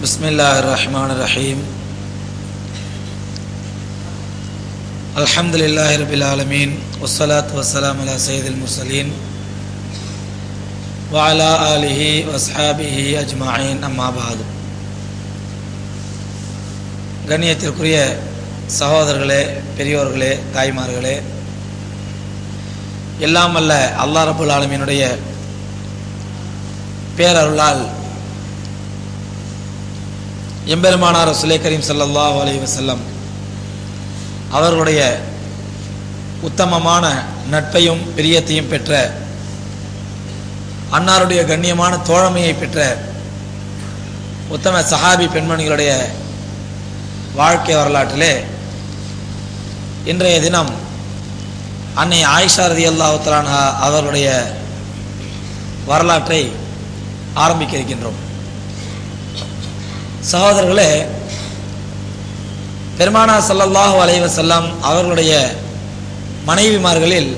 بسم الله الرحمن الرحيم الحمد لله رب العالمين والصلاة والسلام على سيد المرسلين وعلى آله وأصحابه أجمعين أما بعد கண்ணியத்திற்குரிய சகோதரர்களே பெரியோர்களே தாய்மார்களே எல்லாம் அல்ல அல்லா ரபுல் ஆலமீனுடைய பேரருளால் எம்பெருமானார் சுலே கரீம் ஸல்லல்லாஹு அலைஹி வஸல்லம் அவர்களுடைய உத்தமமான நட்பையும் பிரியத்தையும் பெற்ற அன்னாருடைய கண்ணியமான தோழமையை பெற்ற உத்தம சஹாபி பெண்மணிகளுடைய வாழ்க்கை வரலாற்றிலே இன்றைய தினம் அன்னை ஆயிஷா ரதி அல்லாஹுத்தலான்ஹா அவர்களுடைய வரலாற்றை ஆரம்பிக்க இருக்கின்றோம் சகோதரர்களே பெருமானா சல்லல்லாஹு அலைஹி வஸல்லம் அவர்களுடைய மனைவிமார்களில்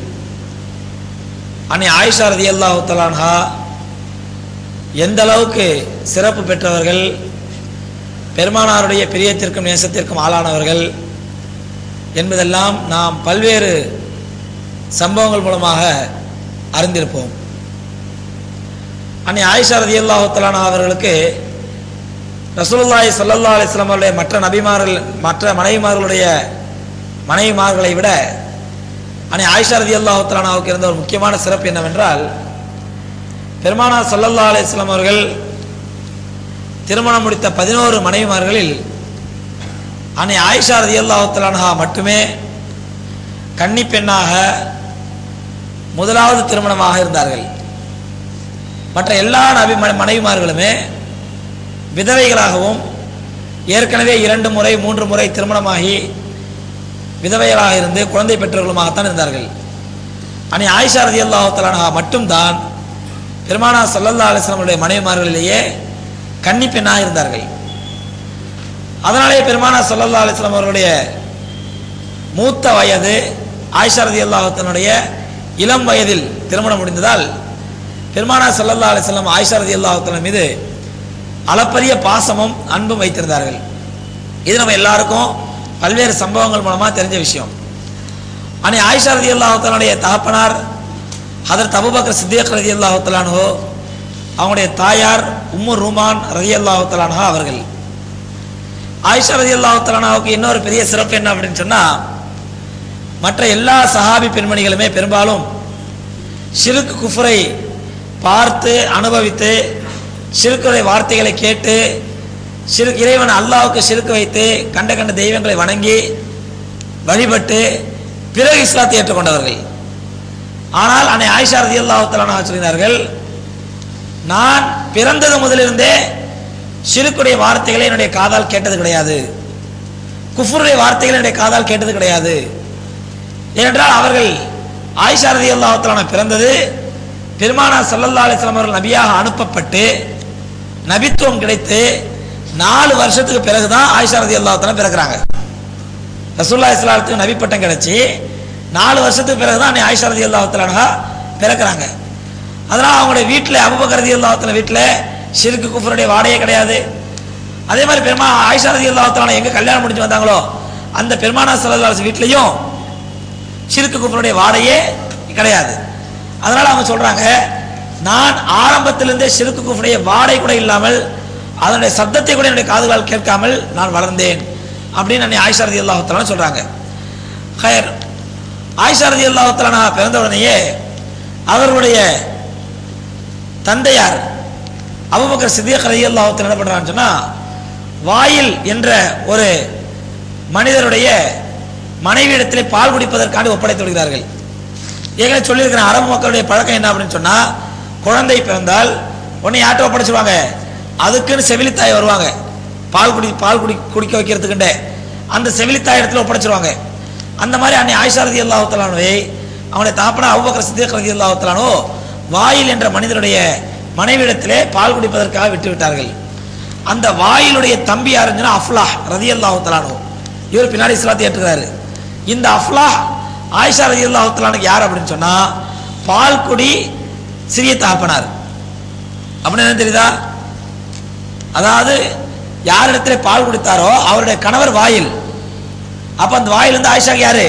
அன்னை ஆயிஷா ரதி அல்லாஹுத்தலான்ஹா எந்த அளவுக்கு சிறப்பு பெற்றவர்கள் பெருமானாருடைய பிரியத்திற்கும் நேசத்திற்கும் ஆளானவர்கள் என்பதெல்லாம் நாம் பல்வேறு சம்பவங்கள் மூலமாக அறிந்திருப்போம் அன்னை ஆயிஷா ரதி அல்லாஹுத்தலானா அவர்களுக்கு ரசூலுல்லாஹி ஸல்லல்லாஹு அலைஹி வஸல்லம் அவருடைய மற்ற நபிமார்கள் மற்ற மனைவிமார்களுடைய மனைவிமார்களை விட அன்னை ஆயிஷா ரதி அல்லாஹுத்தலானாவுக்கு இருந்த ஒரு முக்கியமான சிறப்பு என்னவென்றால் பெருமானார் ஸல்லல்லாஹு அலைஹி வஸல்லம் அவர்கள் திருமணம் முடித்த பதினோரு மனைவிமார்களில் அன்னை ஆயிஷா ரதி அல்லாஹுத்தலானஹா மட்டுமே கன்னி பெண்ணாக முதலாவது திருமணமாக இருந்தார்கள் மற்ற எல்லா நபி மனைவிமார்களுமே விதவைகளாகவும் ஏற்கனவே இரண்டு முறை மூன்று முறை திருமணமாகி விதவைகளாக இருந்து குழந்தை பெற்றவர்களுமாகத்தான் இருந்தார்கள் அனி ஆயிஷா ரதி அல்லாஹலானா மட்டும்தான் பெருமானா சல்லல்லா அலிஸ்லாமுடைய மனைவிமார்களிலேயே கன்னி பெண்ணாக இருந்தார்கள் அதனாலே பெருமானா சல்லல்லா அலிஸ்லாம் அவர்களுடைய மூத்த வயது ஆயிஷா ரதி அல்லாஹத்தினுடைய இளம் வயதில் திருமணம் முடிந்ததால் பெருமானா சல்லல்லா அலிஸ்லாம் ஆயிஷா ரதி அல்லாஹத்தின் மீது அளப்பரிய பாசமும் அன்பும் வைத்திருந்தார்கள் இது நம்ம எல்லாருக்கும் பல்வேறு சம்பவங்கள் மூலமாக தெரிஞ்ச விஷயம் ஆனால் ஆயிஷா ரதி அல்லாஹத்தனுடைய தகப்பனார் ஹதரத் அபுபக்கர் சித்தியக் ரதி அல்லாஹத்தலானோ அவங்களுடைய தாயார் உம்மு ரூமான் ரதி அல்லாஹத்தலானோ அவர்கள் ஆயிஷா ரதி அல்லாஹத்தலானாவுக்கு இன்னொரு பெரிய சிறப்பு என்ன அப்படின்னு சொன்னால் மற்ற எல்லா சஹாபி பெண்மணிகளுமே பெரும்பாலும் சிறுக்கு குஃபரை பார்த்து அனுபவித்து சிறுக்குடைய வார்த்தைகளை கேட்டு சிறு இறைவன் அல்லாவுக்கு சிறுக்கு வைத்து கண்ட கண்ட தெய்வங்களை வணங்கி வழிபட்டு பிறகு இஸ்லாத்தை ஏற்றுக்கொண்டவர்கள் ஆனால் அன்னை ஆயிஷா ரதி அல்லாஹத்தலான சொல்கிறார்கள் நான் பிறந்தது முதலிருந்தே சிறுக்குடைய வார்த்தைகளை என்னுடைய காதால் கேட்டது கிடையாது குஃபருடைய வார்த்தைகளை என்னுடைய காதால் கேட்டது கிடையாது ஏனென்றால் அவர்கள் ஆயிஷா ரதி அல்லாஹத்தலான பிறந்தது பெருமானா சல்லல்லா அலிஸ்லாம் அவர்கள் நபியாக அனுப்பப்பட்டு நபித்துவம் கிடைத்து நாலு வருஷத்துக்கு பிறகுதான் ஆயிஷா ரதி அல்லாஹத்தலாம் பிறக்கிறாங்க ரசூல்லா இஸ்லாத்துக்கு நபி பட்டம் கிடைச்சி நாலு வருஷத்துக்கு பிறகுதான் நீ ஆயிஷா ரதி அல்லாஹத்தலானா பிறக்கிறாங்க அதனால் அவங்களுடைய வீட்டில் அபுபக்கர் ரதி அல்லாஹத்தல வீட்டில் ஷிருக்கு குஃபருடைய வாடையே கிடையாது அதே மாதிரி பெருமா ஆயிஷா ரதி அல்லாஹத்தலான எங்கே கல்யாணம் முடிஞ்சு வந்தாங்களோ அந்த பெருமானா சல்லல்லா வீட்லையும் ஷிருக்கு குஃபருடைய வாடையே கிடையாது அதனால அவங்க சொல்றாங்க நான் ஆரம்பத்திலிருந்தே சிறுக்கு குஃபுடைய வாடை கூட இல்லாமல் அதனுடைய சத்தத்தை கூட என்னுடைய காதுகளால் கேட்காமல் நான் வளர்ந்தேன் அப்படின்னு அன்னை ஆயிஷா ரதி அல்லாஹத்தலான சொல்றாங்க ஹயர் ஆயிஷா ரதி அல்லாஹத்தலானா பிறந்த உடனேயே அவர்களுடைய தந்தையார் அபுபக்கர் சித்தியக் ரதி அல்லாஹத்தல் என்ன பண்றான்னு சொன்னா வாயில் என்ற ஒரு மனிதருடைய மனைவியிடத்திலே பால் குடிப்பதற்காண்டி ஒப்படைத்து விடுகிறார்கள் ஏற்கனவே சொல்லியிருக்கிற அரபு மக்களுடைய பழக்கம் என்ன அப்படின்னு சொன்னா குழந்தை பிறந்தால் உடனே யார்ட்ட ஒப்படைச்சிருவாங்க அதுக்குன்னு செவிலித்தாய் வருவாங்க பால் குடி பால் குடி குடிக்க வைக்கிறதுக்குண்டே அந்த செவிலித்தாய் இடத்துல ஒப்படைச்சிருவாங்க அந்த மாதிரி அன்னை ஆயிஷா ரதி அல்லாஹத்தலானுவை அவனுடைய தாப்பனா அவ்வக்கர் சித்தியக் ரதி அல்லாஹத்தலானோ வாயில் என்ற மனிதனுடைய மனைவிடத்திலே பால் குடிப்பதற்காக விட்டு விட்டார்கள் அந்த வாயிலுடைய தம்பி யாருங்கன்னா அஃப்லாஹ் ரதி அல்லாஹத்தலானோ இவர் பின்னாடி இஸ்லாத்தை ஏற்றுக்கிறாரு இந்த அஃப்லாஹ் ஆயிஷா ரதி அல்லாஹத்தலானுக்கு யார் அப்படின்னு சொன்னா பால்குடி சிறிய தகப்பனார் அப்படின்னு என்ன தெரியுதா அதாவது யாரிடத்துல பால் குடித்தாரோ அவருடைய கணவர் வாயில் அப்ப அந்த வாயில் வந்து ஆயிஷாக்கு யாரு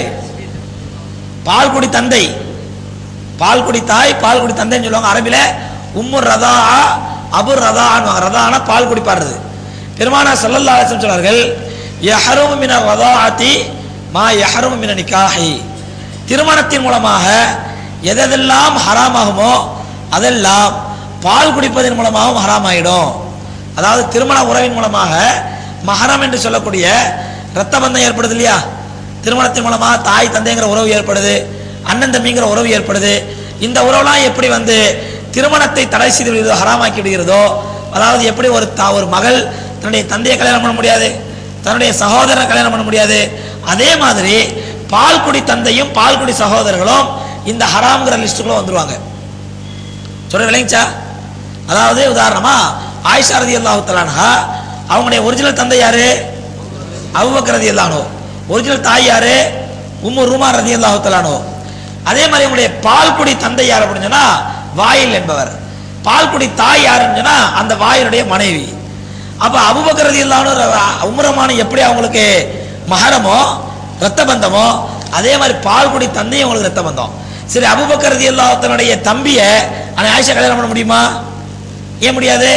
பால் குடி தந்தை பால் குடி தாய் பால் குடி தந்தைன்னு சொல்லுவாங்க அரபில உம்மு ரதா அபு ரதா ரதானா பால் குடிப்பாடுறது பெருமானா சல்லல்லா அலிஸ்லம் சொன்னார்கள் யஹரும் மின ரதாஅத்தி மா யஹரும் மின நிக்காஹி திருமணத்தின் மூலமாக எதெல்லாம் ஹராமாகுமோ அதெல்லாம் பால் குடிப்பதன் மூலமாகவும் ஹராமாயிடும் அதாவது திருமண உறவின் மூலமாக மஹரம் என்று சொல்லக்கூடிய இரத்த பந்தம் ஏற்படுது இல்லையா திருமணத்தின் மூலமாக தாய் தந்தைங்கிற உறவு ஏற்படுது அண்ணன் தம்பிங்கிற உறவு ஏற்படுது இந்த உறவுலாம் எப்படி வந்து திருமணத்தை தடை செய்து விடுகிறதோ ஹராமாக்கி விடுகிறதோ அதாவது எப்படி ஒரு தா- ஒரு மகள் தன்னுடைய தந்தையை கல்யாணம் பண்ண முடியாது தன்னுடைய சகோதரனை கல்யாணம் பண்ண முடியாது அதே மாதிரி பால்குடி தந்தையும் பால்குடி சகோதரர்களும் இந்த ஹராம்ங்கிற லிஸ்ட்டுக்குள்ள வந்துருவாங்க சொல்ற விளைஞ்சா அதாவது உதாரணமா ஆயிஷா ரதி அல்லாஹு தலான்ஹா அவங்களுடைய ஒரிஜினல் தந்தை யாரு அபுபக்கர் ரதி அல்லானோ ஒரிஜினல் தாய் யாரு உம்மு ரூமா ரதி அல்லாஹு தலானோ அதே மாதிரி அவங்களுடைய பால்குடி தந்தை யார் அப்படின்னு சொன்னா வாயில் என்பவர் பால்குடி தாய் யாருன்னு சொன்னா அந்த வாயினுடைய மனைவி அப்ப அபுபக்கர் ரதி அல்லானோ உமரமான எப்படி அவங்களுக்கு மகரமோ ரத்த பந்தமோ அதே மாதிரி பால்குடி தந்தையும் அவங்களுக்கு ரத்த பந்தம் சரி அபுபக்கர் ரதி அல்லாஹனுடைய தம்பிய ஆனா ஆயிஷா கல்யாணம் பண்ண முடியுமா ஏன் முடியாது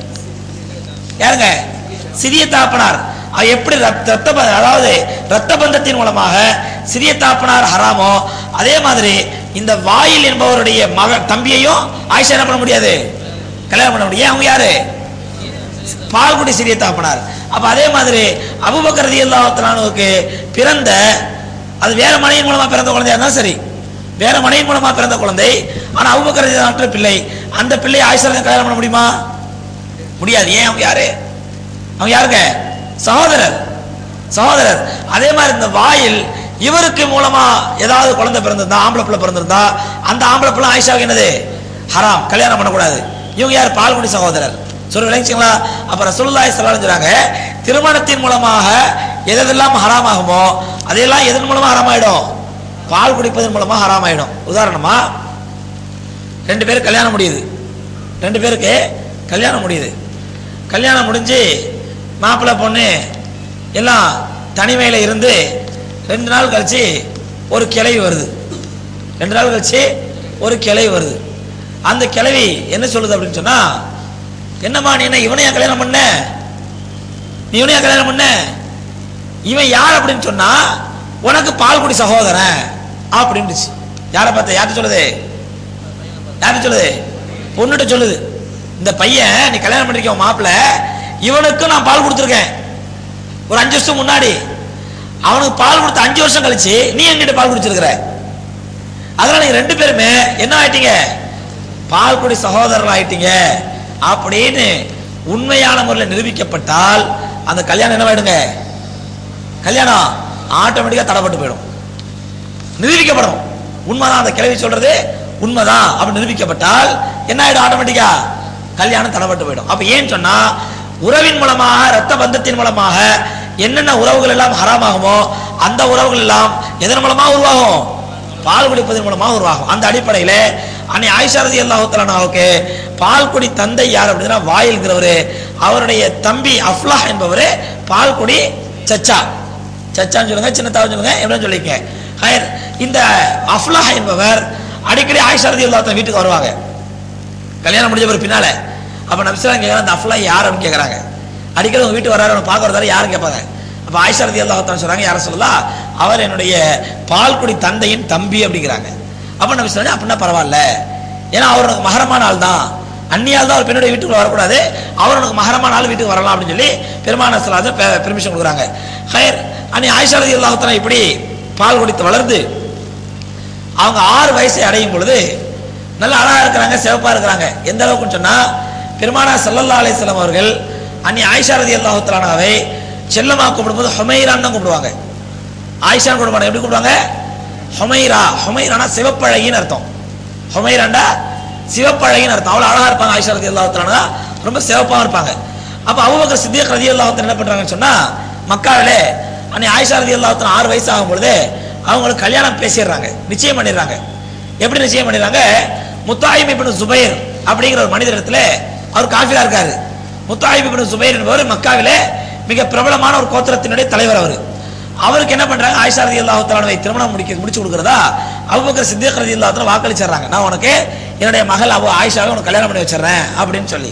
யாருங்க சிறிய தாப்பனார் அவர் எப்படி ரத்த ரத்த ப- அதாவது ரத்த பந்தத்தின் மூலமாக சிறிய தாப்பனார் ஹராமோ அதே மாதிரி இந்த வாயில் என்பவருடைய மக தம்பியையும் ஆயிஷா என்ன பண்ண முடியாது கல்யாணம் பண்ண முடியும் ஏன் அவங்க யாரு பால்குடி சிறிய தாப்பனார் அப்ப அதே மாதிரி அபுபக்கர் ரதியல்லாஹுக்கு பிறந்த அது வேற மனைவின் மூலமா பிறந்த குழந்தையா இருந்தாலும் சரி வேற மனைவின் மூலமா பிறந்த குழந்தை ஆனா அபுபக்கர் ரதியல்லாஹு பிள்ளை அந்த பிள்ளையை ஆயிஷா ரலியல்லாஹு கல்யாணம் பண்ண முடியுமா முடியாது ஏன் அவங்க யாரு அவங்க யாருங்க சகோதரர் சகோதரர் அதே மாதிரி இந்த வாயில் இவருக்கு மூலமா ஏதாவது குழந்தை பிறந்திருந்தா ஆம்பளை பிள்ளை பிறந்திருந்தா அந்த ஆம்பளை பிள்ளை ஆயிஷாவுக்கு என்னது ஹராம் கல்யாணம் பண்ணக்கூடாது இவங்க யார் பால்குடி சகோதரர் சொல்ல விளங்கிச்சிங்களா அப்ப ரசூலுல்லாஹி ஸல்லல்லாஹு அலைஹி சொல்றாங்க திருமணத்தின் மூலமாக எதெல்லாம் ஹராம் ஆகுமோ அதையெல்லாம் எதன் மூலமா ஹராம் ஆயிடும் பால் குடிப்பதன் மூலமா ஹராம் ஆயிடும் உதாரணமா ரெண்டு பேருக்கு கல்யாணம் முடியுது ரெண்டு பேருக்கு கல்யாணம் முடியுது கல்யாணம் முடிஞ்சு மாப்பிள்ளை பொண்ணு எல்லாம் தனிமையில் இருந்து ரெண்டு நாள் கழிச்சு ஒரு கிளவி வருது ரெண்டு நாள் கழிச்சு ஒரு கிளவி வருது அந்த கிளவி என்ன சொல்லுது அப்படின்னு சொன்னா என்னம்மா நீ என்ன இவனையா கல்யாணம் பண்ண நீ இவனையா கல்யாணம் பண்ண இவன் யார் அப்படின்னு சொன்னா உனக்கு பால்குடி சகோதரன் அப்படின்னுச்சு யாரை பார்த்த யார்கிட்ட சொல்லுது யார்கிட்ட சொல்லுது பொண்ணுகிட்ட சொல்லுது இந்த பையன் நீ கல்யாணம் பண்ணிருக்க மாப்பிள்ள இவனுக்கு நான் பால் கொடுத்துருக்கேன் ஒரு அஞ்சு வருஷம் முன்னாடி அவனுக்கு பால் கொடுத்த அஞ்சு வருஷம் கழிச்சு நீ என்கிட்ட பால் குடிச்சிருக்கிற அதனால நீங்க ரெண்டு பேருமே என்ன ஆயிட்டீங்க பால் குடி சகோதரர்கள் ஆயிட்டீங்க அப்படின்னு உண்மையான முறையில் நிரூபிக்கப்பட்டால் அந்த கல்யாணம் என்னவாயிடுங்க கல்யாணம் ஆட்டோமேட்டிக்கா தடைப்பட்டு போயிடும் நிரூபிக்கப்படும் உண்மைதான் அந்த கிழவி சொல்றது உண்மைதான் அப்படி நிரூபிக்கப்பட்டால் என்ன ஆயிடும் ஆட்டோமேட்டிக்கா கல்யாணம் தடைப்பட்டு போயிடும் அப்ப ஏன் சொன்னா உறவின் மூலமாக ரத்த பந்தத்தின் மூலமாக என்னென்ன உறவுகள் எல்லாம் ஹராமாகுமோ அந்த உறவுகள் எல்லாம் எதன் மூலமா உருவாகும் பால் குடிப்பதன் மூலமாக உருவாகும் அந்த அடிப்படையில அன்னை ஆயிஷா ரதி அல்லாஹுத்தலானாவுக்கு பால் குடி தந்தை யார் அப்படின்னா வாயில்கிறவரு அவருடைய தம்பி அஃப்லாஹ் என்பவர் பால் குடி சச்சா சச்சான்னு சொல்லுங்க சின்னத்தாவும் சொல்லுங்க எப்படின்னு சொல்லிக்க ஹயர் இந்த அஃப்லாஹ் என்பவர் அடிக்கடி ஆயிஷா ரதி அல்லாஹ் வீட்டுக்கு வருவாங்க கல்யாணம் முடிஞ்ச பிறகு பின்னால அப்ப நபிஸ்லாம் கேட்கறாங்க அந்த அஃப்லா யார் அப்படின்னு கேட்கறாங்க அடிக்கடி உங்க வீட்டு வராரு அவனை பார்க்க வரதாரு யாரும் கேட்பாங்க அப்ப ஆயிஷா ரதி அல்லாஹ் சொல்றாங்க யார சொல்லலாம் அவர் என்னுடைய பால்குடி தந்தையின் தம்பி அப்படிங்கிறாங்க அப்ப நபி சொல்றாங்க அப்படின்னா பரவாயில்ல ஏன்னா அவர் உனக்கு மகரமான ஆள் தான் அந்நியால் தான் ஒரு பெண்ணுடைய வீட்டுக்குள்ள வரக்கூடாது அவர் உனக்கு மகரமான ஆள் வீட்டுக்கு வரலாம் அப்படின்னு சொல்லி பெருமான சொல்லாத பெர்மிஷன் கொடுக்குறாங்க ஹயர் அன்னி ஆயிஷா ரதி அல்லாஹ் இப்படி பால் குடித்து வளர்ந்து அவங்க ஆறு வயசை அடையும் பொழுது நல்ல அழகா இருக்கிறாங்க சிவப்பா இருக்கிறாங்க எந்த அளவுக்குன்னு சொன்னா பெருமானா சல்லல்லா அலிஸ்லாம் அவர்கள் அன்னி ஆயிஷா ரதி அல்லாஹுத்தலானாவை செல்லமா கூப்பிடும்போது ஹுமைரான்னு தான் கூப்பிடுவாங்க ஆயிஷான்னு கூப்பிடுவாங்க எப்படி கூப்பிடுவாங்க ஹுமைரா ஹுமைரானா சிவப்பழகின்னு அர்த்தம் ஹுமைராண்டா சிவப்பழகின்னு அர்த்தம் அவ்வளவு அழகா இருப்பாங்க ஆயிஷா ரதி அல்லாஹுத்தலானா ரொம்ப சிவப்பா இருப்பாங்க அப்ப அபூபக்கர் சித்திக் ரதி அல்லாஹுத்தன் என்ன பண்றாங்கன்னு சொன்னா மக்காவிலே அன்னி ஆயிஷா ரதி அல்லாஹுத்தன் ஆறு வயசு ஆகும் பொழுது அவங்களுக்கு கல்யாணம் பேசிடுறாங்க நிச்சயம் பண்ணிடுறாங்க எப்படி நிச்சயம் பண்ணிடுறாங்க முத்தாயிம் இப்ப சுபைர் அப்படிங்கிற ஒரு மனிதரிடத்துல அவர் காஃபிலா இருக்காரு முத்தாயிப் இப்னு சுபைர் என்பவர் மக்காவிலே மிக பிரபலமான ஒரு கோத்திரத்தினுடைய தலைவர் அவர் அவருக்கு என்ன பண்றாங்க ஆயிஷா ரதி அல்லாஹு திருமணம் முடிக்க முடிச்சு கொடுக்குறதா அபுபக்கர் சித்திக் ரதி அல்லாஹ் வாக்களிச்சிடுறாங்க நான் உனக்கு என்னுடைய மகள் அபு ஆயிஷாவை உனக்கு கல்யாணம் பண்ணி வச்சிடுறேன் அப்படின்னு சொல்லி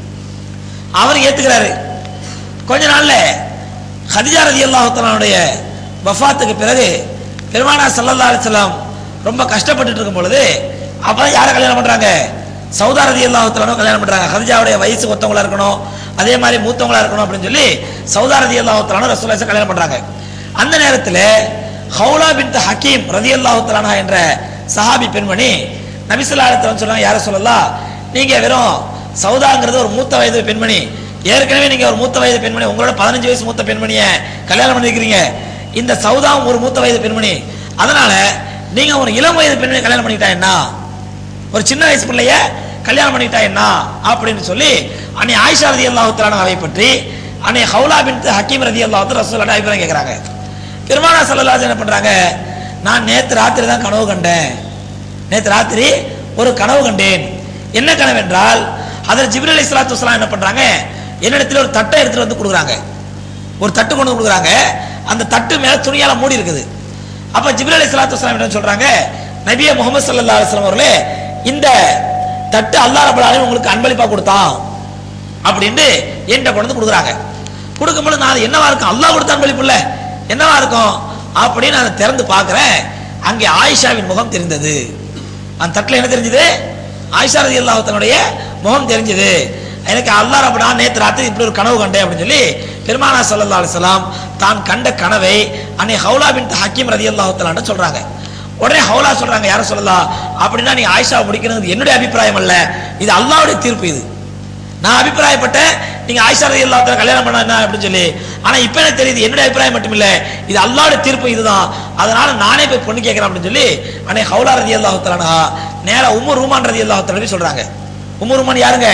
அவர் ஏத்துக்கிறாரு கொஞ்ச நாள்ல ஹதிஜா ரதி அல்லாஹுத்தலானுடைய வஃபாத்துக்கு பிறகு பெருமானா சல்லல்லா அலிஸ்லாம் ரொம்ப கஷ்டப்பட்டுட்டு இருக்கும் பொழுது அப்ப யாரை கல்யாணம் பண்றாங்க சௌதா ரதி அல்லாஹுத்தலானோ கல்யாணம் பண்றாங்க ஹதிஜாவுடைய வயசு ஒத்தவங்களா இருக்கணும் அதே மாதிரி மூத்தவங்களா இருக்கணும் அப்படின்னு சொல்லி சௌதா ரதி அல்லாஹுத்தலானோ ரசூலாச கல்யாணம் பண்றாங்க அந்த நேரத்தில் ஹவுலா பின் ஹக்கீம் ரதி அல்லாஹுத்தலானா என்ற சஹாபி பெண்மணி நபிசுல்லா அலிஸ்லாம் சொல்றாங்க யார சொல்லலாம் நீங்க வெறும் சௌதாங்கிறது ஒரு மூத்த வயது பெண்மணி ஏற்கனவே நீங்க ஒரு மூத்த வயது பெண்மணி உங்களோட பதினஞ்சு வயசு மூத்த பெண்மணியை கல்யாணம் பண்ணிருக்கிறீங்க இந்த சௌதாவும் ஒரு மூத்த வயது பெண்மணி அதனால நீங்க ஒரு இளம் வயது பெண்மணி கல்யாணம் பண்ணிட்டா என்ன ஒரு சின்ன வயசு பிள்ளைய கல்யாணம் பண்ணிட்டா என்ன அப்படின்னு சொல்லி அன்னை ஆயிஷா ரதி அல்லாஹுத்தலான அவை பற்றி அன்னை ஹவுலா பின் ஹக்கீம் ரதி அல்லாஹு ரசூலான அபிப்பிராயம் கேட்கிறாங்க பெருமானா சல்லல்லாஹு என்ன பண்றாங்க நான் நேத்து ராத்திரி தான் கனவு கண்டேன் நேத்து ராத்திரி ஒரு கனவு கண்டேன் என்ன கனவு என்றால் அதில் ஜிப்ரீல் அலி சலாத்து வஸ்லாம் என்ன பண்றாங்க என்னிடத்துல ஒரு தட்டை எடுத்துட்டு வந்து கொடுக்குறாங்க ஒரு தட்டு கொண்டு வந்து கொடுக்குறாங்க அந்த தட்டு மேல துணியால மூடி இருக்குது அப்ப ஜிப்ரீல் அலி சலாத்து வஸ்லாம் என்ன சொல்றாங்க நபிய முகமது சல்லா அலுவலாம் அவர்களே இந்த தட்டு அல்லாஹ் ரபுல் ஆலமீன் உங்களுக்கு அன்பளிப்பா கொடுத்தான் அப்படின்னு என்கிட்ட கொண்டு வந்து கொடுக்குறாங்க கொடுக்கும்போது நான் அது என்னவா இருக்கும் அல்லாஹ் கொடுத்த அன்பளிப்பு இல்ல என்னவா இருக்கும் அப்படின்னு நான் திறந்து பார்க்கிறேன் அங்கே ஆயிஷாவின் முகம் தெரிந்தது அந்த தட்டுல என்ன தெரிஞ்சது ஆயிஷா ரதி அல்லாஹத்தனுடைய முகம் தெரிஞ்சது எனக்கு அல்லாஹ் ரப்பனா நேத்து ராத்திரி இப்படி ஒரு கனவு கண்டேன் அப்படின்னு சொல்லி பெருமானா சல்லா அலிஸ்லாம் தான் கண்ட கனவை அன்னை ஹவுலா பின் ஹக்கீம் ரதி அல்லாஹத்தலான்னு சொல்றாங்க உடனே ஹவுலா சொல்றாங்க யார சொல்லலாம் அப்படின்னா நீ ஆயிஷா முடிக்கணுங்கிறது என்னுடைய அபிப்பிராயம் அல்ல இது அல்லாஹ்வுடைய தீர்ப்பு இது நான் அபிப்பிராயப்பட்டேன் நீங்க ஆயிஷா ரதி அல்லாஹ் கல்யாணம் பண்ண என்ன அப்படின்னு சொல்லி ஆனா இப்ப எனக்கு தெரியுது என்னுடைய அபிப்பிராயம் மட்டும் இல்ல இது அல்லாஹ்வுடைய தீர்ப்பு இதுதான் அதனால நானே போய் பொண்ணு கேட்கிறேன் அப்படின்னு சொல்லி அன்னை ஹவுலா ரதி அல்லாஹ் தலானா நேரா உம்மு ரூமான் ரதி அல்லாஹ் தலானி சொல்றாங்க உம்மு ரூமான் யாருங்க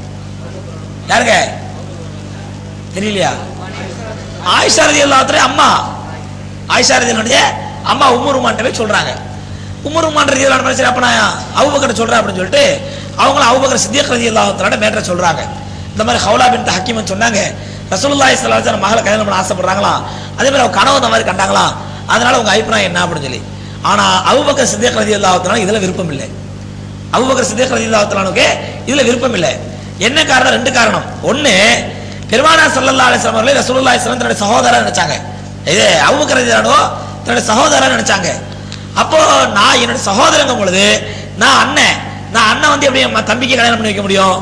யாருங்க தெரியலையா ஆயிஷா ரதி அல்லாஹ் அம்மா ஆயிஷா ரதி அல்லாஹ்வுடைய அம்மா உம்மு ரூமான் போய் சொல்றாங்க உம்மு ரூமான் ரதி அல்லாஹ் சரி அப்ப நான் அபூபக்கர் சொல்றேன் அப்படின்னு சொல்லிட்டு அவங்கள அபூபக்கர் சித்திக் ரதி அல்லாஹ் தலான மேட்டரை சொல்றாங்க இந்த மாதிரி ஹவுலா பின் ஹக்கீமன் சொன்னாங்க ரசூலுல்லாஹி ஸல்லல்லாஹு அலைஹி வஸல்லம் மகளை கல்யாணம் பண்ண ஆசைப்படுறாங்களாம் அதே மாதிரி அவங்க கனவு இந்த மாதிரி கண்டாங்களாம் அதனால உங்க அபிப்பிராயம் என்ன அப்படின்னு சொல்லி ஆனா அபூபக்கர் சித்திக் ரதி அல்லாஹ் இதுல விருப்பம் இல்லை அபூபக்கர் சித்திக் ரதி அல்லாஹ் இதுல விருப்பம் இல்லை என்ன காரணம் ரெண்டு காரணம் ஒண்ணு பெருமானா ஸல்லல்லாஹு அலைஹி வஸல்லம் அவர்களை ரசூலுல்லாஹி ஸல்லல்லாஹு தன்னுடைய சகோதரர் நினைச்சாங்க இது அபூபக்கர் ரதியானோ தன்னுடைய சகோதரர் நினைச்சாங்க அப்போ நான் என்னோட சகோதரங்கும் பொழுது நான் அண்ணன் நான் அண்ணன் வந்து எப்படி என் தம்பிக்கு கல்யாணம் பண்ணி வைக்க முடியும்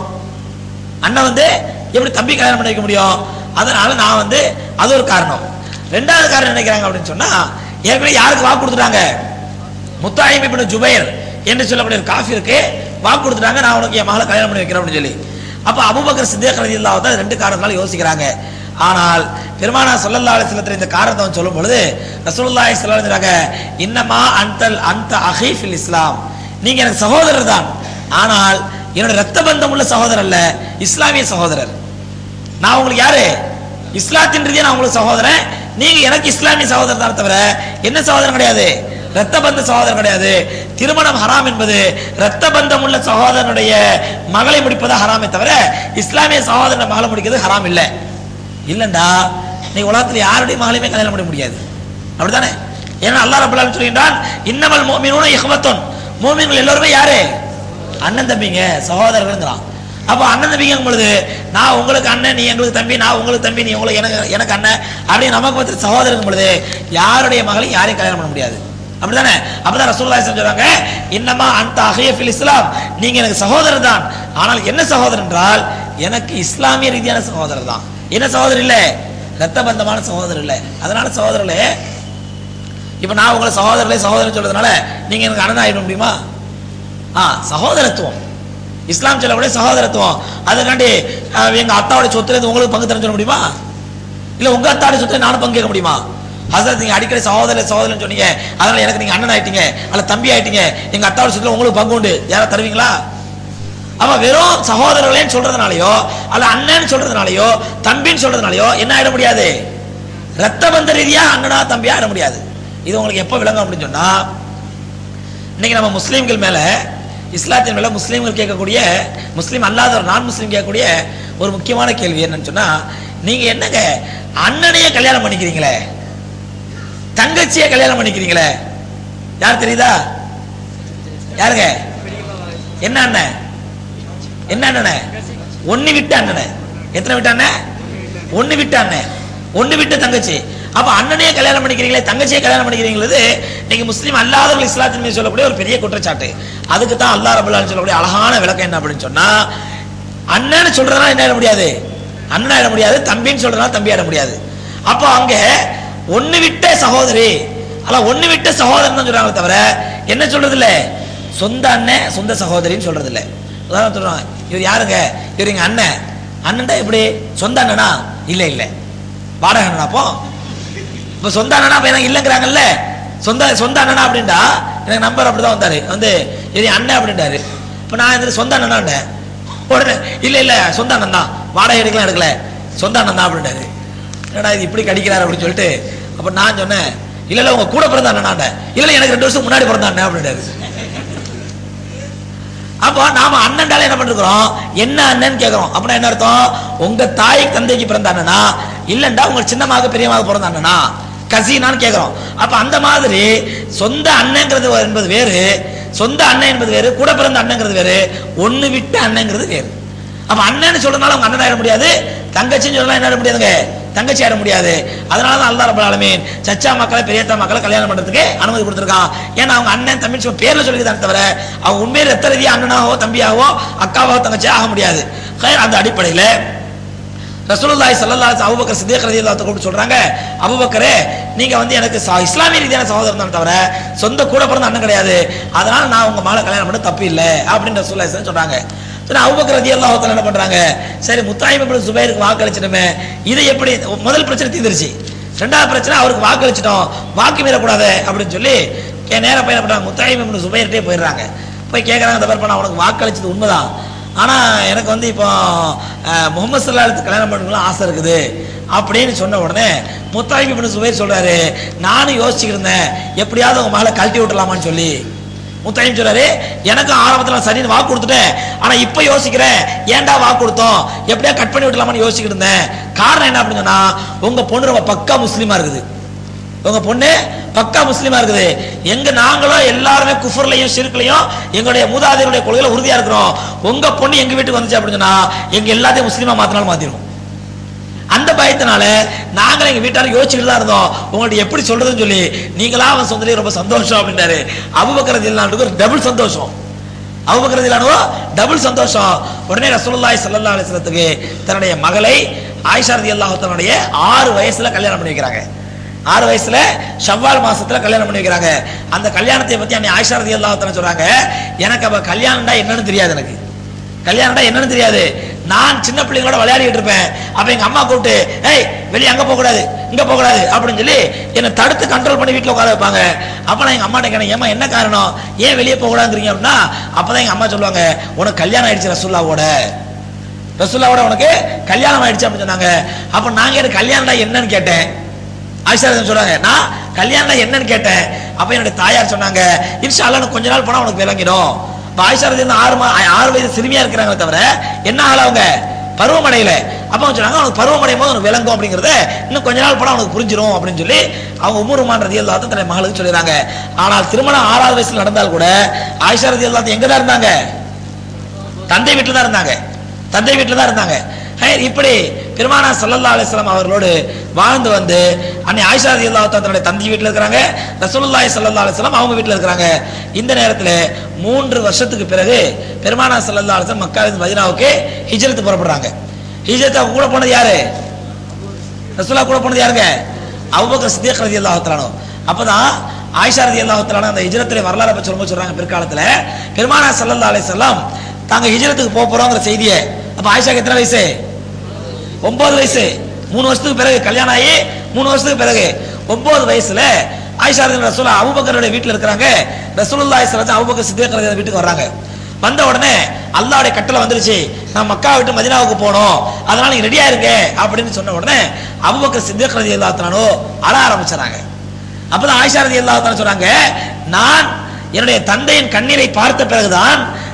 அண்ணன் வந்து எப்படி தம்பி கல்யாணம் பண்ணி வைக்க முடியும் அதனால நான் வந்து அது ஒரு காரணம் ரெண்டாவது காரணம் நினைக்கிறாங்க அப்படின்னு சொன்னா ஏற்கனவே யாருக்கு வாக்கு கொடுத்துட்டாங்க முத்தாயிம் இப்ப ஜுபைர் என்று சொல்லக்கூடிய ஒரு காஃபிருக்கு வாக்கு கொடுத்துட்டாங்க நான் உனக்கு என் மகளை கல்யாணம் பண்ணி வைக்கிறேன் அப்படின்னு சொல்லி அப்ப அபுபக்கர் சித்திக் ரதி தான் ரெண்டு காரணத்தால யோசிக்கிறாங்க ஆனால் பெருமானா சொல்லல்லா அலிஸ்லத்தில் இந்த காரணத்தை சொல்லும் பொழுது ரசூலுல்லாஹி ஸல்லல்லாஹு அலைஹி இன்னமா அன்தல் அந்த அஹீஃபில் இஸ்லாம் நீங்க எனக்கு சகோதரர் தான் ஆனால் என்னோட ரத்த பந்தம் உள்ள சகோதரர் அல்ல இஸ்லாமிய சகோதரர் நான் உங்களுக்கு யாரு இஸ்லாத்தின் ரீதியா நான் உங்களுக்கு சகோதரன் நீங்க எனக்கு இஸ்லாமிய சகோதரர் தான் தவிர என்ன சகோதரன் கிடையாது ரத்த பந்த சகோதரன் கிடையாது திருமணம் ஹராம் என்பது ரத்த பந்தம் உள்ள சகோதரனுடைய மகளை முடிப்பது ஹராமே தவிர இஸ்லாமிய சகோதரன் மகளை முடிக்கிறது ஹராம் இல்லை இல்லண்டா நீ உலகத்தில் யாருடைய மகளையுமே கல்யாணம் பண்ண முடியாது அப்படித்தானே ஏன்னா அல்லாஹ் ரப்பல் ஆலமீன் சொல்கின்றான் இன்னமல் முஃமினூன இஹ்வத்துன் மூமின்கள் எல்லாருமே யாரு அண்ணன் தம்பிங்க சகோதரர்கள்ங்கிறான் அப்போ அண்ணன் தம்பிங்கும் பொழுது நான் உங்களுக்கு அண்ணன் நீ எங்களுக்கு தம்பி நான் உங்களுக்கு தம்பி நீ உங்களுக்கு எனக்கு எனக்கு அண்ணன் அப்படி நமக்கு வந்து சகோதரங்கும் பொழுது யாருடைய மகளையும் யாரையும் கல்யாணம் பண்ண முடியாது அப்படிதானே அப்பதான் ரசூலுல்லாஹி சொல்றாங்க இன்னமா அந்த அஹியஃபில் இஸ்லாம் நீங்க எனக்கு சகோதரர் தான் ஆனால் என்ன சகோதரர் என்றால் எனக்கு இஸ்லாமிய ரீதியான சகோதரர் தான் என்ன சகோதரர் இல்ல ரத்த பந்தமான சகோதரர் இல்ல அதனால சகோதரர்களே இப்ப நான் உங்களை சகோதரர்களே சகோதரன் சொல்றதுனால நீங்க எனக்கு அண்ணன் ஆயிட முடியுமா ஆ சகோதரத்துவம் இஸ்லாம் சொல்லக்கூடிய சகோதரத்துவம் அதுக்காண்டி அஹ், எங்க அத்தாவோட சொத்துல இருந்து உங்களுக்கு பங்கு தரேன்னு சொல்ல முடியுமா இல்ல உங்க அத்தாவோட சொத்துல நானும் பங்கு கேட்க முடியுமா ஹசரத் நீங்க அடிக்கடி சகோதரர் சகோதரன் சொன்னீங்க அதனால எனக்கு நீங்க அண்ணன் ஆயிட்டீங்க அல்ல தம்பி ஆயிட்டீங்க எங்க அத்தாவோட சொத்துல உங்களுக்கு பங்கு உண்டு யாரா தருவீங்களா அவ வெறும் சகோதரர்களேன்னு சொல்றதுனாலயோ அல்ல அண்ணன்னு சொல்றதுனாலயோ தம்பின்னு சொல்றதுனாலயோ என்ன ஆயிட முடியாது ரத்த பந்த ரீதியா அண்ணனா தம்பியா ஆயிட முடியாது இது உங்களுக்கு எப்ப விளங்கும் அப்படின்னு சொன்னா இன்னைக்கு நம்ம முஸ்லீம்கள் மேல இஸ்லாத்தின் மேல முஸ்லீம்கள் கேட்கக்கூடிய முஸ்லீம் அல்லாத ஒரு நான் முஸ்லீம் கேட்கக்கூடிய ஒரு முக்கியமான கேள்வி என்னன்னு சொன்னா நீங்க என்னங்க அண்ணனையே கல்யாணம் பண்ணிக்கிறீங்களே தங்கச்சியை கல்யாணம் பண்ணிக்கிறீங்களே யார் தெரியுதா யாருங்க என்ன அண்ணன் என்ன அண்ணனே ஒண்ணு விட்ட அண்ணனே எத்தனை விட்ட அண்ணன் ஒண்ணு விட்ட அண்ணன் ஒண்ணு விட்ட தங்கச்சி அப்ப அண்ணனே கல்யாணம் பண்ணிக்கிறீங்களே தங்கச்சியை கல்யாணம் பண்ணிக்கிறீங்களது நீங்க முஸ்லீம் அல்லாதவர்கள் இஸ்லாத்தின் மீது சொல்லக்கூடிய ஒரு பெரிய குற்றச்சாட்டு அதுக்கு தான் அல்லாஹ் ரபுல்லா சொல்லக்கூடிய அழகான விளக்கம் என்ன அப்படின்னு சொன்னா அண்ணன்னு சொல்றதுனால என்ன ஆயிட முடியாது அண்ணன் ஆயிட முடியாது தம்பின்னு சொல்றதுனால தம்பி ஆயிட முடியாது அப்போ அங்க ஒண்ணு விட்ட சகோதரி அல்ல ஒண்ணு விட்ட சகோதரன் தான் சொல்றாங்க தவிர என்ன சொல்றது இல்ல சொந்த அண்ணன் சொந்த சகோதரின்னு சொல்றது இல்ல உதாரணம் சொல்றாங்க இவர் யாருங்க இவர் எங்க அண்ணன் அண்ணன்டா எப்படி சொந்த அண்ணனா இல்ல இல்ல வாடகை அண்ணனா அப்போ இப்ப சொந்த அண்ணனா அப்ப எனக்கு இல்லைங்கிறாங்கல்ல சொந்த சொந்த அண்ணனா அப்படின்டா எனக்கு நம்பர் அப்படிதான் வந்தாரு வந்து இது அண்ணன் அப்படின்ட்டாரு இப்ப நான் இதுல சொந்த அண்ணனா உடனே இல்ல இல்ல சொந்த அண்ணன் தான் வாடகை எடுக்கலாம் எடுக்கல சொந்த அண்ணன் தான் அப்படின்ட்டாரு என்னடா இது இப்படி கடிக்கிறாரு அப்படின்னு சொல்லிட்டு அப்ப நான் சொன்னேன் இல்ல இல்ல உங்க கூட பிறந்த அண்ணனாண்ட இல்ல இல்ல எனக்கு ரெண்டு வருஷம் முன்னாடி பிறந்த அண்ணன் அப்படின்ட்டாரு அப்போ நாம அண்ணன்டால என்ன பண்ணிருக்கிறோம் என்ன அண்ணன் கேக்குறோம் அப்படின்னா என்ன அர்த்தம் உங்க தாய் தந்தைக்கு பிறந்த அண்ணனா இல்லண்டா உங்க சின்னமாக பெரியமாக பிறந்த அண்ணனா கசீனான்னு கேக்குறோம் அப்ப அந்த மாதிரி சொந்த அண்ணங்கிறது என்பது வேறு சொந்த அண்ணன் என்பது வேறு கூட பிறந்த அண்ணங்கிறது வேறு ஒண்ணு விட்டு அண்ணங்கிறது வேறு அப்ப அண்ணன்னு சொல்றதுனால அவங்க அண்ணன் ஆயிட முடியாது தங்கச்சின்னு சொல்லலாம் என்ன ஆயிட முடியாதுங்க தங்கச்சி ஆயிட முடியாது அதனால தான் அல்லாஹ் ரப்பல் ஆலமீன் சச்சா மக்களை பெரியத்தா மக்களை கல்யாணம் பண்றதுக்கு அனுமதி கொடுத்திருக்கான் ஏன்னா அவங்க அண்ணன் தம்பி சொல்லி பேர்ல சொல்லிதான் தவிர அவங்க உண்மையில ரத்த ரீதியா அண்ணனாவோ தம்பியாவோ அக்காவோ தங்கச்சியோ ஆக முடியாது ஹைர், அந்த அடிப்படையில ரசூலுல்லாஹி ஸல்லல்லாஹு அலைஹி அபூபக்கர் சித்திக் ரலியல்லாஹு அன்ஹு கூப்பிட்டு சொல்றாங்க அபூபக்கரே நீங்க வந்து எனக்கு ச- இஸ்லாமிய ரீதியான சகோதரன் தான் தவிர சொந்த கூட பிறந்த அண்ணன் கிடையாது அதனால நான் உங்க மேல கல்யாணம் பண்ண தப்பு இல்லை அப்படின்னு ரசூலுல்லாஹி ஸல்லல்லாஹு அலைஹி சொல்றாங்க சரி அபூபக்கர் ரலியல்லாஹு தஆலா என்ன பண்றாங்க சரி முத்தாயிம் இப்னு சுபைருக்கு வாக்களிச்சிட்டோமே இதை எப்படி முதல் பிரச்சனை தீர்ந்துருச்சு ரெண்டாவது பிரச்சனை அவருக்கு வாக்களிச்சிட்டோம் வாக்கு மீறக்கூடாது அப்படின்னு சொல்லி கே நேரா போய் என்ன பண்றாங்க முத்தாயிம் இப்னு சுபைர்கிட்டே போயிடுறாங்க போய் கேட்கறாங்க இந்த மாதிரி உனக்கு வாக்களிச்சது உண்மைதான் ஆனா எனக்கு வந்து இப்போ அஹ், முகமது சல்லாத்துக்கு கல்யாணம் பண்ணணும்னு ஆசை இருக்குது அப்படின்னு சொன்ன உடனே முத்தாயிம் இப்னு சுபைர் சொல்றாரு நானும் யோசிச்சுக்கிட்டு இருந்தேன் எப்படியாவது உங்க மகளை கழட்டி விட்டுலாமான்னு சொல்லி முத்தாயிம் சொல்றாரு எனக்கும் ஆரம்பத்துல நான் சரின்னு வாக்கு கொடுத்துட்டேன் ஆனா இப்ப யோசிக்கிறேன் ஏன்டா வாக்கு கொடுத்தோம் எப்படியா கட் பண்ணி விடலாமான்னு யோசிச்சுக்கிட்டு இருந்தேன் காரணம் என்ன அப்படின்னு சொன்னா உங்க பொண்ணு ரொம்ப பக்கா முஸ்லீமா இருக்குது உங்க பொண்ணு பக்கா முஸ்லீமா இருக்குது எங்க நாங்களும் எல்லாருமே குஃபர்லயும் ஷிர்க்லயும் எங்களுடைய மூதாதையருடைய கொள்கையில உறுதியா இருக்கிறோம் உங்க பொண்ணு எங்க வீட்டுக்கு வந்துச்சு அப்படின்னு சொன்னா எங்க எல்லாத்தையும் முஸ்லீமா மாத்தினாலும் மாத்திரும் அந்த பயத்தினால நாங்களும் எங்க வீட்டால யோசிச்சுட்டு தான் இருந்தோம் உங்கள்ட்ட எப்படி சொல்றதுன்னு சொல்லி நீங்களா அவன் சொந்தலே ரொம்ப சந்தோஷம் அப்படின்றாரு அபுபக்கர் இல்லாண்டுக்கு ஒரு டபுள் சந்தோஷம் அபுபக்கர் இல்லானோ டபுள் சந்தோஷம் உடனே ரசூலுல்லாஹி ஸல்லல்லாஹு அலைஹி வஸல்லத்துக்கு தன்னுடைய மகளை ஆயிஷா ரலியல்லாஹு தன்னுடைய ஆறு வயசுல கல்யாணம் பண்ணி வைக்கிறாங்க ஆறு வயசுல ஷவ்வால் மாசத்துல கல்யாணம் பண்ணி வைக்கிறாங்க அந்த கல்யாணத்தை பத்தி அன்னை ஆயிஷா ரலியல்லாஹு தஆலா சொல்றாங்க எனக்கு அப்ப கல்யாணம்டா என்னன்னு தெரியாது எனக்கு கல்யாணம்டா என்னன்னு தெரியாது நான் சின்ன பிள்ளைங்களோட விளையாடிட்டு இருப்பேன் அப்ப எங்க அம்மா கூப்பிட்டு ஏய் வெளியே அங்க போக கூடாது இங்க போக கூடாது அப்படின்னு சொல்லி என்னை தடுத்து கண்ட்ரோல் பண்ணி வீட்டுல உட்கார வைப்பாங்க அப்ப நான் எங்க அம்மாட்ட கேட்டேன் ஏமா என்ன காரணம் ஏன் வெளியே போக கூடாதுங்கிறீங்க அப்படின்னா அப்பதான் எங்க அம்மா சொல்லுவாங்க உனக்கு கல்யாணம் ஆயிடுச்சு ரசூல்லாவோட ரசூல்லாவோட உனக்கு கல்யாணம் ஆயிடுச்சு அப்படின்னு சொன்னாங்க அப்ப நான் கேட்ட கல்யாணம்டா என்னன்னு கேட்டேன் ஆயிஷா ரலியல்லாஹு சொல்றாங்க நான் கல்யாணம் என்னன்னு கேட்டேன் அப்ப என்னுடைய தாயார் சொன்னாங்க இன்ஷா அல்லாஹ் இன்னும் கொஞ்ச நாள் போனா உனக்கு விளங்கிடும் இப்ப ஆயிஷா ரலியல்லாஹு ஆறு மா- ஆறு வயது சிறுமியா இருக்கிறாங்களே தவிர என்ன ஆள அவங்க பருவமடையில அப்ப அவங்க சொன்னாங்க அவனுக்கு பருவமடையும் போது உனக்கு விளங்கும் அப்படிங்கறத இன்னும் கொஞ்ச நாள் போனா உனக்கு புரிஞ்சிரும் அப்படின்னு சொல்லி அவங்க உமுருமான் ரதியல்லாஹு தன்னுடைய மகளுக்கு சொல்லிடுறாங்க ஆனால் திருமணம் ஆறாவது வயசுல நடந்தால் கூட ஆயிஷா ரதியல்லாஹு எங்க தான் இருந்தாங்க தந்தை வீட்டில் தான் இருந்தாங்க தந்தை வீட்டில் தான் இருந்தாங்க ஹே, இப்படி பெருமானா சல்லல்லா அலிஸ்லாம் அவர்களோடு வாழ்ந்து வந்து அன்னை ஆயிஷா ரலியல்லாஹு தஆலா தன்னுடைய தந்தை வீட்டில் இருக்கிறாங்க ரசூலுல்லாஹி ஸல்லல்லாஹு அலைஹி வஸல்லம் அவங்க வீட்டில் இருக்கிறாங்க இந்த நேரத்தில் மூன்று வருஷத்துக்கு பிறகு பெருமானா சல்லல்லா அலிஸ்லாம் மக்காவிலிருந்து மதீனாவுக்கு ஹிஜ்ரத் புறப்படுறாங்க ஹிஜ்ரத் அவங்க கூட போனது யாரு ரசூலா கூட போனது யாருங்க அபூபக்கர் சித்திக் ரலியல்லாஹு தஆலா அப்பதான் ஆயிஷா ரலியல்லாஹு தஆலா அந்த ஹிஜ்ரத்துடைய வரலாறு பற்றி சொல்லும்போது சொல்றாங்க பிற்காலத்துல பெருமானா ஸல்லல்லாஹு அலைஹி வஸல்லம் தாங்க ஹிஜ்ரத்துக்கு போக போறோங்கிற செய்தியை அப்ப ஆயிஷாக்கு எத்தனை வயசு ஒன்பது வயசு மூணு வருஷத்துக்கு பிறகு கல்யாணம் ஆகி மூணு வருஷத்துக்கு பிறகு ஒன்பது வயசுல ஆயிஷா ரலியல்லாஹு ரசூலா அபூபக்கருடைய வீட்டுல இருக்கிறாங்க ரசூலுல்லாஹி ஸல்லல்லாஹு அலைஹி அபூபக்கர் சித்திக் ரலியல்லாஹு வீட்டுக்கு வர்றாங்க வந்த உடனே அல்லாஹ்வுடைய கட்டளை வந்துருச்சு நான் மக்கா விட்டு மதீனாவுக்கு போகணும் அதனால நீங்க ரெடியா இருங்க அப்படின்னு சொன்ன உடனே அபூபக்கர் சித்திக் ரலியல்லாஹு தஆலா அழ ஆரம்பிச்சாங்க அப்பதான் ஆயிஷா ரலியல்லாஹு தஆலா சொல்றாங்க நான் என்னுடைய தந்தையின் கண்ணீரை பார்த்த பிறகுதான்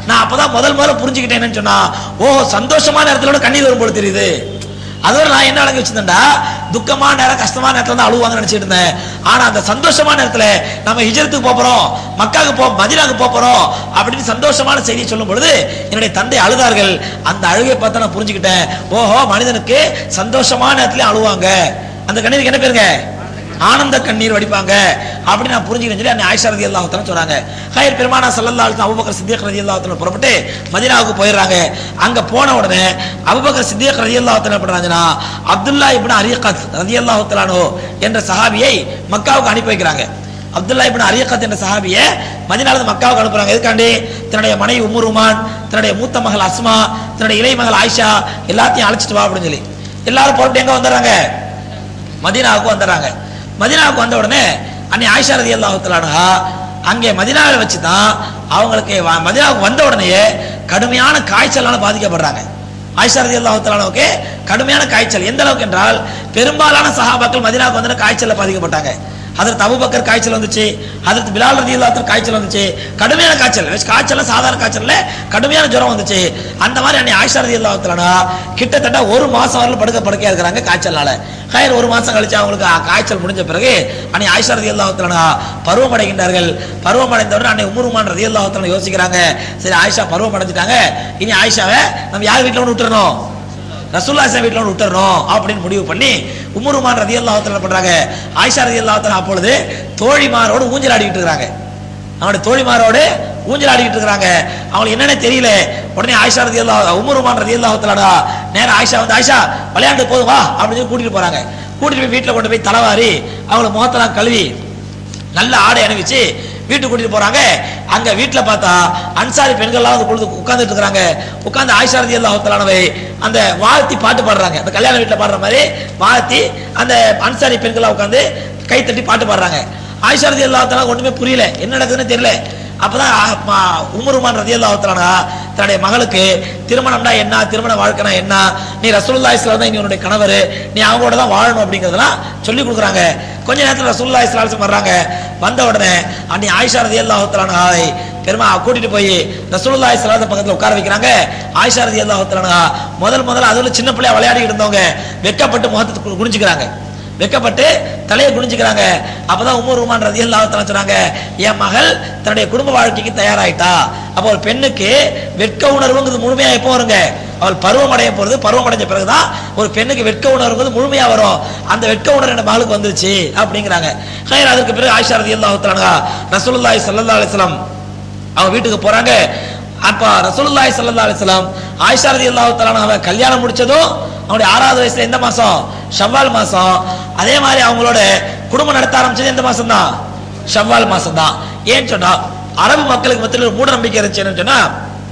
நான் அப்பதான் முதல் முதல்ல புரிஞ்சுக்கிட்டேன்னு சொன்னா ஓ சந்தோஷமான நேரத்துல கூட கண்ணீர் வரும் போல தெரியுது அதோட நான் என்ன விளங்கி வச்சிருந்தேன்டா துக்கமான நேரம் கஷ்டமான நேரத்துல தான் அழுவாங்க நினைச்சிட்டு இருந்தேன் ஆனா அந்த சந்தோஷமான நேரத்துல நம்ம ஹிஜரத்துக்கு போப் போறோம் மக்காவுக்கு போ மதினாவுக்கு போப் போறோம் அப்படின்னு சந்தோஷமான செய்தி சொல்லும் பொழுது என்னுடைய தந்தை அழுதார்கள் அந்த அழுகை பார்த்து நான் புரிஞ்சுக்கிட்டேன் ஓஹோ மனிதனுக்கு சந்தோஷமான நேரத்துல அழுவாங்க அந்த கண்ணீருக்கு என்ன பேருங்க ஆனந்த கண்ணீர் வடிப்பாங்க அப்படி நான் புரிஞ்சுக்கிறேன் சொல்லி அன்னை ஆயிஷா ரதி அல்லாஹ் சொல்றாங்க ஹயர் பெருமானா சல்லல்லா அலுவலம் அபுபக்கர் சித்திக் ரதி அல்லாஹ் புறப்பட்டு மதீனாவுக்கு போயிடுறாங்க அங்க போன உடனே அபுபக்கர் சித்திக் ரதி அல்லாஹ் என்ன பண்றாங்கன்னா அப்துல்லா இப்னு அரியகத் ரதி அல்லாஹ் என்ற சஹாபியை மக்காவுக்கு அனுப்பி வைக்கிறாங்க அப்துல்லா இப்னு அரியகத் என்ற சஹாபியை மதினால மக்காவுக்கு அனுப்புறாங்க எதுக்காண்டி தன்னுடைய மனைவி உம்மு ருமான் தன்னுடைய மூத்த மகள் அஸ்மா தன்னுடைய இளைய மகள் ஆயிஷா எல்லாத்தையும் அழைச்சிட்டு வா அப்படின்னு சொல்லி எல்லாரும் புறப்பட்டு எங்க வந்துடுறாங்க மதீனாவுக்கு வந்துடுறாங்க மதீனாவுக்கு வந்த உடனே அன்னை ஆயிஷா ரதி அல்லாஹுத்தலானா அங்கே மதினாவில் வச்சு தான் அவங்களுக்கு வ- மதீனாவுக்கு வந்த உடனேயே கடுமையான காய்ச்சலால பாதிக்கப்படுறாங்க ஆயிஷா ரதி அல்லாஹுத்தலானுக்கு கடுமையான காய்ச்சல் எந்த அளவுக்கு என்றால் பெரும்பாலான சஹாபாக்கள் மதீனாவுக்கு வந்து காய்ச்சல்ல பாதிக்கப்பட்டாங்க அதற்கு அபுபக்கர் காய்ச்சல் வந்துச்சு அதற்கு பிலால் ரதி அல்லாஹ் காய்ச்சல் வந்துச்சு கடுமையான காய்ச்சல் காய்ச்சல் சாதாரண காய்ச்சல்ல கடுமையான ஜுரம் வந்துச்சு அந்த மாதிரி அன்னை ஆயிஷா ரதி அல்லாஹ் கிட்டத்தட்ட ஒரு மாசம் வரல படுக்க படுக்கையா இருக்கிறாங்க காய்ச்சல்னால ஹயர் ஒரு மாசம் கழிச்சு அவங்களுக்கு ஆ- காய்ச்சல் முடிஞ்ச பிறகு அன்னை ஆயிஷா ரதி அல்லாஹ் பருவம் அடைகின்றார்கள் பருவம் அடைந்த உடனே அன்னை உமருமான் ரதி அல்லாஹ் யோசிக்கிறாங்க சரி ஆயிஷா பருவம் அடைஞ்சிட்டாங்க இனி ஆயிஷாவை நம்ம யார் வீட்டுல கொண்டு விட்டுறணும் ரசூல்லா சாஹிப் வீட்டில் ஒன்று விட்டுறணும் அப்படின்னு முடிவு பண்ணி உமருமான் ரதி அல்லாஹத்தில் பண்றாங்க ஆயிஷா ரதி அல்லாஹத்தில் அப்பொழுது தோழிமாரோடு ஊஞ்சல் ஆடிக்கிட்டு இருக்கிறாங்க அவனுடைய தோழிமாரோடு ஊஞ்சல் ஆடிக்கிட்டு இருக்கிறாங்க அவங்களுக்கு என்னன்னு தெரியல உடனே ஆயிஷா ரதி அல்லா உமருமான் ரதி அல்லாஹத்தலாடா நேரம் ஆயிஷா வந்து ஆயிஷா விளையாண்டு போதும் வா அப்படின்னு சொல்லி கூட்டிட்டு போறாங்க கூட்டிட்டு போய் வீட்டில் கொண்டு போய் தலைவாரி அவங்கள முகத்தெல்லாம் கழுவி நல்ல ஆடை அணிவிச்சு வீட்டுக்கு கூட்டிட்டு போறாங்க அங்க வீட்டுல பார்த்தா அன்சாரி பெண்கள்லாம் வந்து பொழுது உட்கார்ந்துட்டு இருக்காங்க உட்கார்ந்து ஆயிஷா ரதி அல்லாஹத்தலானவை அந்த வாழ்த்தி பாட்டு பாடுறாங்க அந்த கல்யாண வீட்டுல பாடுற மாதிரி வாழ்த்தி அந்த அன்சாரி பெண்கள்லாம் உட்கார்ந்து கை தட்டி பாட்டு பாடுறாங்க ஆயிஷா ரதி அல்லாஹத்தலா ஒண்ணுமே புரியல என்ன நடக்குதுன்னு தெரியல அப்பதான் உமருமான் ரதி அல்லாஹத்தலானா தன்னுடைய மகளுக்கு திருமணம்னா என்ன திருமண வாழ்க்கைனா என்ன நீ ரசூலுல்லாஹி ஸல்லல்லாஹு தான் இனி உன்னுடைய கணவர் நீ அவங்களோட தான் வாழணும் அப்படிங்கறதெல்லாம் சொல்லி கொடுக்குறாங்க கொஞ்ச நேரத்துல ரசூலுல்லாஹி ஸல்லல்லாஹு அலைஹி வஸல்லம் வர்றாங்க வந்த உடனே அன்னி ஆயிஷா ரலியல்லாஹு தஆலா பெருமா கூட்டிட்டு போய் ரசூலுல்லாஹி ஸல்லல்லாஹு அலைஹி பக்கத்துல உட்கார வைக்கிறாங்க ஆயிஷா ரலியல்லாஹு தஆலா முதல் முதல்ல அதுல சின்ன பிள்ளையா விளையாடிட்டு இருந்தவங்க வெட்கப்பட்டு முகத்தை கு- குனிஞ்சுக்கிறாங்க வெட்கப்பட்டு தலையை குனிஞ்சுக்கிறாங்க அப்பதான் உமர் உமான் ரதி அல்லாஹ் சொன்னாங்க என் மகள் தன்னுடைய குடும்ப வாழ்க்கைக்கு தயாராயிட்டா அப்போ ஒரு பெண்ணுக்கு வெட்க உணர்வுங்கிறது முழுமையா எப்போ வருங்க அவள் பருவம் அடைய போறது பருவம் அடைஞ்ச பிறகுதான் ஒரு பெண்ணுக்கு வெட்க உணர்வுங்கிறது முழுமையா வரும் அந்த வெட்க உணர்வு என் மகளுக்கு வந்துருச்சு அப்படிங்கிறாங்க ஹைர் அதற்கு பிறகு ஆயிஷா ரதி அல்லாஹ் ரசூலுல்லாஹி ஸல்லல்லாஹு அலைஹி வஸல்லம் அவங்க வீட்டுக்கு போறாங்க அப்ப ரசூலுல்லாஹி ஸல்லல்லாஹு அலைஹி வஸல்லம் ஆயிஷா ரலியல்லாஹு தஆலா அவ கல்யாணம் முடிச்சதும் அவனுடைய ஆறாவது வயசுல எந்த மாசம் ஷவ்வால் மாசம் அதே மாதிரி அவங்களோட குடும்பம் நடத்த ஆரம்பிச்சது எந்த மாசம் தான் ஷவ்வால் மாசம் தான் ஏன்னு சொன்னா அரபு மக்களுக்கு மத்தியில் ஒரு மூட நம்பிக்கை இருந்துச்சு என்னன்னு சொன்னா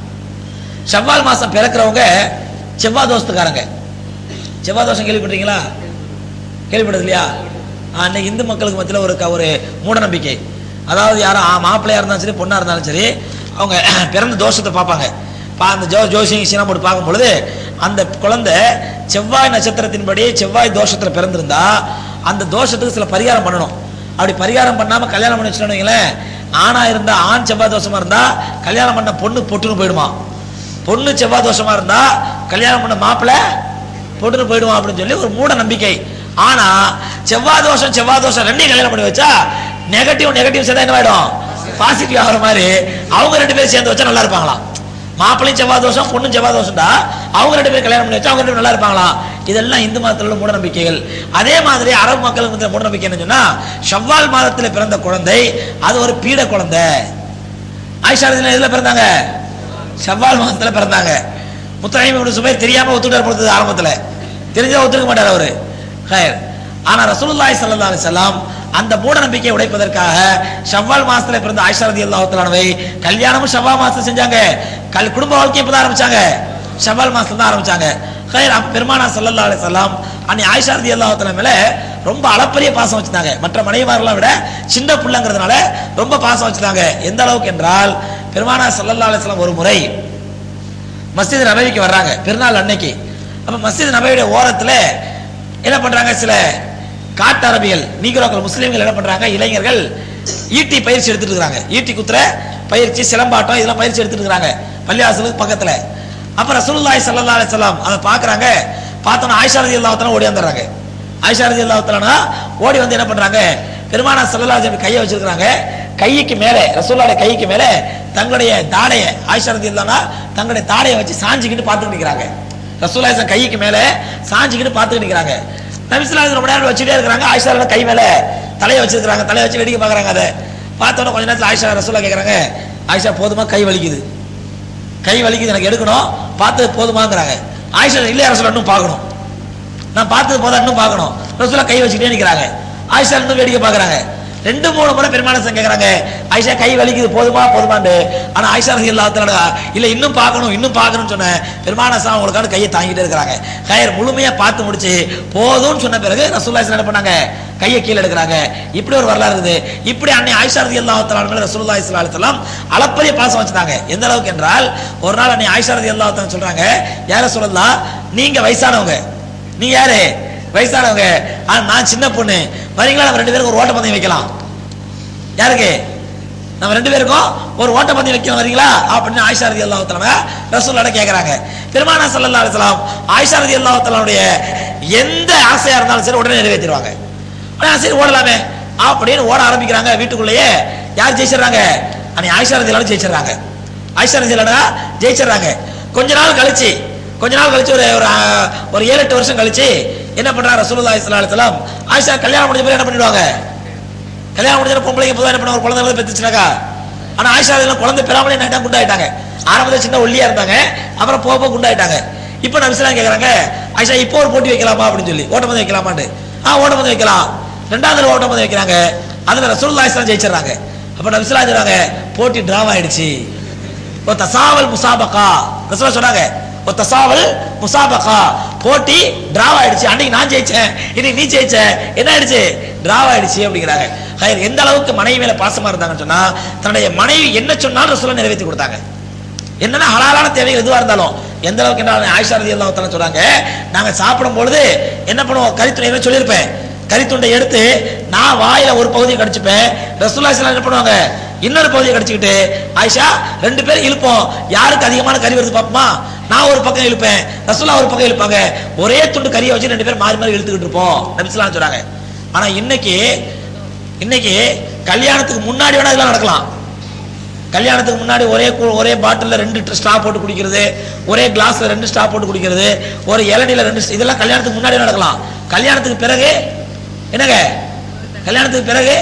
ஷவ்வால் மாசம் பிறக்கிறவங்க செவ்வாய் தோஷத்துக்காரங்க செவ்வாய் தோஷம் கேள்விப்பட்டீங்களா கேள்விப்பட்டது இல்லையா அன்னைக்கு இந்து மக்களுக்கு மத்தியில் ஒரு க- ஒரு மூட நம்பிக்கை அதாவது யாரும் ஆ, மாப்பிள்ளையா இருந்தாலும் சரி பொண்ணா இருந்தாலும் சரி அவங்க பிறந்த தோஷத்தை பார்ப்பாங்க பா அந்த ஜோ ஜோசியம் சீனா போட்டு பார்க்கும் பொழுது அந்த குழந்தை செவ்வாய் நட்சத்திரத்தின்படி செவ்வாய் தோஷத்துல பிறந்திருந்தா அந்த தோஷத்துக்கு சில பரிகாரம் பண்ணணும் அப்படி பரிகாரம் பண்ணாம கல்யாணம் பண்ணி வச்சுட்டோம்னு வைங்களேன் ஆணா இருந்தா ஆண் செவ்வாய் தோஷமா இருந்தா கல்யாணம் பண்ண பொண்ணு பொட்டுன்னு போயிடுமா பொண்ணு செவ்வாய் தோஷமா இருந்தா கல்யாணம் பண்ண மாப்பிள்ளை போட்டுட்டு போயிடுவான் அப்படின்னு சொல்லி ஒரு மூட நம்பிக்கை ஆனா செவ்வாய் தோஷம் செவ்வாய் தோஷம் ரெண்டையும் கல்யாணம் பண்ணி வச்சா நெகட்டிவ் நெகட்டிவ் சேர்ந்தா என்ன ஆயிடும் பாசிட்டிவ் ஆகிற மாதிரி அவங்க ரெண்டு பேரும் சேர்ந்து வச்சா நல்லா இருப்பாங்களாம் மாப்பிள்ளையும் செவ்வாய் தோஷம் பொண்ணும் செவ்வாய் தோஷம்டா அவங்க ரெண்டு பேரும் கல்யாணம் பண்ணி வச்சா அவங்க ரெண்டு பேரும் நல்லா இருப்பாங்களாம் இதெல்லாம் இந்து மதத்தில் உள்ள மூட நம்பிக்கைகள் அதே மாதிரி அரபு மக்களுக்கு மத்தியில மூட நம்பிக்கை என்ன சொன்னா ஷவ்வால் மாதத்தில் பிறந்த குழந்தை அது ஒரு பீட குழந்தை ஆயிஷா ரலியல்லாஹு எதுல பிறந்தாங்க ஷவ்வால் மாதத்துல பிறந்தாங்க முத்தரையும் இப்னு சுபைர் தெரியாம ஒத்துட்டார் பொறுத்தது ஆரம்பத்துல தெரிஞ்சா ஒத்துக்க மாட்டார் அவரு ஹைர் ஆனா ரசூலுல்லாஹி ஸல்லல்லாஹு அலைஹி வஸல்லம் அந்த மூட நம்பிக்கையை உடைப்பதற்காக ஷவ்வால் மாசத்துல பிறந்த ஆயிஷா ரலியல்லாஹு தஆலாவை கல்யாணமும் ஷவ்வால் மாசத்துல செஞ்சாங்க கல் குடும்ப வாழ்க்கை எப்பதான் ஆரம்பிச்சாங்க ஷவ்வால் மாசத்துல தான் ஆரம்பிச்சாங்க ஹைர் அப்ப பெருமானா ஸல்லல்லாஹு அலைஹி வஸல்லம் அன்னி ஆயிஷா ரலியல்லாஹு தஆலா மேல ரொம்ப அளப்பரிய பாசம் வச்சிருந்தாங்க மற்ற மனைவிமாரெல்லாம் விட சின்ன பிள்ளைங்கிறதுனால ரொம்ப பாசம் வச்சிருந்தாங்க எந்த அளவுக்கு என்றால் பெருமானா ஸல்லல்லாஹு அலைஹி வஸல்லம் ஒரு முறை மஸ்ஜித் நபவிக்கு வர்றாங்க பெருநாள் அன்னைக்கு அப்ப மஸ்ஜித் நபவியுடைய ஓரத்துல என்ன பண்றாங்க சில காட்டு அரபிகள் நீக்ரோக்கள் முஸ்லீம்கள் என்ன பண்றாங்க இளைஞர்கள் ஈட்டி பயிற்சி எடுத்துட்டு இருக்காங்க ஈட்டி குத்துற பயிற்சி சிலம்பாட்டம் இதெல்லாம் பயிற்சி எடுத்துட்டு இருக்காங்க பள்ளிவாசலுக்கு பக்கத்துல அப்ப ரசூலுல்லாஹி ஸல்லல்லாஹு அலைஹி வஸல்லம் அதை பார்க்கறாங்க பார்த்தோன்னா ஆயிஷா ரலியல்லாஹு தஆலா ஓடி வந்துடுறாங்க ஆயிஷா ரலியல்லாஹு தஆலா ஓடி வந்து என்ன பண்றாங்க பெருமானா ஸல்லல்லாஹு அலைஹி வஸல்லம் கையை வச்சிருக்காங்க கைக்கு மேலே ரசூலுல்லாஹி கைக்கு மேலே தங்களுடைய தாடைய ஆயிஷா ரலியல்லாஹு தங்களுடைய தாடையை வச்சு சாஞ்சிக்கிட்டு பார்த்துட்டு நிற்கிறாங்க ரசூலுல்லாஹி ஸல்லல்லாஹு கைக்கு மேலே சாஞ்சிக்கிட்டு பார்த்துட்டு நிற்கிறாங்க நபிசுல்லாஹி ரொம்ப நேரம் வச்சுட்டே இருக்கிறாங்க ஆயிஷா ரலியல்லாஹு கை மேலே தலையை வச்சிருக்காங்க தலையை வச்சு வேடிக்கை பார்க்கறாங்க அதை பார்த்தோன்னே கொஞ்ச நேரத்தில் ஆயிஷா ரசூலா கேட்குறாங்க ஆயிஷா போதுமா கை வலிக்குது கை வலிக்குது எனக்கு எடுக்கணும் பார்த்தது போதுமாங்கிறாங்க ஆயிஷா இல்லையா ரசூலா இன்னும் பார்க்கணும் நான் பார்த்தது போதா இன்னும் பார்க்கணும் ரசூலா கை வச்சுக்கிட்டே நிற்கிறாங்க ஆயிஷா இன்னும் வேடிக்கை பார்க்கறாங்க ரெண்டு மூணு முறை பெருமானசன் கேட்கறாங்க ஆயிஷா கை வலிக்குது போதுமா போதுமான்னு ஆனா ஆயிஷா ரசி இல்லாத்தனடா இல்ல இன்னும் பார்க்கணும் இன்னும் பார்க்கணும்னு சொன்ன பெருமானசா அவங்களுக்கான கையை தாங்கிட்டே இருக்கிறாங்க கயிறு முழுமையா பார்த்து முடிச்சு போதும்னு சொன்ன பிறகு ரசூல்லா என்ன பண்ணாங்க கையை கீழே எடுக்கிறாங்க இப்படி ஒரு வரலாறு இருக்குது இப்படி அன்னை ஆயிஷா ரதி அல்லாஹ் மேல ரசூல்லா இஸ்லாம் அளப்பரிய பாசம் வச்சிருந்தாங்க எந்த அளவுக்கு என்றால் ஒரு நாள் அன்னை ஆயிஷா ரதி அல்லாஹ் சொல்றாங்க யார சொல்லலாம் நீங்க வயசானவங்க நீங்க யாரு வயசானவங்க ஆனா நான் சின்ன பொண்ணு வரீங்களா நம்ம ரெண்டு பேருக்கு ஒரு ஓட்டப்பந்தயம் வைக்கலாம் யாருக்கு நம்ம ரெண்டு பேருக்கும் ஒரு ஓட்டப்பந்தயம் வைக்கலாம் வரீங்களா அப்படின்னு ஆயிஷா ரதி அல்லாஹ் தலா ரசூல்லோட கேட்கறாங்க பெருமானா சல்லல்லா அலிஸ்லாம் ஆயிஷா ரதி அல்லாஹ் தலாவுடைய எந்த ஆசையா இருந்தாலும் சரி உடனே நிறைவேற்றிடுவாங்க உடனே சரி ஓடலாமே அப்படின்னு ஓட ஆரம்பிக்கிறாங்க வீட்டுக்குள்ளேயே யார் ஜெயிச்சிடுறாங்க அன்னை ஆயிஷா ரதி அல்லாஹ் ஜெயிச்சிடுறாங்க ஆயிஷா ரதி அல்லாஹ் ஜெயிச்சிடுறாங்க கொஞ்ச நாள் கழிச்சு கொஞ்ச நாள் கழிச்சு ஒரு ஒரு, ஆஹ், ஒரு ஏழு எட்டு வருஷம் கழிச்சு என்ன பண்றாங்க ரசூலுல்லாஹி ஸல்லல்லாஹு அலைஹி வஸல்லம் ஆயிஷா கல்யாணம் முடிஞ்ச பிறகு என்ன பண்ணிடுவாங்க கல்யாணம் முடிஞ்ச பொம்பளைங்க பொதுவாக என்ன பண்ண ஒரு குழந்தை பெற்றுச்சுனாக்கா ஆனா ஆயிஷா இதெல்லாம் குழந்தை பெறாமலே என்ன குண்டாயிட்டாங்க ஆரம்பத்தில் சின்ன ஒல்லியா இருந்தாங்க அப்புறம் போக போக குண்டாயிட்டாங்க இப்போ நபிசலாம் கேக்குறாங்க ஆயிஷா இப்போ ஒரு போட்டி வைக்கலாமா அப்படின்னு சொல்லி ஓட்டப்பந்தயம் வைக்கலாமான்னு ஆ ஓட்டப்பந்தயம் வைக்கலாம் ரெண்டாவது தடவை ஓட்டப்பந்தயம் வைக்கிறாங்க அதுல ரசூலுல்லாஹி ஸல்லல்லாஹு ஜெயிச்சிடுறாங்க அப்ப நபிசலாம் சொல்றாங்க போட்டி டிராவ் ஆயிடுச்சு ஒரு தசாவல் முசாபகா ரசூலா சொன்னாங்க ஒரு தசாவல் முசாபகா போட்டி டிராவ் ஆயிடுச்சு அன்னைக்கு நான் ஜெயிச்சேன் இன்னைக்கு நீ ஜெயிச்ச என்ன ஆயிடுச்சு டிராவ் ஆயிடுச்சு அப்படிங்கிறாங்க ஹைர் எந்த அளவுக்கு மனைவி மேல பாசமா இருந்தாங்கன்னு சொன்னா தன்னுடைய மனைவி என்ன சொன்னாலும் ரசூலா நிறைவேற்றி கொடுத்தாங்க என்னன்னா ஹலாலான தேவைகள் எதுவா இருந்தாலும் எந்த அளவுக்கு என்ன ஆயிஷா ரதி அல்லாஹ் சொல்றாங்க நாங்க சாப்பிடும் பொழுது என்ன பண்ணுவோம் கறித்துணை என்ன சொல்லியிருப்பேன் கறித்துண்டை எடுத்து நான் வாயில ஒரு பகுதியை கடிச்சுப்பேன் ரசூல்லா ஸல்லல்லாஹு என்ன பண்ணுவாங்க இன்னொரு பகுதியை கடிச்சுக்கிட்டு ஆயிஷா ரெண்டு பேரும் இழுப்போம் யாருக்கு அதிகமான கறி வருது பாப்போமா நான் ஒரு பக்கம் இழுப்பேன் ரசூல்லா ஒரு பக்கம் இழுப்பாங்க ஒரே துண்டு கறியை வச்சு ரெண்டு பேரும் மாறி மாறி இழுத்துக்கிட்டு இருப்போம் நபிஸ்லாம் சொல்றாங்க ஆனா இன்னைக்கு இன்னைக்கு கல்யாணத்துக்கு முன்னாடி வேணா இதெல்லாம் நடக்கலாம் கல்யாணத்துக்கு முன்னாடி ஒரே கு- ஒரே பாட்டில்ல ரெண்டு ஸ்ட்ரா போட்டு குடிக்கிறது ஒரே கிளாஸ்ல ரெண்டு ஸ்ட்ரா போட்டு குடிக்கிறது ஒரு இளநில ரெண்டு st- இதெல்லாம் கல்யாணத்துக்கு முன்னாடி நடக்கலாம் கல்யாணத்துக்கு பிறகு என்னங்க கல்யாணத்துக்கு பிறகு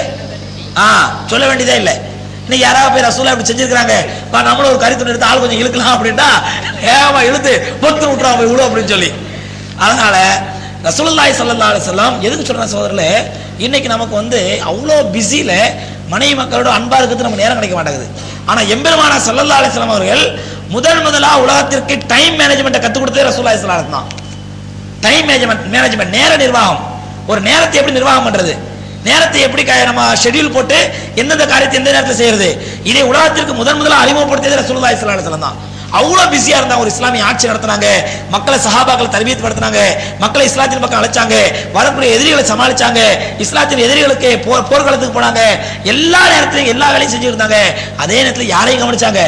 ஆ சொல்ல வேண்டியதே இல்லை இன்னைக்கு யாராவது போய் ரசூலா இப்படி செஞ்சிருக்காங்க பா நம்மளும் ஒரு கறித்துணை எடுத்து ஆள் கொஞ்சம் இழுக்கலாம் அப்படின்னா ஏமா இழுத்து பொத்து விட்டுறா போய் விடு அப்படின்னு சொல்லி அதனால ரசூலுல்லாஹி ஸல்லல்லாஹு அலைஹி வஸல்லம் எதுக்கு சொல்றேன் சகோதரர்களே இன்னைக்கு நமக்கு வந்து அவ்வளோ பிஸியில மனைவி மக்களோட அன்பா இருக்கிறது நமக்கு நேரம் கிடைக்க மாட்டேங்குது ஆனா எம்பெருமானா ஸல்லல்லாஹு அலைஹி வஸல்லம் அவர்கள் முதல் முதலா உலகத்திற்கு டைம் மேனேஜ்மெண்ட்டை கற்றுக் கொடுத்ததே ரசூலுல்லாஹி ஸல்லல்லாஹு அலைஹி வஸல்லம் தான் டைம் மேனேஜ்மெண்ட் மேனேஜ்மெண்ட் நேர நிர்வாகம் ஒரு நேரத்தை எப்படி நிர்வாகம் பண்றது நேரத்தை எப்படி க- நம்ம ஷெட்யூல் போட்டு எந்தெந்த காரியத்தை எந்த நேரத்தில் செய்யறது இதை உலகத்திற்கு முதன் முதல்ல அறிமுகப்படுத்தியது ரசூலுல்லாஹி ஸல்லல்லாஹு அலைஹி வஸல்லம் தான் அவ்வளோ பிஸியா இருந்தாங்க ஒரு இஸ்லாமிய ஆட்சி நடத்தினாங்க மக்களை சஹாபாக்களை தர்பியத் படுத்தினாங்க மக்களை இஸ்லாத்தின் பக்கம் அழைச்சாங்க வரக்கூடிய எதிரிகளை சமாளிச்சாங்க இஸ்லாத்தின் எதிரிகளுக்கு போர் போர்க்களத்துக்கு போனாங்க எல்லா நேரத்திலையும் எல்லா வேலையும் செஞ்சுட்டு இருந்தாங்க அதே நேரத்தில் யாரையும் கவனிச்சாங்க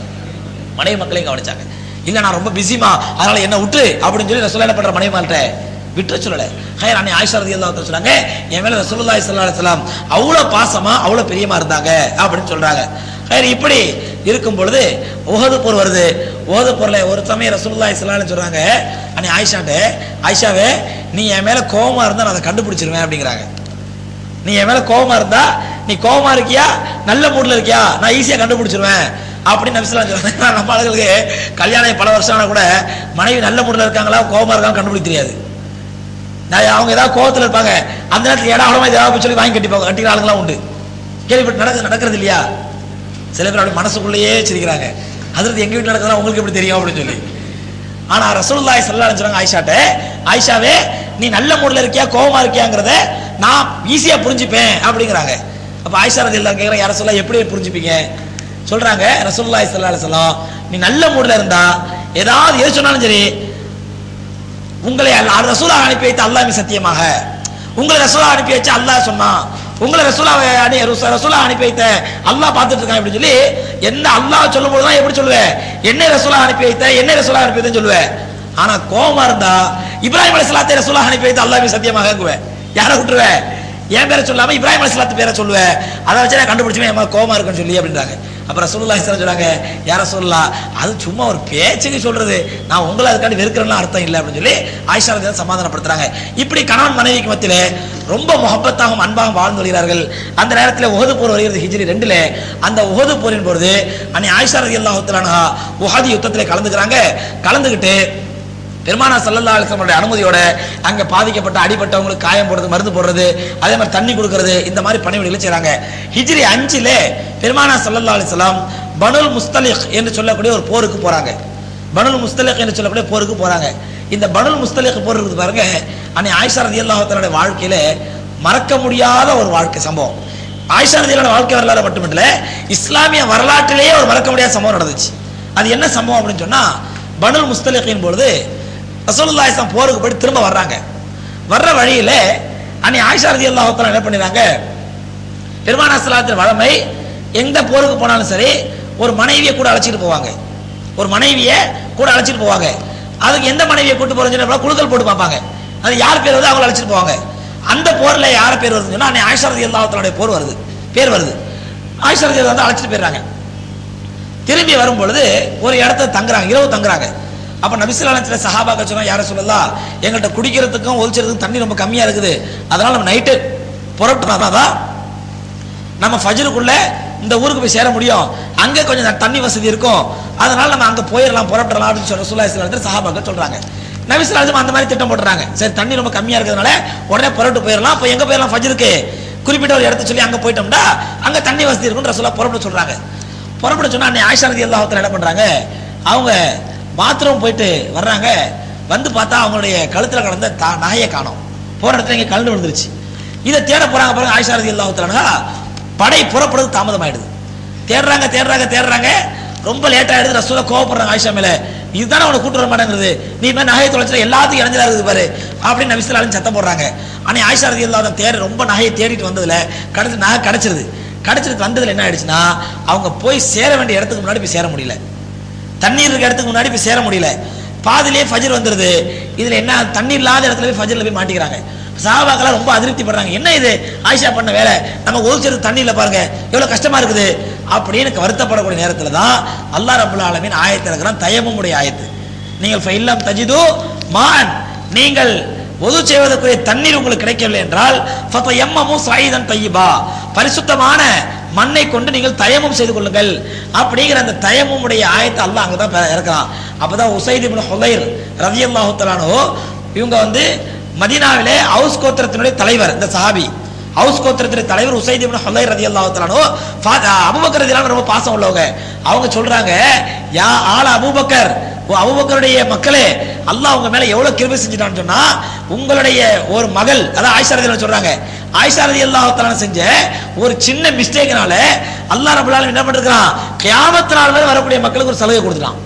மனைவி மக்களையும் கவனிச்சாங்க இல்ல நான் ரொம்ப பிஸிமா அதனால என்ன விட்டு அப்படின்னு சொல்லி ரசூலுல்லாஹி என்ன பண்ற மனைவிமார்ட்ட விட்டு சொல்லல ஹயர் அன்னை ஆயிஷா ரலியல்லாஹு அன்ஹா சொன்னாங்க என் மேல ரசூலுல்லாஹி ஸல்லல்லாஹு அலைஹி வஸல்லம் அவ்வளவு பாசமா அவ்வளவு பிரியமா இருந்தாங்க அப்படின்னு சொல்றாங்க ஹயர் இப்படி இருக்கும் பொழுது உஹது போர் வருது உஹது போர்ல ஒரு சமயம் ரசூலுல்லாஹி ஸல்லல்லாஹு அலைஹி சொல்றாங்க அன்னை ஆயிஷாட்ட ஆயிஷாவே நீ என் மேல கோவமா இருந்தா நான் அதை கண்டுபிடிச்சிருவேன் அப்படிங்கிறாங்க நீ என் மேல கோவமா இருந்தா நீ கோவமா இருக்கியா நல்ல மூட்ல இருக்கியா நான் ஈஸியா கண்டுபிடிச்சிருவேன் அப்படின்னு நபிஸ்லாம் சொல்றாங்க நம்ம ஆளுங்களுக்கு கல்யாணம் ஆகி பல வருஷம் ஆனா கூட மனைவி நல்ல மூட்ல இருக்காங்களா கோவமா இருக்காங்க கண்டுபிடிக்க தெரியாது நான் அவங்க ஏதாவது கோவத்துல இருப்பாங்க அந்த நேரத்தில் இடம் இடமா ஏதாவது சொல்லி வாங்கி கட்டிப்பாங்க கட்டிக்கிற ஆளுங்களாம் உண்டு கேள்விப்பட்டு நடக்குது நடக்கிறது இல்லையா சில பேர் அப்படி மனசுக்குள்ளேயே வச்சிருக்கிறாங்க அதில் எங்க வீட்டில் நடக்குதுன்னா உங்களுக்கு எப்படி தெரியும் அப்படின்னு சொல்லி ஆனா ரசூலுல்லாஹி ஸல்லல்லாஹு அலைஹி வஸல்லம் ஆயிஷாட்ட ஆயிஷாவே நீ நல்ல மூட்ல இருக்கியா கோவமா இருக்கியாங்கிறத நான் ஈஸியா புரிஞ்சுப்பேன் அப்படிங்கிறாங்க அப்ப ஆயிஷா ரலியல்லாஹு கேக்குறாங்க யார சொல்ல எப்படி புரிஞ்சுப்பீங்க சொல்றாங்க ரசூலுல்லாஹி ஸல்லல்லாஹு அலைஹி வஸல்லம் நீ நல்ல மூட்ல இருந்தா ஏதாவது எது சொன்னாலும் சரி உங்களை அல்ல- ரசூலா அனுப்பி வைத்த அல்லாஹ் மீது சத்தியமாக உங்களை ரசூலா அனுப்பி வச்சு அல்லாஹ் சொன்னான் உங்களை ரசூலாவை அனி ரசூ- ரசூலா அனுப்பி வைத்த அல்லாஹ் பார்த்துட்டு இருக்கான் அப்படின்னு சொல்லி என்ன அல்லாஹ் சொல்லும் போது தான் எப்படி சொல்லுவேன் என்ன ரசூலா அனுப்பி வைத்த என்ன ரசூலா அனுப்பி வைத்தேன்னு சொல்லுவேன் ஆனா கோவமா இருந்தா இப்ராஹிம் அலைஹிஸ்ஸலாத்தை ரசூலா அனுப்பி வைத்த அல்லாஹ் சத்தியமாக கேக்குவேன் யாரை விட்டுருவேன் என் பேரை சொல்லாம இப்ராஹிம் அலைஹிஸ்ஸலாத்து பேரை சொல்லுவேன் அதை வச்சு நான் கண்டுபிடிச்சுமே என் மேல கோவமா இருக்குன்னு சொல்லி அப்படின்றாங்க அப்ப ரசூலுல்லாஹி ஸல்லல்லாஹு அலைஹி சொல்றாங்க யார சொல்லலாம் அது சும்மா ஒரு பேச்சுக்கு சொல்றது நான் உங்களை அதுக்காண்டி வெறுக்கிறேன்னு அர்த்தம் இல்லை அப்படின்னு சொல்லி ஆயிஷா ரலியல்லாஹு சமாதானப்படுத்துறாங்க இப்படி கணவன் மனைவிக்கு மத்தியிலே ரொம்ப முகப்பத்தாகவும் அன்பாகவும் வாழ்ந்து வருகிறார்கள் அந்த நேரத்தில் உஹது போர் வருகிறது ஹிஜ்ரி ரெண்டுல அந்த உஹது போரின் பொழுது அன்னை ஆயிஷா ரலியல்லாஹு தஆலா உஹது யுத்தத்தில் கலந்துக்கிறாங்க கலந்துக்கிட்டு பெருமானா சல்லல்லா அலிஸ்லமுடைய அனுமதியோட அங்க பாதிக்கப்பட்ட அடிபட்டவங்களுக்கு காயம் போடுறது மருந்து போடுறது அதே மாதிரி தண்ணி கொடுக்கறது இந்த மாதிரி பணிவிடைகளை செய்றாங்க ஹிஜ்ரி அஞ்சுல பெருமானா சல்லல்லா அலிஸ்லாம் பனுல் முஸ்தலிக் என்று சொல்லக்கூடிய ஒரு போருக்கு போறாங்க பனுல் முஸ்தலிக் என்று சொல்லக்கூடிய போருக்கு போறாங்க இந்த பனுல் முஸ்தலிக் போர் இருக்குது பாருங்க அன்னை ஆயிஷா ரதியல்லாஹு தஆலாவுடைய வாழ்க்கையில மறக்க முடியாத ஒரு வாழ்க்கை சம்பவம் ஆயிஷா ரதியல்லாஹு வாழ்க்கை வரலாறு மட்டுமில்ல இஸ்லாமிய வரலாற்றிலேயே ஒரு மறக்க முடியாத சம்பவம் நடந்துச்சு அது என்ன சம்பவம் அப்படின்னு சொன்னா பனுல் முஸ்தலிகின் பொழுது ரசூலுல்லாஹி ஸல்லல்லாஹு போருக்கு போய் திரும்ப வர்றாங்க வர்ற வழியில அன்னை ஆயிஷா ரதியல்லாஹு தஆலா என்ன பண்ணிடுறாங்க பெருமானா ஸல்லல்லாஹு வழமை எந்த போருக்கு போனாலும் சரி ஒரு மனைவியை கூட அழைச்சிட்டு போவாங்க ஒரு மனைவியை கூட அழைச்சிட்டு போவாங்க அதுக்கு எந்த மனைவியை கூட்டு போறேன்னு சொன்னா குழுக்கள் போட்டு பார்ப்பாங்க அது யார் பேர் வருது அவங்கள அழைச்சிட்டு போவாங்க அந்த போர்ல யார் பேர் வருதுன்னு சொன்னா அன்னை ஆயிஷா ரதியல்லாஹு தஆலாவுடைய போர் வருது பேர் வருது ஆயிஷா ரதியல்லாஹு வந்து அழைச்சிட்டு போயிடுறாங்க திரும்பி வரும் பொழுது ஒரு இடத்துல தங்குறாங்க இரவு தங்குறாங்க அப்ப நபிசுல்லாத்துல சஹாபாக்க சொன்னா யார சொல்லலாம் எங்கள்கிட்ட குடிக்கிறதுக்கும் ஒழிச்சதுக்கும் தண்ணி ரொம்ப கம்மியா இருக்குது அதனால நம்ம நைட்டு புறப்பட்டுதான் நம்ம ஃபஜ்ருக்குள்ள இந்த ஊருக்கு போய் சேர முடியும் அங்க கொஞ்சம் ந- தண்ணி வசதி இருக்கும் அதனால நம்ம அங்க போயிடலாம் புறப்படலாம் அப்படின்னு சொல்ற சுல்லா இஸ்லாத்துல சஹாபாக்க சொல்றாங்க நபிசுல்லாலும் அந்த மாதிரி திட்டம் போட்டுறாங்க சரி தண்ணி ரொம்ப கம்மியா இருக்கிறதுனால உடனே புறப்பட்டு போயிடலாம் அப்ப எங்க போயிடலாம் ஃபஜ்ருக்கு குறிப்பிட்ட ஒரு இடத்த சொல்லி அங்க போயிட்டோம்னா அங்க தண்ணி வசதி இருக்கும் ரசூலா புறப்பட சொல்றாங்க புறப்பட சொன்னா அன்னை ஆயிஷா ரதி அல்லாஹத்துல என்ன பண்றாங்க அவங்க பாத்ரூம் போயிட்டு வர்றாங்க வந்து பார்த்தா அவங்களுடைய கழுத்துல கடந்த த- நகையை காணோம் போற இடத்துல இங்க கலந்து விழுந்துருச்சு இதை தேட போறாங்க பாருங்க ஆயிஷா ரதி அல்லாஹத்துல படை புறப்படுறது தாமதமாயிடுது தேடுறாங்க தேடுறாங்க தேடுறாங்க ரொம்ப லேட் ஆயிடுது ரசூலா கோவப்படுறாங்க ஆயிஷா மேல இதுதானே அவனை கூட்டு வர மாட்டேங்கிறது நீ மாதிரி நகையை தொலைச்சிட எல்லாத்துக்கும் இணைஞ்சதா இருக்குது பாரு அப்படின்னு நபிசுலாலும் சத்தம் போடுறாங்க ஆனா ஆயிஷா ரதி அல்லாஹ் தேட ரொம்ப நகையை தேடிட்டு வந்ததுல கடைசி நகை கிடைச்சிருது கிடைச்சிட்டு வந்ததுல என்ன ஆயிடுச்சுன்னா அவங்க போய் சேர வேண்டிய இடத்துக்கு முன்னாடி போய் சேர முடியல தண்ணீர் இருக்க இடத்துக்கு முன்னாடி போய் சேர முடியல பாதிலேயே ஃபஜர் வந்துருது இதுல என்ன தண்ணீர் இல்லாத இடத்துல போய் ஃபஜர்ல போய் மாட்டிக்கிறாங்க சஹாபாக்கெல்லாம் ரொம்ப அதிருப்தி படுறாங்க என்ன இது ஆயிஷா பண்ண வேலை நம்ம ஒதுச்சது தண்ணியில பாருங்க எவ்வளவு கஷ்டமா இருக்குது அப்படின்னு வருத்தப்படக்கூடிய நேரத்துல தான் அல்லாஹ் ரபுல் ஆலமீன் ஆயத்து இருக்கிறான் தயமுடைய ஆயத்து நீங்கள் ஃபைல்லம் தஜிது மான் நீங்கள் ஒது செய்வதற்குரிய தண்ணீர் உங்களுக்கு கிடைக்கவில்லை என்றால் எம்மமும் சாயுதன் தையிபா பரிசுத்தமான மண்ணை கொண்டு நீங்கள் தயமும் செய்து கொள்ளுங்கள் அப்படிங்கிற அந்த தயமும் உடைய ஆயத்தை அல்லாஹ் அங்கதான் பெ- இறக்குறான் அப்பதான் உசைத் இப்னு ஹுதைர் ரலியல்லாஹு தஆலானு இவங்க வந்து மதீனாவிலே ஹவுஸ் கோத்திரத்தினுடைய தலைவர் இந்த சஹாபி ஹவுஸ் கோத்திரத்தினுடைய தலைவர் உசைத் இப்னு ஹுதைர் ரலியல்லாஹு தஆலானு ஃபா- அபூபக்கர் ரலியல்லாஹு ரொம்ப பாசம் உள்ளவங்க அவங்க சொல்றாங்க யா ஆல அபூபக்கர் ஓ அபூபக்கருடைய மக்களே அல்லாஹ் உங்க மேல எவ்வளவு கிருபை செஞ்சுட்டான்னு சொன்னா உங்களுடைய ஒரு மகள் அதான் ஆயிஷா ரதியல்லாஹு சொல்றாங்க ஆயிஷா ரதியல்லாஹு தஆலா செஞ்ச ஒரு சின்ன மிஸ்டேக்னால அல்லாஹ் ரப்பல் ஆலமீன் என்ன பண்ணிருக்கான் கியாமத் நாள் வரை வரக்கூடிய மக்களுக்கு ஒரு சலுகை கொடுத்துட்டான்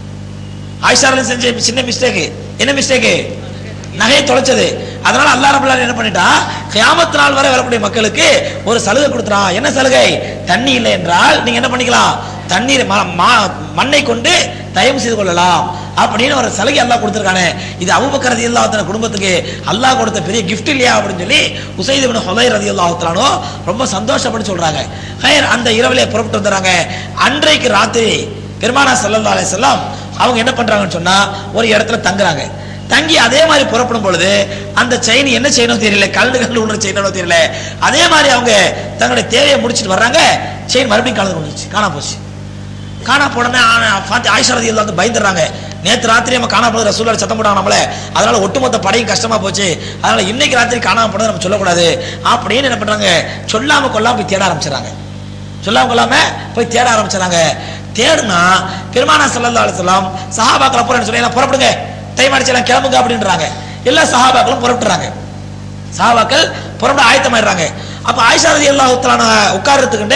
ஆயிஷா ரதி செஞ்ச சின்ன மிஸ்டேக் என்ன மிஸ்டேக் நகையை தொலைச்சது அதனால அல்லாஹ் ரப்பல் ஆலமீன் என்ன பண்ணிட்டான் கியாமத் நாள் வரை வரக்கூடிய மக்களுக்கு ஒரு சலுகை கொடுத்துறான் என்ன சலுகை தண்ணி இல்லை என்றால் நீங்க என்ன பண்ணிக்கலாம் தண்ணீர் ம- மா- மண்ணை கொண்டு தயவு செய்து கொள்ளலாம் அப்படின்னு ஒரு சலுகை அல்லாஹ் கொடுத்திருக்கானே இது அபூபக்கர் ரதியல்லாஹு தஆலா குடும்பத்துக்கு அல்லாஹ் கொடுத்த பெரிய gift இல்லையா அப்படின்னு சொல்லி உசைத் இப்னு ஹுதைர் ரதியல்லாஹு தஆலானோ ரொம்ப சந்தோஷப்பட்டு சொல்றாங்க ஹைர் அந்த இரவிலே புறப்பட்டு வந்துறாங்க அன்றைக்கு ராத்திரி பெருமானா ஸல்லல்லாஹு அலைஹி வஸல்லம் அவங்க என்ன பண்றாங்கன்னு சொன்னா ஒரு இடத்துல தங்குறாங்க தங்கி அதே மாதிரி புறப்படும் பொழுது அந்த செயின் என்ன செய்யணும் தெரியல கலந்து கலந்து உள்ள செய்யணும் தெரியல அதே மாதிரி அவங்க தங்களுடைய தேவையை முடிச்சிட்டு வர்றாங்க செயின் மறுபடியும் கலந்து வந்துச்சு காணா போச்சு காணா போடனே ஃபாத்தி ஆயிஷா ரதி வந்து பயந்துடுறாங்க நேத்து ராத்திரி நம்ம காணா போனது ரசூலா சத்தம் போட்டாங்க நம்மள அதனால ஒட்டுமொத்த படையும் கஷ்டமா போச்சு அதனால இன்னைக்கு ராத்திரி காணாம போனதை நம்ம சொல்லக்கூடாது அப்படின்னு என்ன பண்றாங்க சொல்லாம கொள்ளாம போய் தேட ஆரம்பிச்சிடறாங்க சொல்லாம கொள்ளாம போய் தேட ஆரம்பிச்சாங்க தேடுனா பெருமானா ஸல்லல்லாஹு அலைஹி வஸல்லம் சஹாபாக்கள் அப்புறம் என்ன சொல்லி "எல்லாம் புறப்படுங்க டைம் அடிச்சலாம் கிளம்புங்க அப்படின்றாங்க எல்லா சஹாபாக்களும் புறப்பட்டுறாங்க சஹாபாக்கள் புறப்பட ஆயத்தமாயிடுறாங்க அப்ப ஆயிஷா ரதி அல்லாஹ் உட்கார்றதுக்குண்டு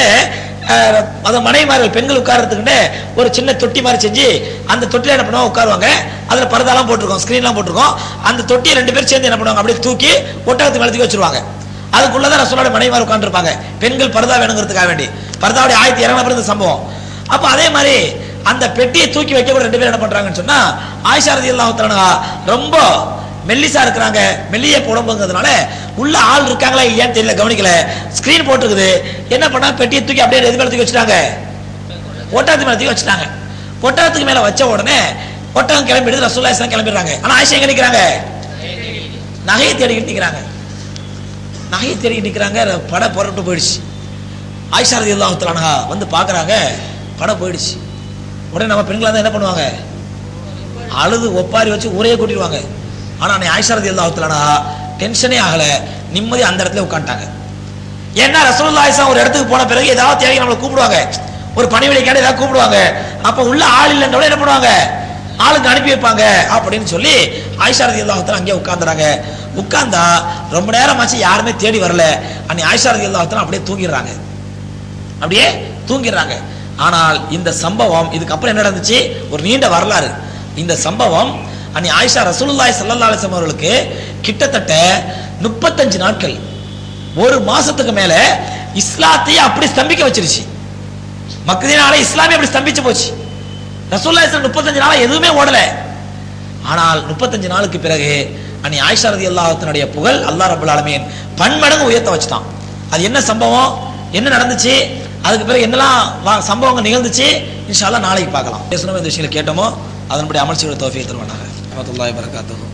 அது மனைவிமார்கள் பெண்கள் உட்கார்றதுக்குண்டு ஒரு சின்ன தொட்டி மாதிரி செஞ்சு அந்த தொட்டில என்ன பண்ணுவாங்க உட்காருவாங்க அதுல பரதாலாம் போட்டிருக்கோம் ஸ்கிரீன்லாம் போட்டிருக்கோம் அந்த தொட்டியை ரெண்டு பேரும் சேர்ந்து என்ன பண்ணுவாங்க அப்படியே தூக்கி ஒட்டகத்து மேல தூக்கி வச்சிருவாங்க அதுக்குள்ளதான் ரசூலோட மனைவி உட்காந்துருப்பாங்க பெண்கள் பர்தா வேணுங்கிறதுக்காக வேண்டி பர்தாவுடைய ஆயிரத்தி இறங்கின பிறகு சம்பவம் அப்ப அதே மாதிரி அந்த பெட்டியை தூக்கி வைக்க கூட ரெண்டு பேரும் என்ன பண்றாங்கன்னு சொன்னா ஆயிஷா ரதி ரொம்ப மெல்லிசா இருக்கிறாங்க மெல்லிய உடம்புங்கிறதுனால உள்ள ஆள் இருக்காங்களா இல்லையான்னு தெரியல கவனிக்கல ஸ்கிரீன் போட்டுருக்குது என்ன பண்ணா பெட்டியை தூக்கி அப்படியே எது மேல தூக்கி வச்சுட்டாங்க ஒட்டகத்து மேல தூக்கி வச்சுட்டாங்க ஒட்டகத்துக்கு மேல வச்ச உடனே ஒட்டகம் கிளம்பிடுது ரசூல்லா இஸ்லாம் கிளம்பிடுறாங்க ஆனா ஆயிஷா எங்க நிக்கிறாங்க நகையை தேடிக்கிட்டு நிக்கிறாங்க நகையை தேடிக்கிட்டு நிக்கிறாங்க படம் புறப்பட்டு போயிடுச்சு ஆயிஷா ரதி அல்லாஹுத்தலானா வந்து பார்க்கறாங்க படம் போயிடுச்சு உடனே நம்ம பெண்களா தான் என்ன பண்ணுவாங்க அழுது ஒப்பாரி வச்சு ஊரையே கூட்டிடுவாங்க ஆனா நீ ஆயிஷா ரதி அல்லாஹுத்தலானா டென்ஷனே ஆகல நிம்மதி அந்த இடத்துல உட்காந்துட்டாங்க ஏன்னா ரசூலுல்லாஹி ஆயிஷா ஒரு இடத்துக்கு போன பிறகு ஏதாவது தேவை நம்மளை கூப்பிடுவாங்க ஒரு பணிவிடைக்கான ஏதாவது கூப்பிடுவாங்க அப்ப உள்ள ஆள் இல்லைன்றவங்க என்ன பண்ணுவாங்க ஆளுக்கு அனுப்பி வைப்பாங்க அப்படின்னு சொல்லி ஆயிஷா ரதி அல்லாஹுத்தலா அங்கேயே உட்காந்துறாங்க உட்கார்ந்தா ரொம்ப நேரம் ஆச்சு யாருமே தேடி வரல அன்னை ஆயிஷா ரதி அல்லாஹுத்தலா அப்படியே தூங்கிடுறாங்க அப்படியே தூங்கிடுறாங்க ஆனால் இந்த சம்பவம் இதுக்கப்புறம் என்ன நடந்துச்சு ஒரு நீண்ட வரலாறு இந்த சம்பவம் அன்னி ஆயிஷா ரசூலுல்லாஹி ஸல்லல்லாஹு அலைஹி வஸல்லம் அவர்களுக்கு கிட்டத்தட்ட முப்பத்தஞ்சு நாட்கள் ஒரு மாசத்துக்கு மேல இஸ்லாத்தையே அப்படி ஸ்தம்பிக்க வச்சிருச்சு மக்களினால இஸ்லாமே அப்படி ஸ்தம்பிச்சு போச்சு ரசூலுல்லாஹி ஸல்லல்லாஹு முப்பத்தஞ்சு நாளா எதுவுமே ஓடல ஆனால் முப்பத்தஞ்சு நாளுக்கு பிறகு அன்னி ஆயிஷா ரதி அல்லாஹத்தினுடைய புகழ் அல்லாஹ் ரபுல் ஆலமீன் பன்மடங்கு உயர்த்த வச்சுட்டான் அது என்ன சம்பவம் என்ன நடந்துச்சு அதுக்கு பிறகு என்னெல்லாம் வா- சம்பவங்கள் நிகழ்ந்துச்சு இன்ஷா அல்லாஹ் நாளைக்கு பார்க்கலாம் பேசணும் இந்த விஷயங்களை கேட்டோமோ அதன்படி அமர்ச்சியோட தோஃபியை தருவானாங்க ரஹ்மத்துல்லாஹி வரகாத்துஹு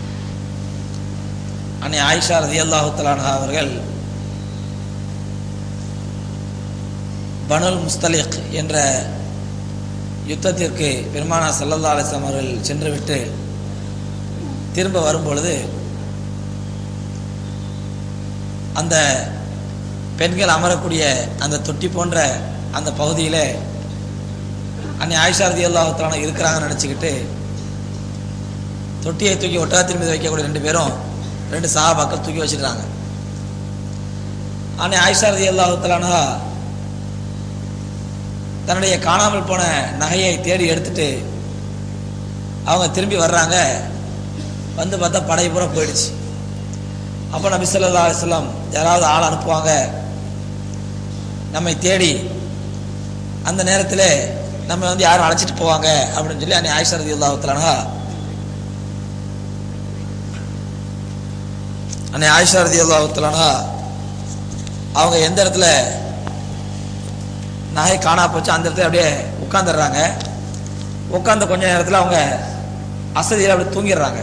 அன்னை ஆயிஷா ரதி அல்லாஹுத்தலானா அவர்கள் பனுல் முஸ்தலிக் என்ற யுத்தத்திற்கு பெருமானா சல்லல்லா அலிஸ்லாம் அவர்கள் சென்றுவிட்டு திரும்ப வரும்பொழுது அந்த பெண்கள் அமரக்கூடிய அந்த தொட்டி போன்ற அந்த பகுதியில் அன்னை ஆயிஷா ரதி அல்லாஹத்தான இருக்கிறாங்கன்னு நினச்சிக்கிட்டு தொட்டியை தூக்கி ஒட்டகத்தின் மீது வைக்கக்கூடிய ரெண்டு பேரும் ரெண்டு சஹாபாக்கள் தூக்கி வச்சிடுறாங்க அன்னை ஆயிஷா ரதி அல்லாஹத்தாலானா தன்னுடைய காணாமல் போன நகையை தேடி எடுத்துட்டு அவங்க திரும்பி வர்றாங்க வந்து பார்த்தா படை பூரா போயிடுச்சு அப்போ நபி ஸல்லல்லாஹு அலைஹி வஸல்லம் யாராவது ஆள் அனுப்புவாங்க நம்மை தேடி அந்த நேரத்தில் நம்ம வந்து யாரும் அழைச்சிட்டு போவாங்க அப்படின்னு சொல்லி அன்னை ஆயிஷா ரதியல்லாஹு தஆலா அன்னை ஆயிஷா ரதியல்லாஹு தஆலா அவங்க எந்த இடத்துல நகை காணா போச்சு அந்த இடத்துல அப்படியே உட்காந்துடுறாங்க உட்கார்ந்த கொஞ்ச நேரத்தில் அவங்க அசதியில் அப்படி தூங்கிடுறாங்க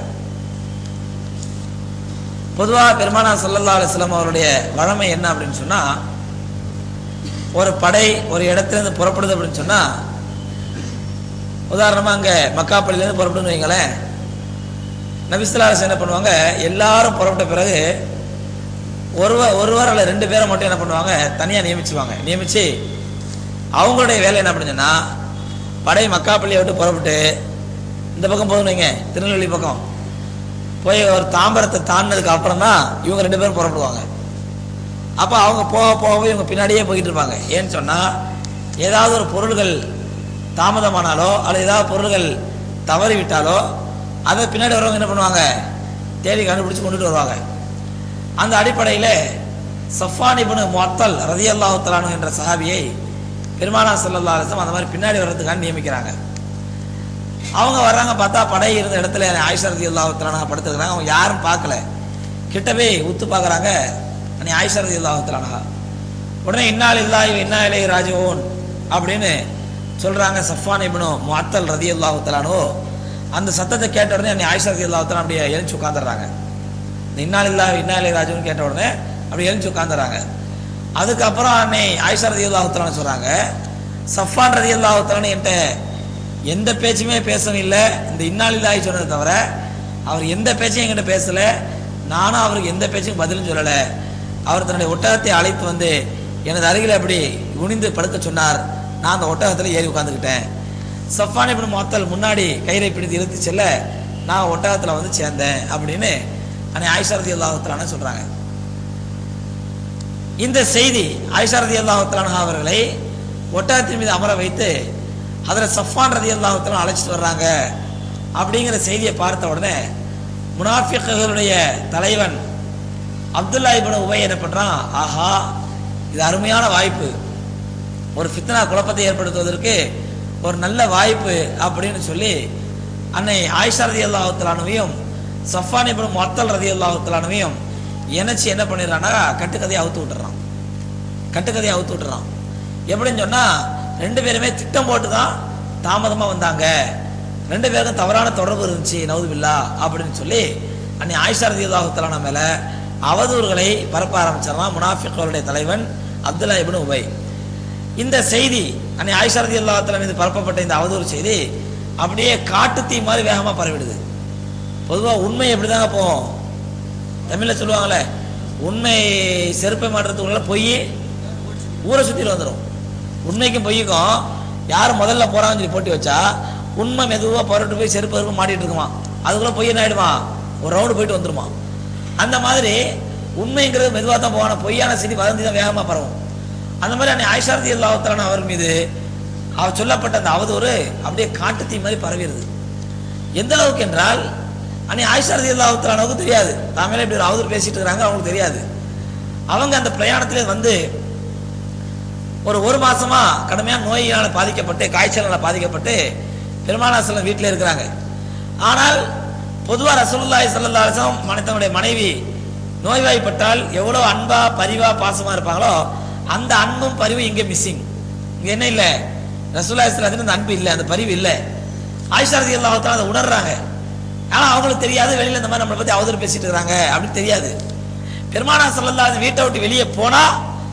பொதுவாக பெருமானா சல்லல்லா அலிஸ்லாம் அவருடைய வழமை என்ன அப்படின்னு சொன்னா ஒரு படை ஒரு இடத்துல இருந்து புறப்படுது அப்படின்னு சொன்னா உதாரணமா அங்க மக்காப்பள்ளியில இருந்து புறப்படுன்னு வைங்களேன் நபிஸ்லாஸ் என்ன பண்ணுவாங்க எல்லாரும் புறப்பட்ட பிறகு ஒருவர் ஒருவர் அல்ல ரெண்டு பேரை மட்டும் என்ன பண்ணுவாங்க தனியா நியமிச்சுவாங்க நியமிச்சு அவங்களுடைய வேலை என்ன பண்ணுச்சுன்னா படை மக்காப்பள்ளியை விட்டு புறப்பட்டு இந்த பக்கம் போதும் வைங்க திருநெல்வேலி பக்கம் போய் ஒரு தாம்பரத்தை தாண்டினதுக்கு அப்புறம் தான் இவங்க ரெண்டு பேரும் புறப்படுவாங்க அப்போ அவங்க போக போக இவங்க பின்னாடியே போய்கிட்டு இருப்பாங்க ஏன்னு சொன்னால் ஏதாவது ஒரு பொருள்கள் தாமதமானாலோ அல்லது ஏதாவது பொருள்கள் தவறி விட்டாலோ அதை பின்னாடி வரவங்க என்ன பண்ணுவாங்க தேடி கண்டுபிடிச்சு கொண்டுட்டு வருவாங்க அந்த அடிப்படையில் சஃபான் இப்னு முஅத்தல் ரதியல்லாஹு தஆலா என்ற சஹாபியை பெருமானா ஸல்லல்லாஹு அலைஹி வஸல்லம் அந்த மாதிரி பின்னாடி வர்றதுக்காக நியமிக்கிறாங்க அவங்க வர்றாங்க பார்த்தா படை இருந்த இடத்துல ஆயிஷா ரதி அல்லாஹுத்தலானா படுத்துக்கிறாங்க அவங்க யாரும் பார்க்கல கிட்ட போய் உத்து பார்க்குறாங்க நீ ஆயிஷா ரதி அல்லாஹுத்தலானா உடனே இன்னால் இல்லா இன்னா இலை ராஜோன் அப்படின்னு சொல்றாங்க சஃபான் இப்னு முஅத்தல் ரதி அல்லாஹுத்தலானோ அந்த சத்தத்தை கேட்ட உடனே அன்னை ஆயிஷா ரதி அல்லாஹுத்தலான் அப்படியே எழுந்து உட்காந்துடுறாங்க இந்த இன்னால் இல்லா இன்னா இலை ராஜோன்னு கேட்ட உடனே அப்படி எழுந்து உட்காந்துடுறாங்க அதுக்கப்புறம் அன்னை ஆயிஷா ரதி அல்லாஹுத்தலான்னு சொல்றாங்க சஃபான் ரதி அல்லாஹுத்தலான்னு என்கிட்ட எந்த பேச்சுமே பேசவும் இல்லை இந்த இன்னாலில்லாய் சொன்னதை தவிர அவர் எந்த பேச்சையும் என்கிட்ட பேசல நானும் அவருக்கு எந்த பேச்சுக்கும் பதிலும் சொல்லலை அவர் தன்னுடைய ஒட்டகத்தை அழைத்து வந்து எனது அருகில் அப்படி குனிந்து படுக்க சொன்னார் நான் அந்த ஒட்டகத்தில் ஏறி உட்காந்துக்கிட்டேன் சஃபான் இப்படி மொத்தல் முன்னாடி கயிறை பிடித்து இழுத்து செல்ல நான் ஒட்டகத்தில் வந்து சேர்ந்தேன் அப்படின்னு அன்னை ஆயிஷா ரதி அல்லாஹத்தலான சொல்றாங்க இந்த செய்தி ஆயிஷா ரதி அல்லாஹத்தலான அவர்களை ஒட்டகத்தின் மீது அமர வைத்து அதில் சஃபான் ரதி அல்லாஹத்தலான் அழைச்சிட்டு வர்றாங்க அப்படிங்கிற செய்தியை பார்த்த உடனே முனாஃபிக்குகளுடைய தலைவன் அப்துல்லா இப்னு உபை என்ன பண்றான் ஆஹா இது அருமையான வாய்ப்பு ஒரு ஃபித்னா குழப்பத்தை ஏற்படுத்துவதற்கு ஒரு நல்ல வாய்ப்பு அப்படின்னு சொல்லி அன்னை ஆயிஷா ரதி அல்லாஹுத்தலானவையும் சஃபான் இப்னு மொத்தல் ரதி அல்லாஹுத்தலானவையும் இணைச்சு என்ன பண்ணிடுறான்னா கட்டுக்கதையை அவுத்து விட்டுறான் கட்டுக்கதையை அவுத்து விட்டுறான் எப்படின்னு சொன்னா ரெண்டு பேருமே திட்டம் போட்டு தான் தாமதமா வந்தாங்க ரெண்டு பேருக்கும் தவறான தொடர்பு இருந்துச்சு நவுதுபில்லா அப்படின்னு சொல்லி அன்னை ஆயிஷா ரதி அல்லாஹுத்தலான மேல அவதூறுகளை பரப்ப ஆரம்பிச்சிடறான் முனாஃபிக்களுடைய தலைவன் அப்துல்லா இப்னு உபை இந்த செய்தி அன்னை ஆயிஷா ரதி அல்லாஹுத்தலா மீது பரப்பப்பட்ட இந்த அவதூறு செய்தி அப்படியே காட்டு தீ மாதிரி வேகமா பரவிடுது பொதுவா உண்மை எப்படிதாங்க போகும் தமிழ்ல சொல்லுவாங்களே உண்மை செருப்பை மாட்டுறதுக்குள்ள பொய் ஊரை சுத்திட்டு வந்துடும் உண்மைக்கும் பொய்யுக்கும் யார் முதல்ல போறாங்கன்னு சொல்லி போட்டி வச்சா உண்மை மெதுவா புரட்டு போய் செருப்பு செருப்பு மாட்டிட்டு இருக்குமா அதுக்குள்ள பொய் என்ன ஆயிடுமா ஒரு ரவுண்டு போயிட்டு வந்துருமா அந்த மாதிரி உண்மைங்கிறது மெதுவாக தான் போவான பொய்யான செய்தி வதந்தி தான் வேகமா பரவும் அந்த மாதிரி அன்னை ஆயிஷாரதி அல்லாஹத்தான அவர் மீது அவர் சொல்லப்பட்ட அந்த அவதூறு அப்படியே காட்டு தீ மாதிரி பரவிடுது எந்த அளவுக்கு என்றால் அன்னை ஆயிஷாரதி அல்லாஹத்தானவுக்கு தெரியாது தாமேலே இப்படி ஒரு அவதூறு பேசிட்டு இருக்காங்க அவங்களுக்கு தெரியாது அவங்க அந்த பிரயாணத்திலே வந்து ஒரு ஒரு மாசமா கடுமையான நோயினால பாதிக்கப்பட்டு காய்ச்சலால பாதிக்கப்பட்டு பெருமானாசலம் வீட்டில் இருக்கிறாங்க ஆனால் பொதுவா ரசூலுல்லாஹி ஸல்லல்லாஹு அலைஹி வஸல்லம் மனை- தன்னுடைய மனைவி நோய்வாய்ப்பட்டால் எவ்வளவு அன்பா பரிவா பாசமா இருப்பாங்களோ அந்த அன்பும் பரிவும் இங்க மிஸ்ஸிங் இங்க என்ன இல்ல ரசூலுல்லாஹி ஸல்லல்லாஹு அலைஹி வஸல்லம் அந்த அன்பு இல்ல அந்த பரிவு இல்ல ஆயிஷா ரலியல்லாஹு தஆலா அதை உணர்றாங்க ஆனா அவங்களுக்கு தெரியாது வெளியில இந்த மாதிரி நம்மளை பத்தி அவதூறு பேசிட்டு இருக்காங்க அப்படின்னு தெரியாது பெருமானா ஸல்லல்லாஹு அலைஹி வஸல்லம் வீட்டை விட்டு வெளியே போனா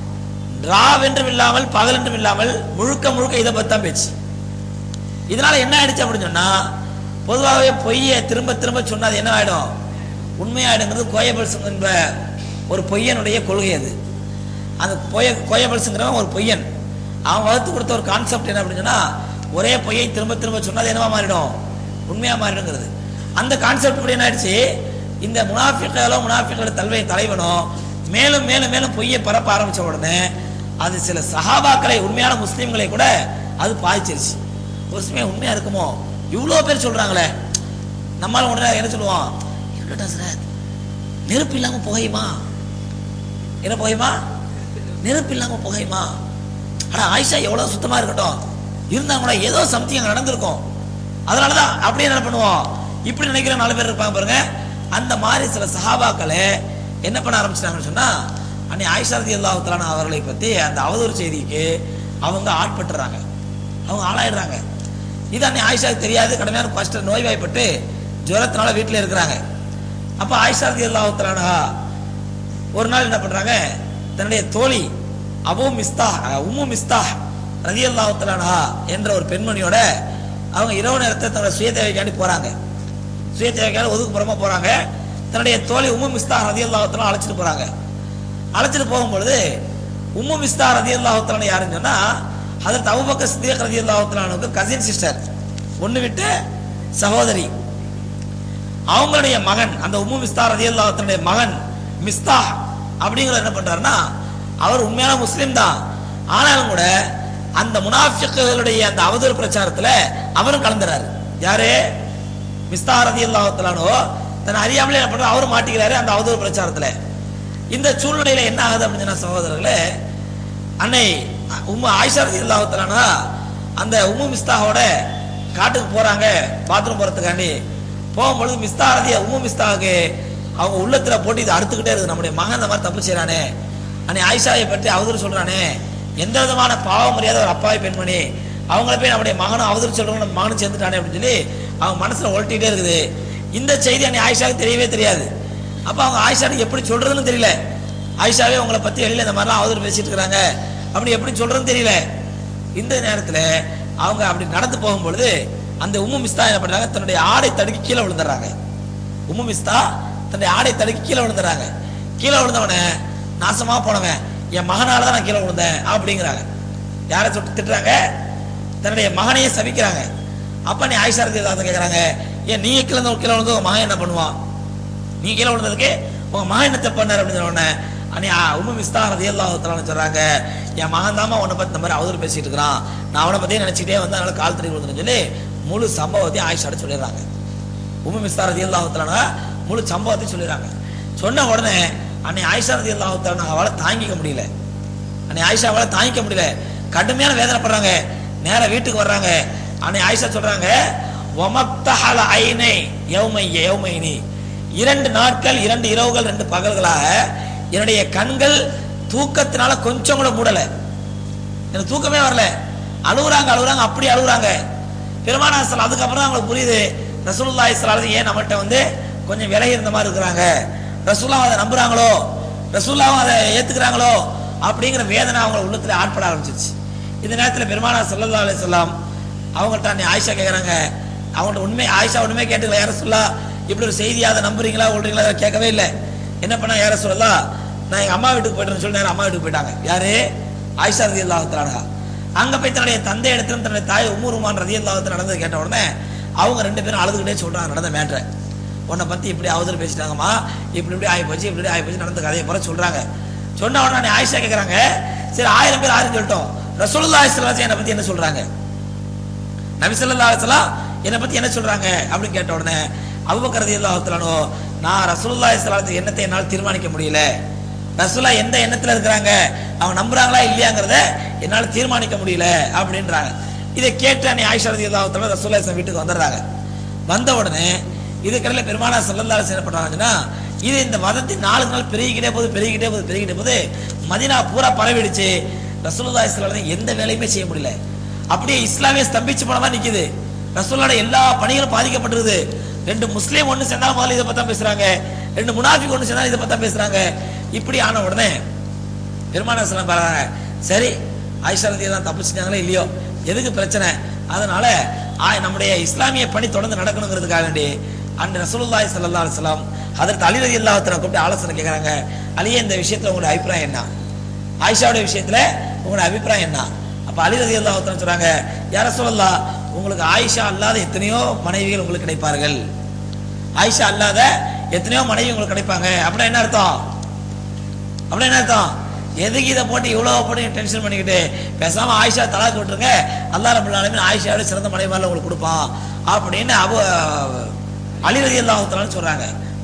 ராவென்றும் இல்லாமல் பகலென்றும் இல்லாமல் முழுக்க முழுக்க இதை பத்தி தான் பேச்சு இதனால என்ன ஆயிடுச்சு அப்படின்னு சொன்னா பொதுவாகவே பொய்யை திரும்ப திரும்ப சொன்னா அது என்ன ஆயிடும் உண்மையாயிடுங்கிறது கோயபல்சன் என்ற ஒரு பொய்யனுடைய கொள்கை அது அந்த பொய்ய கோயபல்ஸுங்கிறவன் ஒரு பொய்யன் அவன் வகுத்து கொடுத்த ஒரு கான்செப்ட் என்ன அப்படின்னு சொன்னா ஒரே பொய்யை திரும்ப திரும்ப சொன்னா அது என்னவா மாறிடும் உண்மையா மாறிடுங்கிறது அந்த கான்செப்ட் படி என்ன ஆயிடுச்சு இந்த முனாஃபிகளோ முனாஃபிகளோட தலைவை தலைவனோ மேலும் மேலும் மேலும் பொய்யை பரப்ப ஆரம்பிச்ச உடனே அது சில சஹாபாக்களை உண்மையான முஸ்லீம்களை கூட அது பாதிச்சிருச்சு ஒரு சமயம் உண்மையா இருக்குமோ இவ்வளோ பேர் சொல்றாங்களே நம்மளால உடனே என்ன சொல்லுவோம் இருக்கட்டும் சார் நெருப்பு இல்லாம புகையுமா என்ன புகையுமா நெருப்பு இல்லாம புகையுமா ஆனா ஆயிஷா எவ்வளவு சுத்தமா இருக்கட்டும் இருந்தா கூட ஏதோ சம்திங் அங்க நடந்திருக்கும் அதனாலதான் அப்படியே என்ன பண்ணுவோம் இப்படி நினைக்கிற நாலு பேர் இருப்பாங்க பாருங்க அந்த மாதிரி சில சஹாபாக்களை என்ன பண்ண ஆரம்பிச்சிட்டாங்கன்னு சொன்னா அன்னை ஆயிஷா ரதி அல்லாஹுத்தலான அவர்களை பத்தி அந்த அவதூறு செய்திக்கு அவங்க ஆட்பட்டுறாங்க அவங்க ஆளாயிடுறாங்க இது அன்னை ஆயிஷாவுக்கு தெரியாது கடுமையான கஷ்ட நோய்வாய்ப்பட்டு ஜுரத்தினால வீட்டில் இருக்கிறாங்க அப்ப ஆயிஷா ரதி அல்லாஹுத்தலானா ஒரு நாள் என்ன பண்றாங்க தன்னுடைய தோழி அபு மிஸ்தா உம்மு மிஸ்தா ரதி அல்லாஹுத்தலானா என்ற ஒரு பெண்மணியோட அவங்க இரவு நேரத்தை தன்னோட சுய தேவைக்காண்டி போறாங்க சுய தேவைக்காண்டி ஒதுக்குப்புறமா போறாங்க தன்னுடைய தோழி உம்மு மிஸ்தா ரதி அல்லாஹுத்தலாம் அழைச்சிட்டு போறாங்க அழைச்சிட்டு போகும்பொழுது உம்மு மிஸ்தா ரதி அல்லாஹுத்தலான யாருன்னு சொன்னா அதற்கு அபுபக்கர் சித்திக் ரதி அல்லாஹுத்தலானுக்கு கசின் சிஸ்டர் ஒன்று விட்டு சகோதரி அவங்களுடைய மகன் அந்த உம்மு மிஸ்தா ரதியல்லாஹுடைய மகன் மிஸ்தா அப்படிங்கிற என்ன பண்றாருன்னா அவர் உண்மையான முஸ்லீம் தான் ஆனாலும் கூட அந்த முனாஃபிக்குகளுடைய அந்த அவதூறு பிரச்சாரத்துல அவரும் கலந்துறாரு யாரு மிஸ்தா ரதியல்லாஹுத்தலானோ தன்னை அறியாமலே என்ன பண்றாரு அவரும் மாட்டிக்கிறாரு அந்த அவதூறு பிரச்சாரத்துல இந்த சூழ்நிலையில என்ன ஆகுது அப்படின்னு சொன்னா சகோதரர்களே அன்னை உம்மு ஆயிஷா ரதியல்லாஹுத்தலானா அந்த உம்மு மிஸ்தாவோட காட்டுக்கு போறாங்க பாத்ரூம் போறதுக்காண்டி போகும்பொழுது மிஸ்தாரதிய உம்மு மிஸ்தாவுக்கு அவங்க உள்ளத்துல போட்டு இதை அறுத்துக்கிட்டே இருக்குது நம்முடைய மகன் இந்த மாதிரி தப்பு செய்யறானே அன்னை ஆயிஷாவை பற்றி அவதூறு சொல்றானே எந்த விதமான பாவம் முடியாத ஒரு அப்பாவி பெண்மணி அவங்கள போய் நம்முடைய மகனும் அவதூறு சொல்றவங்க நம்ம மகனும் சேர்ந்துட்டானே அப்படின்னு சொல்லி அவங்க மனசுல ஒழட்டிக்கிட்டே இருக்குது இந்த செய்தி அன்னை ஆயிஷாவுக்கு தெரியவே தெரியாது அப்ப அவங்க ஆயிஷாவுக்கு எப்படி சொல்றதுன்னு தெரியல ஆயிஷாவே உங்களை பத்தி வெளியில இந்த மாதிரிலாம் அவதூறு பேசிட்டு இருக்காங்க அப்படி எப்படி சொல்றதுன்னு தெரியல இந்த நேரத்துல அவங்க அப்படி நடந்து போகும்பொழுது அந்த உம்மு மிஸ்தா என்ன பண்றாங்க தன்னுடைய ஆடை தடுக்கி கீழே விழுந்துடுறாங்க உம்மு மிஸ்தா தன்னுடைய ஆடை தடுக்கி கீழே விழுந்துடுறாங்க கீழே விழுந்தவன நாசமா போனவன் என் மகனால தான் நான் கீழே விழுந்தேன் அப்படிங்கிறாங்க யாரை சுட்டு திட்டுறாங்க தன்னுடைய மகனையே சபிக்கிறாங்க அப்ப நீ ஆயிஷா இருக்கு ஏதாவது கேட்கறாங்க ஏன் நீ கீழே விழுந்து- கீழே விழுந்து உன் மகன் என்ன பண்ணுவான் நீ கீழே விழுந்ததுக்கு உங்க மகன் என்ன தப்பு பண்ணார் அப்படின்னு சொன்ன உடனே அண்ணே உம்மு மிஸ்தா ரதியல்லாஹு சொல்றாங்க என் மகன் தாமா உன்னை பத்தி இந்த மாதிரி அவதூறு பேசிட்டு இருக்கிறான் நான் அவனை பத்தியே நினைச்சிட்டே வந்து அதனால கால் தடி விழுந்துன்னு சொல்லி முழு சம்பவத்தையும் ஆயிஷாட சொல்லிடுறாங்க உம்மு மிஸ்தா ரதியல்லாஹு முழு சம்பவத்தையும் சொல்லிடுறாங்க சொன்ன உடனே அன்னை ஆயிஷா ரதி அல்லாஹத்தான அவளால் தாங்கிக்க முடியல அன்னை ஆயிஷா அவளால் தாங்கிக்க முடியல கடுமையான வேதனைப்படுறாங்க நேரா வீட்டுக்கு வர்றாங்க அன்னை ஆயிஷா சொல்றாங்க ஒமத்தஹல ஐனை யௌமை யௌமைனி இரண்டு நாட்கள் இரண்டு இரவுகள் ரெண்டு பகல்களாக என்னுடைய கண்கள் தூக்கத்தினால கொஞ்சம் கூட மூடல எனக்கு தூக்கமே வரல அழுகுறாங்க அழுகுறாங்க அப்படி அழுகுறாங்க பெருமானாசல் அதுக்கப்புறம் தான் அவங்களுக்கு புரியுது ரசூலுல்லாஹி ஸல்லல்லாஹு ஏன் நம்மகிட்ட வந்து கொஞ்சம் விலகி இருந்த மாதிரி இருக்கிறாங்க ரசூல்லா அதை நம்புறாங்களோ ரசூல்லாவும் அதை ஏத்துக்கிறாங்களோ அப்படிங்கிற வேதனை அவங்க உள்ளத்துல ஆட்பட ஆரம்பிச்சிருச்சு இந்த நேரத்தில் பெருமானா ஸல்லல்லாஹு அலைஹி வஸல்லம் அவங்கள்ட்ட அன்னை ஆயிஷா கேட்குறாங்க அவங்கள்ட்ட உண்மை ஆயிஷா உண்மை கேட்டுக்கல யார சொல்லா இப்படி ஒரு செய்தியா அதை நம்புறீங்களா விடுறீங்களா அதை கேட்கவே இல்லை என்ன பண்ணா யார சொல்லலாம் நான் எங்க அம்மா வீட்டுக்கு போயிட்டேன்னு சொல்லி நேரம் அம்மா வீட்டுக்கு போயிட்டாங்க யாரு ஆயிஷா ரதி அல்லாஹத்தானா அங்க போய் தன்னுடைய தந்தை இடத்துல தன்னுடைய தாய் உம்மு ருமான் ரதி அல்லாஹத்தில் நடந்தது கேட்ட உடனே அவங்க ரெண்டு பேரும் அழுதுகிட்டே சொல்றாங்க நடந்த மேட்ரை உன்னை பத்தி இப்படி அவதூறு பேசிட்டாங்கம்மா இப்படி இப்படி ஆகி போச்சு இப்படி இப்படி ஆகி போச்சு நடந்த கதையை போற சொல்றாங்க சொன்ன உடனே ஆயிஷா கேட்கறாங்க சரி ஆயிரம் பேர் ஆயிரம் சொல்லட்டும் ரசூலுல்லாஹி ஸல்லல்லாஹு அலைஹி என்னை பத்தி என்ன சொல்றாங்க நபி ஸல்லல்லாஹு அலைஹி வஸல்லம் என்னை பத்தி என்ன சொல்றாங்க அப்படின்னு கேட்ட உடனே அபூபக்கர் ரலியல்லாஹு தஆலா நான் ரசூலுல்லாஹி ஸல்லல்லாஹு அலைஹி எண்ணத்தை என்னால் தீர்மானிக்க முடியல ரசூலா எந்த எண்ணத்துல இருக்கிறாங்க அவங்க நம்புறாங்களா இல்லையாங்கிறத என்னால தீர்மானிக்க முடியல அப்படின்றாங்க இதை கேட்டு அன்னை ஆயிஷா ரலியல்லாஹு தஆலா ரசூலுல்லாஹி ஸல்லல்லாஹு வீட்டுக்கு வந்துடுறாங்க வந்த உடனே இதுக்கடையில பெருமானா ஸல்லல்லாஹு அலைஹி என்ன பண்றாங்கன்னா இது இந்த மதத்தின் நாளுக்கு நாள் பெருகிக்கிட்டே போகுது பெருகிக்கிட்டே போகுது பெருகிக்கிட்டே போகுது மதினா பூரா பரவிடுச்சு ரசூலுல்லாஹி ஸல்லல்லாஹு அலைஹி எந்த வேலையுமே செய்ய முடியல அப்படியே இஸ்லாமிய ஸ்தம்பிச்சு போன மாதிரி நிக்குது ரசூலோட எல்லா பணிகளும் பாதிக்கப்பட்டிருக்குது ரெண்டு முஸ்லீம் ஒண்ணு சேர்ந்தா முதல்ல இதை பத்தி தான் பேசுறாங்க ரெண்டு முனாஃபிக் ஒண்ணு சேர்ந்தா இதை பத்தி தான் பேசுறாங்க இப்படி ஆன உடனே பெருமான பாருங்க சரி ஆயிஷா ரதி தான் தப்பு செஞ்சாங்களோ இல்லையோ எதுக்கு பிரச்சனை அதனால ஆ- நம்முடைய இஸ்லாமிய பணி தொடர்ந்து நடக்கணுங்கிறதுக்காக வேண்டி அன்று ரசூலுல்லாஹி ஸல்லல்லாஹு அலைஹி வஸல்லம் ஹதரத் அலி ரலியல்லாஹு தஆலா கூப்பிட்டு ஆலோசனை கேக்குறாங்க அலியே இந்த விஷயத்துல உங்களுடைய அபிப்பிராயம் என்ன ஆயிஷாவுடைய விஷயத்துல உங்களுடைய அபிப்பிராயம் என்ன அப்ப அலி ரலியல்லாஹு தஆலா சொல்றாங்க யார சொல்லலாம் உங்களுக்கு ஆயிஷா அல்லாத எத்தனையோ மனைவிகள் உங்களுக்கு கிடைப்பார்கள் ஆயிஷா அல்லாத எத்தனையோ மனைவி உங்களுக்கு கிடைப்பாங்க அப்படின்னா என்ன அர்த்தம் அப்படின்னா என்ன அர்த்தம் எதுக்கு இதை போட்டு இவ்வளவு போட்டு டென்ஷன் பண்ணிக்கிட்டு பேசாம ஆயிஷா தலாக்கு விட்டுருங்க அல்லா ரபுல் ஆலமீன் ஆயிஷாவோட சிறந்த மனைவிமாரில் உங்களுக்கு கொடுப்பான் அப்படின்னு அபு அலி ரதி அல்லாஹுத்தலான்னு சொல்றாங்க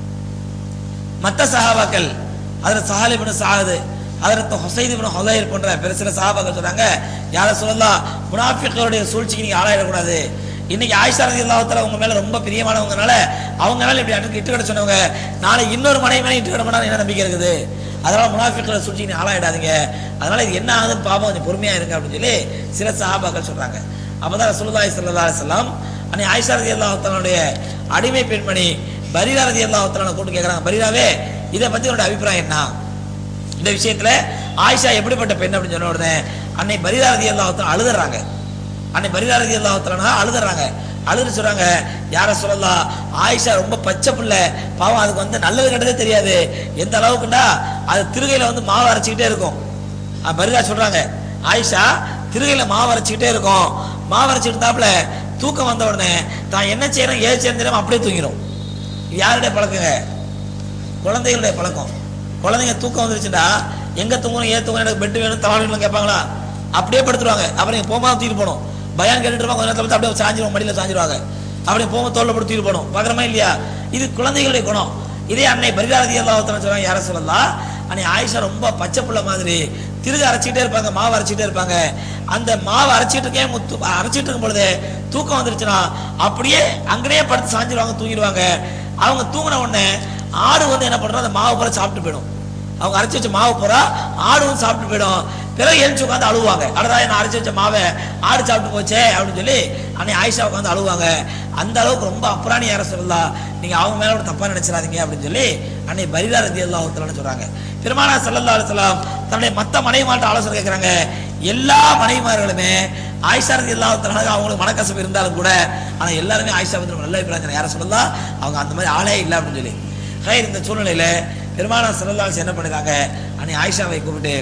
மத்த சஹாபாக்கள் அதில் சஹாலிபின் சாகுது அதற்கு ஹுசைது பின் ஹுதைர் போன்ற பெரு சில சஹாபாக்கள் சொல்றாங்க யார சொல்லலாம் முனாஃபிக்களுடைய சூழ்ச்சிக்கு நீங்க ஆளாயிடக்கூடாது இன்னைக்கு ஆயிஷா ரதி அல்லாஹத்துல உங்க மேல ரொம்ப பிரியமானவங்கனால அவங்க மேல இப்படி அட்டு இட்டு கிட சொன்னவங்க நாளை இன்னொரு மனைவி மேல இட்டு கிட என்ன நம்பிக்கை இருக்குது அதனால முனாஃபிக்களை சூழ்ச்சி நீ ஆளாயிடாதீங்க அதனால இது என்ன ஆகுதுன்னு பாப்போம் கொஞ்சம் பொறுமையா இருங்க அப்படின்னு சொல்லி சில சஹாபாக்கள் சொல்றாங்க அப்பதான் ரசூலுல்லாஹி ஸல்லல்லாஹு அலைஹி வஸல்லம் அன்னை ஆயிஷா ரலியல்லாஹு தஆலாவுடைய அடிமை பெண்மணி பரீரா ரலியல்லாஹு தஆலா கூப்பிட்டு கேக்குறாங்க பரீராவே இதை பத்தி உன்னோட அபிப்பிராயம் என்ன இந்த விஷயத்துல ஆயிஷா எப்படிப்பட்ட பெண் அப்படின்னு சொன்ன உடனே அன்னை பரீரா ரலியல்லாஹு தஆலா அழுதுறாங்க அன்னை பரீரா ரலியல்லாஹு தஆலா அழுதுறாங்க அழுது சொல்றாங்க யார சொல்லலாம் ஆயிஷா ரொம்ப பச்சை புள்ள பாவம் அதுக்கு வந்து நல்லது கெட்டதே தெரியாது எந்த அளவுக்குன்னா அது திருகையில வந்து மாவு அரைச்சிக்கிட்டே இருக்கும் அஹ் பரிதா சொல்றாங்க ஆயிஷா திருகையில மாவு அரைச்சிக்கிட்டே இருக்கும் மாவு அரைச்சிட்டு இருந்தாப்புல தூக்கம் வந்த உடனே தான் என்ன செய்யறோம் ஏது செய்யணும் தெரியாம அப்படியே தூங்கிடும் இது யாருடைய பழக்கங்க குழந்தைகளுடைய பழக்கம் குழந்தைங்க தூக்கம் வந்துருச்சுடா எங்க தூங்கணும் ஏன் தூங்கணும் எனக்கு பெட் வேணும் தவால் வேணும் கேட்பாங்களா அப்படியே படுத்துருவாங்க அப்புறம் நீங்க போகும்போது தூக்கிட்டு போகணும் பயம் கேட்டுட்டு இருப்பாங்க கொஞ்ச நேரத்துல பார்த்து அப்படியே சாஞ்சிருவோம் மடியில சாஞ்சிருவாங்க அப்படியே போகும்போது தோல்ல போட்டு தூக்கிட்டு போகணும் பார்க்குறமா இல்லையா இது குழந்தைகளுடைய குணம் இதே அன்னை பரிகாரதி எல்லாத்தன சொல்றாங்க யார சொல்லலாம் அன்னை ஆயிஷா ரொம்ப பச்சை புள்ள மாதிரி திருக அரைச்சிக்கிட்டே இருப்பாங்க மாவு அரைச்சிக்கிட்டே இருப்பாங்க அந்த மாவு அரைச்சிட்டு இருக்கே முத்து அரைச்சிட்டு இருக்கும் பொழுது தூக்கம் வந்துருச்சுன்னா அப்படியே அங்கேயே படுத்து சாஞ்சிருவாங்க தூங்கிடுவாங்க அவங்க தூங்கின உடனே ஆடு வந்து என்ன பண்றோம் அந்த மாவு பூரா சாப்பிட்டு போயிடும் அவங்க அரைச்சி வச்ச மாவு பூரா ஆடு வந்து சாப்பிட்டு போயிடும் பிறகு எழுந்து உட்காந்து அழுவாங்க அடடா நான் அரைச்சி வச்ச மாவை ஆடு சாப்பிட்டு போச்சே அப்படின்னு சொல்லி அன்னை ஆயிஷா உட்காந்து அழுவாங்க அந்த அளவுக்கு ரொம்ப அப்புறாணி யார சொல்லலாம் நீங்க அவங்க மேல கூட தப்பா நினைச்சிடாதீங்க அப்படின்னு சொல்லி அன்னை பரிதா ரதி அல்லாஹுத்தலான்னு சொல்றாங்க பெருமானா சல்லல்லா அலுவலாம் தன்னுடைய மத்த மனைவிமார்ட்ட ஆலோசனை கேட்கறாங்க எல்லா மனைவிமார்களுமே ஆயிஷா ரதி அல்லாஹுத்தலாக அவங்களுக்கு மனக்கசப்பு இருந்தாலும் கூட ஆனா எல்லாருமே ஆயிஷா வந்து ரொம்ப நல்ல அபிப்பிராயம் யார சொல்லலாம் அவங்க அந்த மாதிரி ஆளே இல்லை அப்படின்னு சொல்லி ஹைர் இந்த சூழ்நிலையில பெருமானா சல்லல்லா அலிஸ் என்ன பண்ணிருக்காங்க அன்னை ஆயிஷாவை கூப்பிட்டு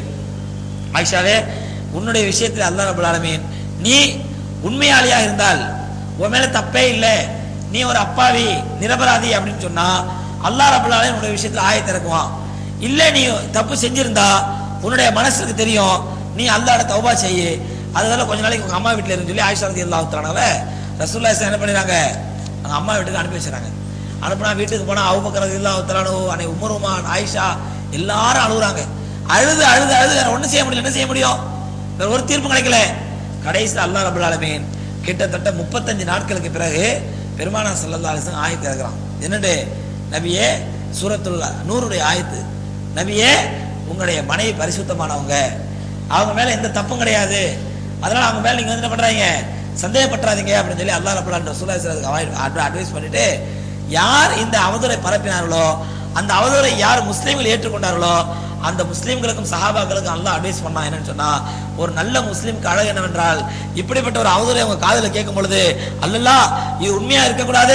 ஆயிஷாவே உன்னுடைய விஷயத்தில் அல்லாஹ் ரபுல் ஆலமீன் நீ உண்மையாளியா இருந்தால் உன் மேல தப்பே இல்லை நீ ஒரு அப்பாவி நிரபராதி அப்படின்னு சொன்னா அல்லாஹ் ரபுல் ஆலமீன் உன்னுடைய விஷயத்துல ஆயத்தை இறக்குவான் இல்ல நீ தப்பு செஞ்சிருந்தா உன்னுடைய மனசுக்கு தெரியும் நீ அல்லாஹ்ட தௌபா செய்யு அதனால கொஞ்ச நாளைக்கு உங்க அம்மா வீட்டுல இருந்து சொல்லி ஆயிஷா ரதி அல்லாஹ் தஆலாவை ரசூலுல்லாஹி ஸல்லல்லாஹு என்ன பண்ணிடுறாங்க அவங்க அம்மா வீட்டுக்கு அனுப்பி வச்சுறாங்க அனுப்புனா வீட்டுக்கு போனா அவுபக்கர் ரதி அல்லாஹ் தஆலானு அன்னை உமர் உமான் ஆயிஷா எல்லாரும் அழுகுறாங்க அழுது அழுது அழுது வேற ஒண்ணும் செய்ய முடியல என்ன செய்ய முடியும் வேற ஒரு தீர்ப்பு கிடைக்கல கடைசியில் அல்லாஹ் ரபுல் ஆலமீன் கிட்டத்தட்ட முப்பத்தஞ்சு நாட்களுக்கு பிறகு பெருமானா ஸல்லல்லாஹு அலைஹி வஸல்லம் ஆயத்து இறக்குறான் என்னண்டு நபியே சூரத்துல் நூறுடைய ஆயத்து நபியே உங்களுடைய மனைவி பரிசுத்தமானவங்க அவங்க மேல எந்த தப்பும் கிடையாது அதனால அவங்க மேல நீங்க வந்து என்ன பண்றாங்க சந்தேகப்பட்டுறாதீங்க அப்படின்னு சொல்லி அல்லாஹ் ரபுல் ஆலமீன் ரசூலுல்லாஹி ஸல்லல்லாஹு அலைஹி வஸல்லம் அட்வைஸ் பண்ணிட்டு யார் இந்த அவதூறை பரப்பினார்களோ அந்த அவதூறை யார் முஸ்லீம்கள் ஏற்றுக்கொண்டார்களோ அந்த முஸ்லீம்களுக்கும் சஹாபாக்களுக்கும் அல்லாஹ் அட்வைஸ் பண்ணா என்னன்னு சொன்னா ஒரு நல்ல முஸ்லீம்க்கு அழகு என்னவென்றால் இப்படிப்பட்ட ஒரு அவதூறை அவங்க காதுல கேட்கும் பொழுது அல்லல்லா இது உண்மையா இருக்கக்கூடாது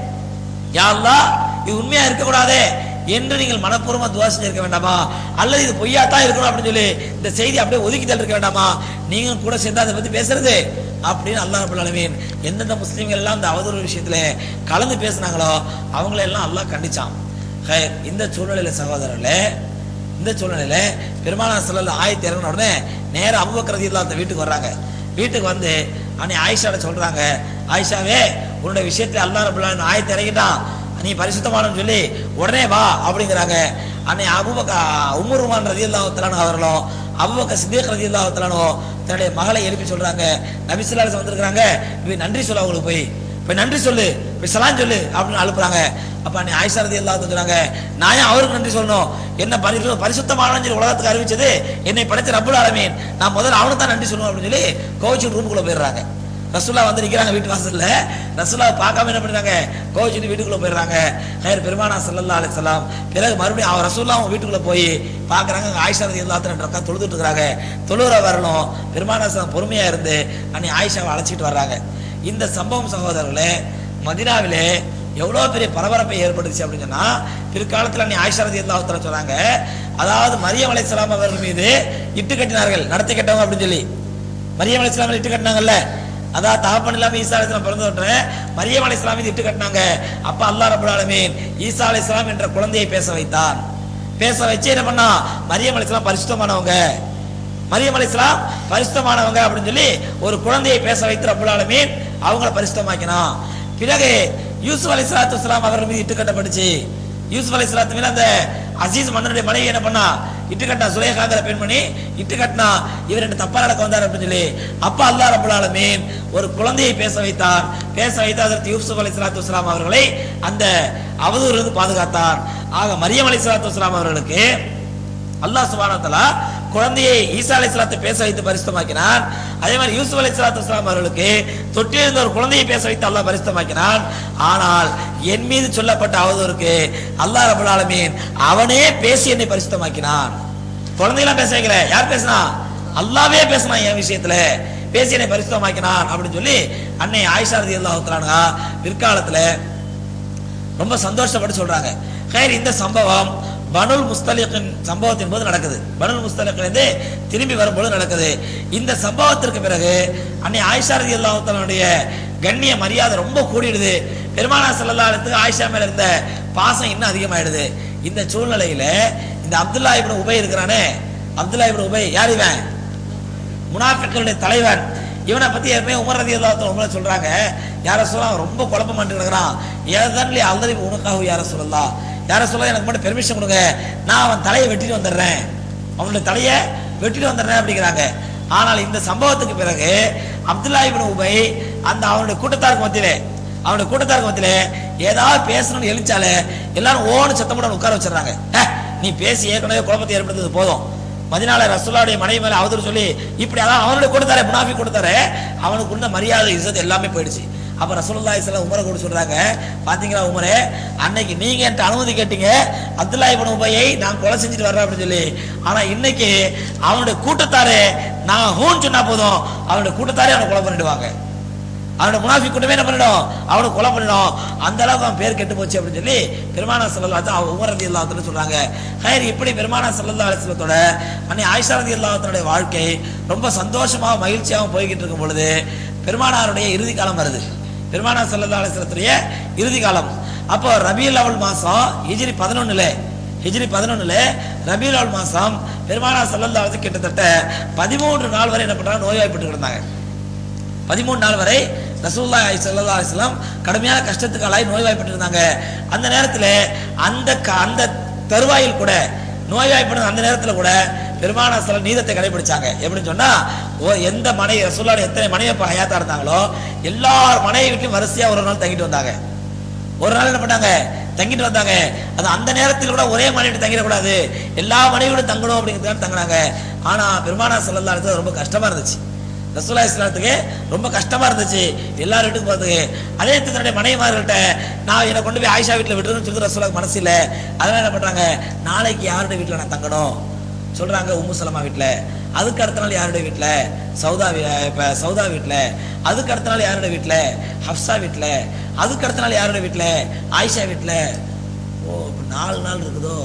யா அல்லாஹ் இது உண்மையா இருக்கக்கூடாது என்று நீங்கள் மனப்பூர்வமா துவா செஞ்சிருக்க வேண்டாமா அல்லது இது பொய்யா தான் இருக்கணும் அப்படின்னு சொல்லி இந்த செய்தி அப்படியே ஒதுக்கி தள்ளிருக்க வேண்டாமா நீங்க கூட சேர்ந்து அதை பத்தி பேசுறது அப்படின்னு அல்லாஹ் ரபுல் ஆலமீன் எந்தெந்த முஸ்லீம்கள் எல்லாம் இந்த அவதூறு விஷயத்துல கலந்து பேசுனாங்களோ அவங்கள எல்லாம் அல்லாஹ் கண்டிச்சான் ஹைர், இந்த சூழ்நிலையில சகோதரர்களே இந்த சூழ்நிலையில பெருமானா சொல்லல ஆயத்தி இறங்கின உடனே நேரா அபுபக்கரதி இல்லாத வீட்டுக்கு வர்றாங்க வீட்டுக்கு வந்து அன்னை ஆயிஷாட சொல்றாங்க ஆயிஷாவே உன்னோட விஷயத்துல அல்லாஹ் ரபுல் ஆலமீன் ஆயத்தி இறங்கிட்டான் நீ பரிசுத்தமானன்னு சொல்லி உடனே வா அப்படிங்கிறாங்க அன்னை அபுபக்க உமருமான் ரதி அல்லாஹ் அவர்களும் அபுபக்க சித்திக் ரதி அல்லாஹ் தன்னுடைய மகளை எழுப்பி சொல்றாங்க நபிசுல்லாஸ் வந்திருக்கிறாங்க போய் நன்றி சொல்ல அவங்களுக்கு போய் போய் நன்றி சொல்லு போய் சலான் சொல்லு அப்படின்னு அனுப்புறாங்க அப்ப நீ ஆயிஷா ரதி அல்லாஹ் சொல்றாங்க நான் ஏன் அவருக்கு நன்றி சொல்லணும் என்ன பரி பரிசுத்தமான சொல்லி உலகத்துக்கு அறிவிச்சது என்னை படைச்ச ரப்புல் ஆலமீன் நான் முதல்ல அவனுக்கு தான் நன்றி சொல்லணும் அப்படின்னு சொல்லி கோவிச்சு ரூமுக்குள்ள போயிடுறாங்க ரசூலா வந்து நிக்கிறாங்க வீட்டு வாசல்ல ரசூலா பார்க்காம என்ன பண்றாங்க கோவிச்சுட்டு வீட்டுக்குள்ள போயிடுறாங்க ஹயர் பெருமானா ஸல்லல்லாஹு அலைஹி வஸல்லம் பிறகு மறுபடியும் அவர் ரசூலா அவங்க வீட்டுக்குள்ள போய் பார்க்கறாங்க அங்க ஆயிஷா ரலியல்லாஹு அன்ஹா ரக்கா தொழுதுட்டு இருக்காங்க தொழுற வரணும் பெருமானா ஸல்லம் பொறுமையா இருந்து அன்னி ஆயிஷாவை அழைச்சிட்டு வர்றாங்க இந்த சம்பவம் சகோதரர்களே மதினாவிலே எவ்வளவு பெரிய பரபரப்பை ஏற்படுத்துச்சு அப்படின்னு சொன்னா பிற்காலத்துல நீ ஆயிஷா ரலியல்லாஹு அன்ஹா சொல்றாங்க அதாவது மரியம் அலைஹிஸ்ஸலாம் அவர்கள் மீது இட்டு கட்டினார்கள் நடத்தி கட்டவங்க அப்படின்னு சொல்லி மரியம் அலைஹிஸ்ஸலாம் இட்டு கட்டினாங்கல்ல அதான் தகப்பன் இல்லாம ஈசா அலிஸ்லாம் பிறந்த உடனே மரியம் அலி இஸ்லாம் இட்டு கட்டினாங்க அப்ப அல்லாஹ் ரபுல் ஆலமீன் ஈசா அலி இஸ்லாம் என்ற குழந்தையை பேச வைத்தான் பேச வச்சு என்ன பண்ணா மரியம் அலி இஸ்லாம் பரிசுத்தமானவங்க மரியம் அலி இஸ்லாம் பரிசுத்தமானவங்க அப்படின்னு சொல்லி ஒரு குழந்தையை பேச வைத்து ரபுல் ஆலமீன் அவங்கள பரிசுத்தமாக்கினான் பிறகு யூசுப் அலி சலாத்து வஸ்லாம் அவர்கள் மீது இட்டு கட்டப்பட்டுச்சு யூசுப் அலி சலாத்து மீது அந்த அசீஸ் மன்னனுடைய மனைவி என்ன பண்ணா இட்டு கட்டா சுலேகாங்கிற பெண்மணி இட்டு கட்டினா இவர் ரெண்டு தப்பா நடக்க வந்தார் அப்படின்னு சொல்லி அப்ப அல்லாஹ் ரபுல் ஆலமீன் ஒரு குழந்தையை பேச வைத்தார் பேச வைத்து அதற்கு யூசுப் அலி சலாத்து வஸ்லாம் அவர்களை அந்த அவதூறிலிருந்து பாதுகாத்தார் ஆக மரியம் அலி சலாத்து வஸ்லாம் அவர்களுக்கு அல்லாஹ் சுப்ஹானஹு வ தஆலா குழந்தையை ஈசா அலைஹிஸ்ஸலாத்தை பேச வைத்து பரிசுத்தமாக்கினான் அதே மாதிரி யூசுப் அலைஹிஸ்ஸலாத்து வஸ்ஸலாம் அவர்களுக்கு தொட்டில் இருந்த ஒரு குழந்தையை பேச வைத்து அல்லாஹ் பரிசுத்தமாக்கினான் ஆனால் என் மீது சொல்லப்பட்ட அவதூறுக்கு அல்லாஹ் ரப்பல் ஆலமீன் அவனே பேசி என்னை பரிசுத்தமாக்கினான் குழந்தையெல்லாம் பேச வைக்கல யார் பேசினா அல்லாவே பேசினான் என் விஷயத்துல பேசி என்னை பரிசுத்தமாக்கினான் அப்படின்னு சொல்லி அன்னை ஆயிஷா ரலியல்லாஹு தஆலா பிற்காலத்துல ரொம்ப சந்தோஷப்பட்டு சொல்றாங்க ஹைர் இந்த சம்பவம் பனுல் முஸ்தலிக்கின் சம்பவத்தின் போது நடக்குது பனுல் முஸ்தலிக்கிலிருந்து திரும்பி வரும்போது நடக்குது இந்த சம்பவத்திற்கு பிறகு அன்னை ஆயிஷா ரதி அல்லாஹனுடைய கண்ணிய மரியாதை ரொம்ப கூடிடுது பெருமானா சல்லல்லா இடத்துக்கு ஆயிஷா மேல இருந்த பாசம் இன்னும் அதிகமாயிடுது இந்த சூழ்நிலையில இந்த அப்துல்லா இப்னு உபை இருக்கிறானே அப்துல்லா இப்னு உபை யார் இவன் முனாஃபிக்களுடைய தலைவன் இவனை பத்தி ஏற்கனவே உமர் ரதி அல்லாஹ் உமரை சொல்றாங்க யார சொல்லலாம் ரொம்ப குழப்பம் பண்ணிட்டு இருக்கிறான் ஏதான் அல்லது உனக்காக யார சொல்லலாம் யார சொல்ல எனக்கு மட்டும் பெர்மிஷன் கொடுங்க நான் அவன் தலையை வெட்டிட்டு வந்துடுறேன் அவனுடைய தலையை வெட்டிட்டு வந்துடுறேன் அப்படிங்கிறாங்க ஆனால் இந்த சம்பவத்துக்கு பிறகு அப்துல்லா இப்னு உபை அந்த அவனுடைய கூட்டத்தாருக்கு மத்தியிலே அவனுடைய கூட்டத்தாருக்கு மத்தியிலே ஏதாவது பேசணும்னு எழுச்சாலே எல்லாரும் ஓன்னு சத்தம் போட்டு உட்கார வச்சிடறாங்க "ஏ, நீ பேசி ஏற்கனவே குழப்பத்தை ஏற்படுத்தது போதும் மதினால ரசூலாவுடைய மனைவி மேல அவதூறு சொல்லி இப்படி அதான் அவனுடைய கொடுத்தாரு முனாஃபி கொடுத்தாரு அவனுக்கு உள்ள மரியாதை இசத் எல்லாமே போயிடுச்சு அப்ப ரசூலுல்லாஹி ஸல்லல்லாஹு உமரை கூட சொல்றாங்க பாத்தீங்களா உமரே அன்னைக்கு நீங்க என்கிட்ட அனுமதி கேட்டீங்க அப்துல்லா இப்னு உபையை நான் கொலை செஞ்சுட்டு வர்றேன் அப்படின்னு சொல்லி ஆனா இன்னைக்கு அவனுடைய கூட்டத்தாரே நான் ஹூன் சொன்னா போதும் அவனுடைய கூட்டத்தாரே அவனை கொலை பண்ணிடுவாங்க அவனை முனாஃபி கூட்டமே என்ன பண்ணிடும் அவனை கொலை பண்ணிடும் அந்த அளவுக்கு அவன் பேர் கெட்டு போச்சு அப்படின்னு சொல்லி பெருமானா சல்லல்லா அவன் உமர் ரதி அல்லாஹத்துல சொல்றாங்க ஹைர் இப்படி பெருமானா சல்லல்லா அலிஸ்லத்தோட அன்னை ஆயிஷா ரதி அல்லாஹத்தனுடைய வாழ்க்கை ரொம்ப சந்தோஷமாகவும் மகிழ்ச்சியாகவும் போய்கிட்டு இருக்கும் பொழுது பெருமானாருடைய இறுதி காலம் வருது பெருமானா சல்லல்லா அலிஸ்லத்துடைய இறுதி காலம் அப்போ ரபியுல் அவல் மாசம் ஹிஜ்ரி பதினொன்னுல ஹிஜ்ரி பதினொன்னுல ரபியுல் அவல் மாசம் பெருமானா சல்லல்லா அலிஸ் கிட்டத்தட்ட பதிமூன்று நாள் வரை என்ன பண்றாங்க நோய்வாய்ப்பட்டு கிடந்தாங்க பதிமூணு நாள் வரை ரசூல்லா சல்லா அலிஸ்லாம் கடுமையான கஷ்டத்துக்கு ஆளாய் நோய்வாய்ப்பட்டு இருந்தாங்க அந்த நேரத்தில் அந்த க- அந்த தருவாயில் கூட நோய்வாய்ப்படும் அந்த நேரத்தில் கூட பெருமான சில நீதத்தை கடைபிடிச்சாங்க எப்படின்னு சொன்னா ஓ எந்த மனைவி ரசூலோட எத்தனை மனைவி அப்ப ஹயாத்தா இருந்தாங்களோ எல்லார் மனைவி வீட்லயும் வரிசையா ஒரு நாள் தங்கிட்டு வந்தாங்க ஒரு நாள் என்ன பண்ணாங்க தங்கிட்டு வந்தாங்க அது அந்த நேரத்தில் கூட ஒரே மனைவி தங்கிடக்கூடாது எல்லா மனைவியோடும் தங்கணும் அப்படிங்கிறதுக்காக தங்கினாங்க ஆனா பெருமானா செல்லல்லா ரொம்ப கஷ்டமா இருந்துச்சு ரசூலா இஸ்லாத்துக்கு ரொம்ப கஷ்டமா இருந்துச்சு எல்லார் வீட்டுக்கு போறதுக்கு அதே நேரத்துல தன்னுடைய மனைவிமார்கள்ட்ட நான் என்னை கொண்டு போய் ஆயிஷா வீட்டில் விட்டுறேன்னு சொல்லி ரசூலாக்கு மனசு இல்லை அதனால என்ன பண்றாங்க நாளைக்கு யாருடைய வீட்டில் நான் தங்கணும் சொல்றாங்க உம்மு சலமா வீட்டில் அதுக்கு அடுத்த நாள் யாருடைய வீட்டில் சௌதா வீ- இப்ப சௌதா வீட்டில் அதுக்கு அடுத்த நாள் யாருடைய வீட்டில் ஹப்சா வீட்டில் அதுக்கு அடுத்த நாள் யாருடைய வீட்டில் ஆயிஷா வீட்டில் ஓ இப்ப நாலு நாள் இருக்குதோ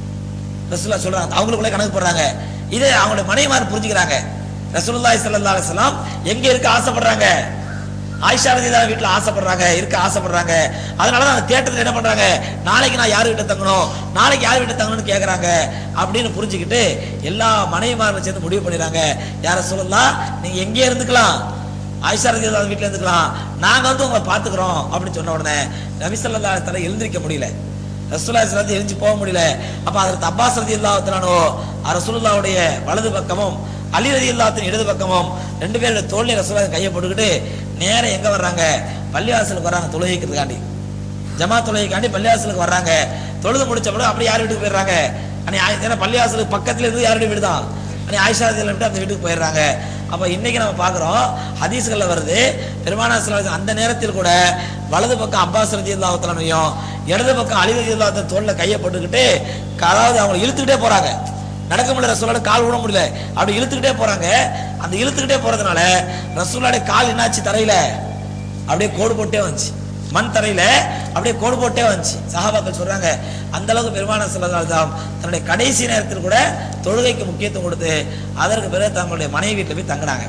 ரசூல்லா சொல்றாங்க அவங்களுக்குள்ள கணக்கு போடுறாங்க இதை அவங்களுடைய மனைவிமார் புரிஞ்சுக்கிறாங்க ரசூலுல்லாஹி ஸல்லல்லாஹு அலைஹி வஸல்லம் எங்க இருக்க ஆசைப்படுறாங்க ஆயிஷா ரலியல்லாஹு வீட்ல ஆசைப்படுறாங்க இருக்க ஆசைப்படுறாங்க அதனால தான் அந்த தேட்டத்துல என்ன பண்றாங்க நாளைக்கு நான் யார் வீட்டை தங்கணும் நாளைக்கு யார் வீட்டை தங்கணும்னு கேக்குறாங்க அப்படின்னு புரிஞ்சுக்கிட்டு எல்லா மனைவிமார்களும் சேர்ந்து முடிவு பண்ணிடுறாங்க யார சொல்லலாம் நீங்க எங்கே இருந்துக்கலாம் ஆயிஷா ரலியல்லாஹு வீட்ல இருந்துக்கலாம் நாங்க வந்து உங்களை பாத்துக்கிறோம் அப்படின்னு சொன்ன உடனே நபி ஸல்லல்லாஹு அலைஹி வஸல்லம் எழுந்திருக்க முடியல ரசூல்லா இஸ்லாத்து எரிஞ்சு போக முடியல அப்ப அதற்கு அப்பாஸ் ரதி இல்லாத்தனானோ ரசூலுல்லாவுடைய வலது பக்கமும் அலி ரதி இல்லாத்தின் இடது பக்கமும் ரெண்டு பேரோட தோல்லை ரசூலா கையை போட்டுக்கிட்டு நேரா எங்க வர்றாங்க பள்ளிவாசலுக்கு வர்றாங்க தொழுகைக்கிறதுக்காண்டி ஜமா தொழுகைக்காண்டி பள்ளிவாசலுக்கு வர்றாங்க தொழுது முடிச்ச பிறகு அப்படியே யார் வீட்டுக்கு போயிடுறாங்க அன்னை ஆயி- ஏன்னா பள்ளிவாசலுக்கு பக்கத்துல இருந்து யாருடைய வீடு தான் அன்னை ஆயிஷா ரதி விட்டு அந்த வீட்டுக்கு போயிடுறாங்க அப்ப இன்னைக்கு நம்ம பாக்குறோம் ஹதீஸ்கள்ல வருது பெருமானா ஸல்லல்லாஹு அந்த நேரத்தில் கூட வலது பக்கம் அப்பாஸ் ரதி இல்லாத்தலையும் இடது பக்கம் அலி ரதி இல்லாத்த தோல்ல கையை போட்டுக்கிட்டு அதாவது அவங்க இழுத்துக்கிட்டே போறாங்க நடக்க முடியல ரசூலோட கால் விட முடியல அப்படி இழுத்துக்கிட்டே போறாங்க அந்த இழுத்துக்கிட்டே போறதுனால ரசூலோட கால் என்னாச்சு தரையில அப்படியே கோடு போட்டே வந்துச்சு மண் தரையில அப்படியே கோடு போட்டே வந்துச்சு சஹாபாக்கள் சொல்றாங்க அந்த அளவுக்கு பெருமான செல்லதால் தன்னுடைய கடைசி நேரத்தில் கூட தொழுகைக்கு முக்கியத்துவம் கொடுத்து அதற்கு பிறகு தங்களுடைய மனைவி வீட்டில் போய் தங்கினாங்க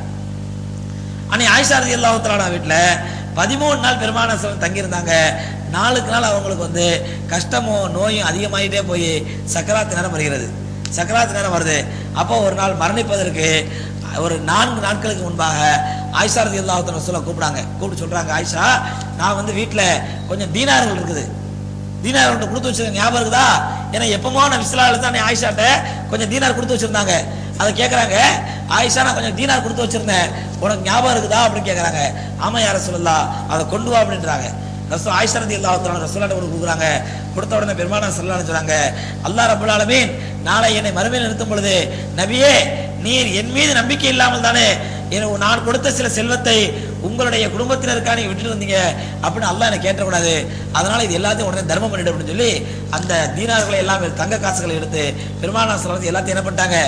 அன்னை ஆயிஷா ரதி அல்லாஹுத்தலான வீட்டில் பதிமூணு நாள் பெருமான செல்வம் தங்கியிருந்தாங்க நாளுக்கு நாள் அவங்களுக்கு வந்து கஷ்டமும் நோயும் அதிகமாயிட்டே போய் சக்கராத்து நேரம் வருகிறது சக்கராத்து நேரம் வருது அப்போ ஒரு நாள் மரணிப்பதற்கு ஒரு நான்கு நாட்களுக்கு முன்பாக ஆயிஷா ரதி அல்லாஹுத்தன சொல்ல கூப்பிடாங்க கூப்பிட்டு சொல்றாங்க ஆயிஷா நான் வந்து வீட்டில் கொஞ்சம் தீனார்கள் இருக்குது தீனார் அவன்கிட்ட கொடுத்து வச்சிருக்க ஞாபகம் இருக்குதா ஏன்னா எப்பமோ நான் விசிலாவில் தான் ஆயிஷாட்ட கொஞ்சம் தீனார் கொடுத்து வச்சிருந்தாங்க அதை கேட்குறாங்க ஆயிஷா நான் கொஞ்சம் தீனார் கொடுத்து வச்சிருந்தேன் உனக்கு ஞாபகம் இருக்குதா அப்படின்னு கேட்குறாங்க ஆமா யார சொல்லலாம் அதை கொண்டு வா அப்படின்றாங்க ரசூல் ஆயிஷா ரதி அல்லாஹ் ரசூலாட்ட கொண்டு கொடுக்குறாங்க கொடுத்த உடனே பெருமானா சொல்லலாம்னு சொல்றாங்க அல்லாஹ் ரபுல் ஆலமீன் நாளை என்னை மறுமையில் நிறுத்தும் பொழுது நபியே நீர் என் மீது நம்பிக்கை இல்லாமல் தானே எனக்கு நான் கொடுத்த சில செல்வத்தை உங்களுடைய குடும்பத்தினருக்கா நீங்க விட்டுட்டு வந்தீங்க அப்படின்னு அல்லாஹ் எனக்கு கேட்டக்கூடாது அதனால இது எல்லாத்தையும் உடனே தர்மம் பண்ணிடு அப்படின்னு சொல்லி அந்த தீனார்களை எல்லாம் தங்க காசுகளை எடுத்து பெருமானா சொல்றது எல்லாத்தையும் என்ன பண்ணிட்டாங்க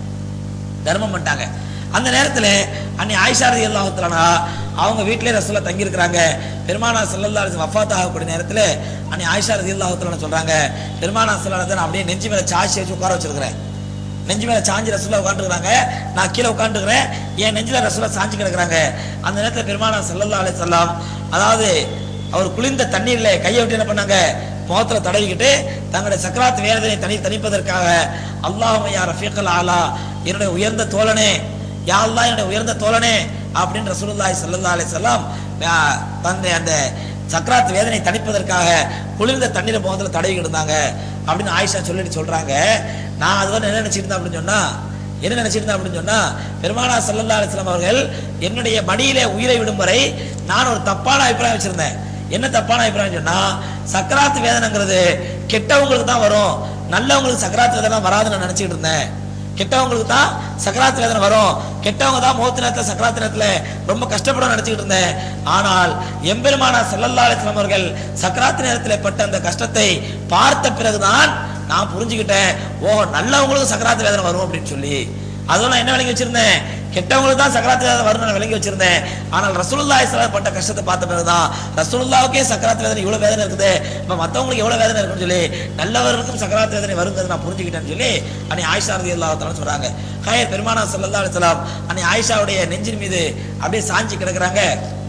தர்மம் பண்ணிட்டாங்க அந்த நேரத்துல அன்னை ஆயிஷா ரதி அல்லாஹுத்தலானா அவங்க வீட்டிலே ரசூலா தங்கி இருக்கிறாங்க பெருமானா சல்லல்லா அலிஸ் வஃபாத் ஆகக்கூடிய நேரத்துல அன்னை ஆயிஷா ரதி அல்லாஹுத்தலான சொல்றாங்க பெருமானா சல்லா நான் அப்படியே நெஞ்சு மேல சாச்சி வச்சு உட்கார வச்சிருக்கிறேன் நெஞ்சு மேல சாஞ்சி ரசூலா உட்காந்துருக்காங்க நான் கீழே உட்காந்துருக்கிறேன் என் நெஞ்சில ரசூலா சாஞ்சி கிடக்குறாங்க அந்த நேரத்துல பெருமானா சல்லல்லா அலைஹி வஸல்லம் அதாவது அவர் குளிர்ந்த தண்ணீர்ல கையை விட்டு என்ன பண்ணாங்க முகத்துல தடவிக்கிட்டு தங்களுடைய சக்கராத் வேதனை தனி தணிப்பதற்காக அல்லாஹ் யா ரஃபீக்கல் ஆலா என்னுடைய உயர்ந்த தோழனே யா அல்லாஹ் என்னுடைய உயர்ந்த தோழனே அப்படின்னு ரசூலுல்லாஹி ஸல்லல்லாஹு அலைஹி வஸல்லம் ஆஹ், தன்னை அந்த சக்கராத் வேதனை தணிப்பதற்காக குளிர்ந்த தண்ணீரை முகத்துல தடவிக்கிட்டு இருந்தாங்க அப்படின்னு ஆயிஷா சொல்லிட்டு சொல்றாங்க நான் அது வந்து என்ன நினைச்சிட்டு இருந்தேன் அப்படின்னு சொன்னா என்ன நினைச்சிருந்தேன் அப்படின்னு சொன்னா பெருமானா சல்லல்லா அலிஸ்லாம் அவர்கள் என்னுடைய மடியிலே உயிரை விடும் வரை நான் ஒரு தப்பான அபிப்பிராயம் வச்சிருந்தேன் என்ன தப்பான அபிப்பிராயம் சொன்னா சக்கராத்து வேதனைங்கிறது கெட்டவங்களுக்கு தான் வரும் நல்லவங்களுக்கு சக்கராத்து வேதனை வராதுன்னு நான் நினைச்சிட்டு இருந்தேன் கெட்டவங்களுக்கு தான் சக்கராத்து வேதனை வரும் கெட்டவங்க தான் முகத்து நேரத்தில் சக்கராத்து நேரத்துல ரொம்ப கஷ்டப்பட நினைச்சுக்கிட்டு இருந்தேன் ஆனால் எம்பெருமானா சல்லல்லா அலிஸ்லாம் அவர்கள் சக்கராத்து நேரத்தில் பட்ட அந்த கஷ்டத்தை பார்த்த பிறகுதான் நான் புரிஞ்சுக்கிட்டேன் ஓ நல்லவங்களுக்கும் சக்கராத்து வேதனை வரும் அப்படின்னு சொல்லி அதுவும் நான் என்ன விளங்கி வச்சிருந்தேன் கெட்டவங்களுக்கு தான் சக்கராத்து வேதனை வரும்னு நான் விளங்கி வச்சிருந்தேன் ஆனால் ரசூலுல்லா இஸ்லாம் பட்ட கஷ்டத்தை பார்த்த பிறகுதான் ரசூலுல்லாவுக்கே சக்கராத்து வேதனை இவ்வளவு வேதனை இருக்குது இப்ப மத்தவங்களுக்கு எவ்வளவு வேதனை இருக்குன்னு சொல்லி நல்லவர்களுக்கும் சக்கராத்து வேதனை வருங்கிறது நான் புரிஞ்சுக்கிட்டேன்னு சொல்லி அன்னை ஆயிஷா ரதி அல்லாஹ் சொல்றாங்க ஹயர் பெருமானா சல்லல்லா அலிஸ்லாம் அன்னை ஆயிஷாவுடைய நெஞ்சின் மீது அப்படியே சாஞ்சி கிடக்குறாங்க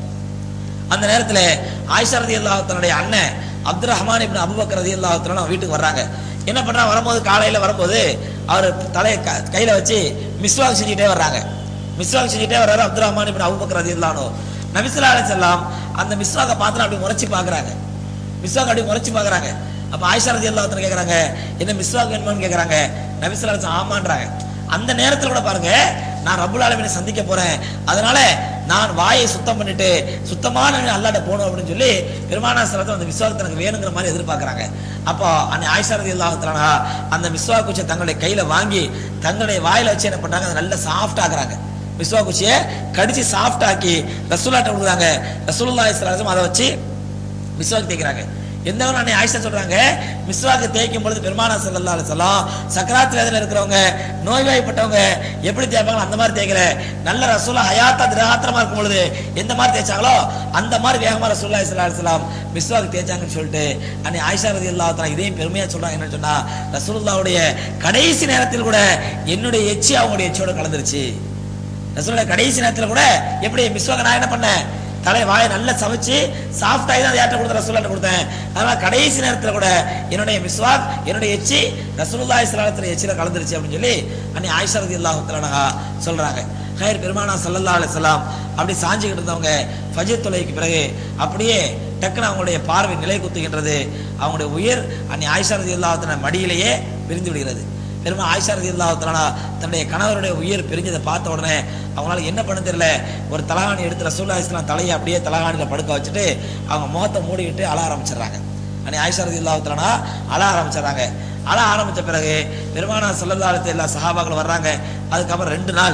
அந்த நேரத்துல ஆயிஷா ரதி அல்லாஹத்தனுடைய அண்ணன் அப்துல் ரஹ்மான் இப்னு அபுபக்கர் ரதி அல்லாஹத்தன வீட்டுக்கு வர்றாங்க என்ன பண்றாங்க வரும்போது காலையில வரும்போது அவர் தலையை க- கையில வச்சு மிஸ்வாக் செஞ்சுட்டே வர்றாங்க மிஸ்வாக் செஞ்சுட்டே வர்றாரு அப்துல் ரஹ்மான் இப்னு அபுபக்கர் ரதி அல்லானோ நபிசுல்லா அலைஹிஸ்ஸலாம் அந்த மிஸ்வாக்கை பார்த்து அப்படி முறைச்சு பார்க்கறாங்க மிஸ்வாக் அப்படி முறைச்சு பார்க்கறாங்க அப்ப ஆயிஷா ரதி அல்லாஹ் கேக்குறாங்க என்ன மிஸ்வாக் வேணுமான்னு கேக்குறாங்க நபிசுல்லா ஆமான்றாங்க அந்த நேரத்துல கூட பாருங்க நான் ரப்புல் ஆலமீனை சந்திக்க போறேன் அதனால நான் வாயை சுத்தம் பண்ணிட்டு சுத்தமான அல்லாட்ட போகணும் அப்படின்னு சொல்லி பெருமானா சலத்தை அந்த விஸ்வாக்கு எனக்கு வேணுங்கிற மாதிரி எதிர்பார்க்கறாங்க அப்போ அந்த ஆயிஷா ரதி அல்லாஹ் அந்த மிஸ்வாக் குச்சியை தங்களுடைய கையில வாங்கி தங்களுடைய வாயில வச்சு என்ன பண்றாங்க அதை நல்லா சாஃப்ட் ஆக்குறாங்க மிஸ்வா குச்சியை கடிச்சு சாஃப்ட் ஆக்கி ரசூலாட்ட கொடுக்குறாங்க ரசூலுல்லாஹி ஸல்லல்லாஹு அலைஹி வஸல்லம் அதை வச்சு மிஸ்வாக் தேய்க்கிறாங்க எந்த ஒரு அன்னை ஆயிஷா சொல்றாங்க மிஸ்வாக்கு தேய்க்கும் பொழுது பெருமானா ஸல்லல்லாஹு அலைஹி வஸல்லம் சக்கராத் வேதனையில் இருக்கிறவங்க நோய்வாய்ப்பட்டவங்க எப்படி தேய்ப்பாங்களோ அந்த மாதிரி தேய்க்கல நல்ல ரசூலா ஹயாத்தா திரகாத்திரமா இருக்கும் பொழுது எந்த மாதிரி தேய்ச்சாங்களோ அந்த மாதிரி வேகமா ரசூலுல்லாஹி ஸல்லல்லாஹு அலைஹி வஸல்லம் மிஸ்வாக் தேய்ச்சாங்கன்னு சொல்லிட்டு அன்னை ஆயிஷா ரலியல்லாஹு தஆலா இதையும் பெருமையா சொல்றாங்க என்னன்னு சொன்னா ரசூலுல்லாஹ்வுடைய கடைசி நேரத்தில் கூட என்னுடைய எச்சி அவங்களுடைய எச்சியோட கலந்துருச்சு ரசூலுடைய கடைசி நேரத்துல கூட எப்படி மிஸ்வாக நான் என்ன பண்ணேன் தலை வாயை நல்லா சமைச்சு சாஃப்ட் ஆகி தான் யார்ட்ட கொடுத்த ரசூல்லாட்ட கொடுத்தேன் அதனால கடைசி நேரத்துல கூட என்னுடைய மிஸ்வாக் என்னுடைய எச்சி ரசூலுல்லாஹி ஸல்லல்லாஹு எச்சில கலந்துருச்சு அப்படின்னு சொல்லி அன்னி ஆயிஷா ரலியல்லாஹு தஆலா சொல்றாங்க ஹைர் பெருமானா ஸல்லல்லாஹு அலைஹி வஸல்லம் அப்படி சாஞ்சிக்கிட்டு இருந்தவங்க ஃபஜர் தொலைக்கு பிறகு அப்படியே டக்குன்னு அவங்களுடைய பார்வை நிலை குத்துகின்றது அவங்களுடைய உயிர் அன்னி ஆயிஷா ரலியல்லாஹு தஆலா மடியிலேயே பிரிந்து விடுகிறது பெருமா ஆயிஷா ரதி அல்லாஹ் தன்னுடைய கணவருடைய உயிர் பிரிஞ்சதை பார்த்த உடனே அவங்களால என்ன பண்ண தெரியல ஒரு தலகாணி எடுத்து ரசூல்லா இஸ்லாம் தலையை அப்படியே தலகாணியில படுக்க வச்சுட்டு அவங்க முகத்தை மூடிக்கிட்டு அழ ஆரம்பிச்சிடுறாங்க அன்னை ஆயிஷா ரதி அல்லாஹ் அழ ஆரம்பிச்சிடுறாங்க அழ ஆரம்பிச்ச பிறகு பெருமானா சல்லல்லாஹு எல்லா சஹாபாக்கள் வர்றாங்க அதுக்கப்புறம் ரெண்டு நாள்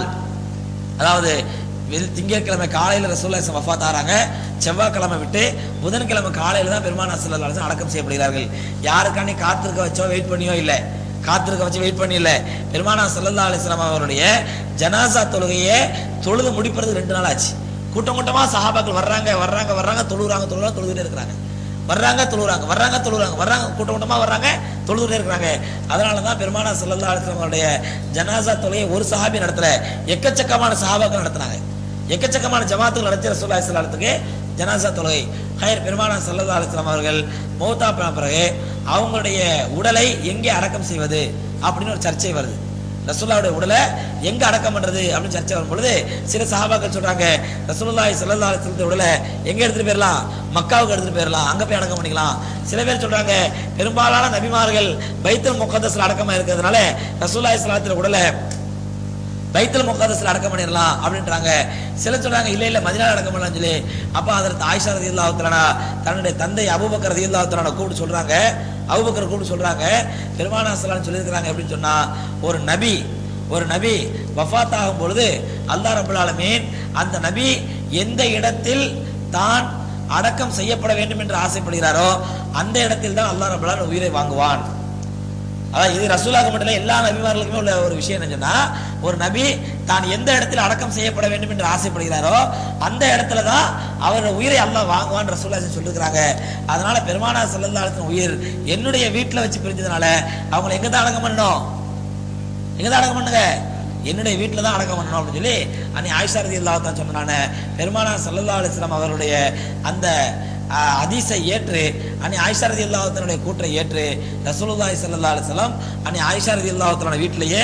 அதாவது வெள் திங்கட்கிழமை காலையில ரசூல்லா இஸ்லாம் வஃபாத் ஆறாங்க செவ்வாய்க்கிழமை விட்டு புதன்கிழமை காலையில தான் பெருமானா சல்லல்லாஹு அலைஹி வஸல்லம் அடக்கம் செய்யப்படுகிறார்கள் யாருக்காண்டி காத்திருக்க வச்சோ வெயிட் பண்ணியோ இல்லை காத்திருக்க வச்சு வெயிட் பண்ணல பெருமானா சல்லல்லா அலிஸ்லாம் அவருடைய ஜனாசா தொழுகையை தொழுது முடிப்பது ரெண்டு நாள் ஆச்சு கூட்டம் கூட்டமா சஹாபாக்கள் வர்றாங்க வர்றாங்க வர்றாங்க தொழுகிறாங்க தொழுகிறாங்க தொழுதுட்டே இருக்கிறாங்க வர்றாங்க தொழுகிறாங்க வர்றாங்க தொழுகிறாங்க வர்றாங்க கூட்டம் கூட்டமா வர்றாங்க தொழுதுட்டே இருக்கிறாங்க அதனால தான் பெருமானா சல்லல்லா அலிஸ்லாம் அவருடைய ஜனாசா தொழுகையை ஒரு சஹாபி நடத்தல எக்கச்சக்கமான சஹாபாக்கள் நடத்துனாங்க எக்கச்சக்கமான ஜமாத்துகள் நடத்திய ரசூல்லா இஸ்லாத்துக்கு ஜனாசா தொழுகை ஹயர் பெருமானா சல்லல்லா அலிஸ்லாம் அவர்கள் மௌத்தா போன பிறகு அவங்களுடைய உடலை எங்கே அடக்கம் செய்வது அப்படின்னு ஒரு சர்ச்சை வருது ரசூல்லாவுடைய உடலை எங்க அடக்கம் பண்றது அப்படின்னு சர்ச்சை வரும் பொழுது சில சஹாபாக்கள் சொல்றாங்க ரசூலுல்லாஹி ஸல்லல்லாஹு அலைஹி வஸல்லம் உடலை எங்க எடுத்துட்டு போயிடலாம் மக்காவுக்கு எடுத்துட்டு போயிடலாம் அங்க போய் அடக்கம் பண்ணிக்கலாம் சில பேர் சொல்றாங்க பெரும்பாலான நபிமார்கள் பைத்துல் முகத்தஸ்ல அடக்கமா இருக்கிறதுனால ரசூலுல்லாஹி ஸல்லல்லாஹு உடலை பைத்தல் முகாதஸ்ல அடக்கம் பண்ணிடலாம் அப்படின்றாங்க சில சொல்றாங்க இல்ல இல்ல மதினால அடக்கம் பண்ணலாம் சொல்லி அப்ப அதற்கு ஆயிஷா ரதி இல்லாத்தலானா தன்னுடைய தந்தை அபுபக்கர் ரதி இல்லாத்தலான கூப்பிட்டு சொல்றாங்க அபுபக்கர் கூப்பிட்டு சொல்றாங்க பெருமானா சலான்னு சொல்லியிருக்கிறாங்க அப்படின்னு சொன்னா ஒரு நபி ஒரு நபி வஃபாத் ஆகும் பொழுது அல்லாஹ் ரபுல் ஆலமீன் அந்த நபி எந்த இடத்தில் தான் அடக்கம் செய்யப்பட வேண்டும் என்று ஆசைப்படுகிறாரோ அந்த இடத்தில் தான் அல்லாஹ் ரபுல் ஆலமீன் உயிரை வாங்குவான் அதான் இது ரசூலாக மட்டும் இல்ல எல்லா நபிமார்களுக்குமே உள்ள ஒரு விஷயம் என்ன சொன்னா ஒரு நபி தான் எந்த இடத்துல அடக்கம் செய்யப்பட வேண்டும் என்று ஆசைப்படுகிறாரோ அந்த இடத்துல தான் அவர் உயிரை அல்லாஹ் வாங்குவான் ரசூலா சொல்லிருக்கிறாங்க அதனால பெருமானா செல்லந்தாளத்தின் உயிர் என்னுடைய வீட்டுல வச்சு பிரிஞ்சதுனால அவங்களை எங்க தான் அடக்கம் பண்ணணும் எங்க தான் அடக்கம் பண்ணுங்க என்னுடைய வீட்டில் தான் அடக்கம் பண்ணணும் அப்படின்னு சொல்லி அன்னை ஆயிஷா ரதி அல்லாஹ் தான் சொன்னானே பெருமானா சல்லல்லா அலிஸ்லாம் அவருடைய அந்த அஹ், ஹதீஸை ஏற்று அன்னை ஆயிஷா ரதி அல்லாஹத்தினுடைய கூற்றை ஏற்று ரசூலுல்லாஹி ஸல்லல்லாஹு அலைஹி வஸல்லம் அன்னை ஆயிஷா ரதி அல்லாஹத்தனோட வீட்டிலேயே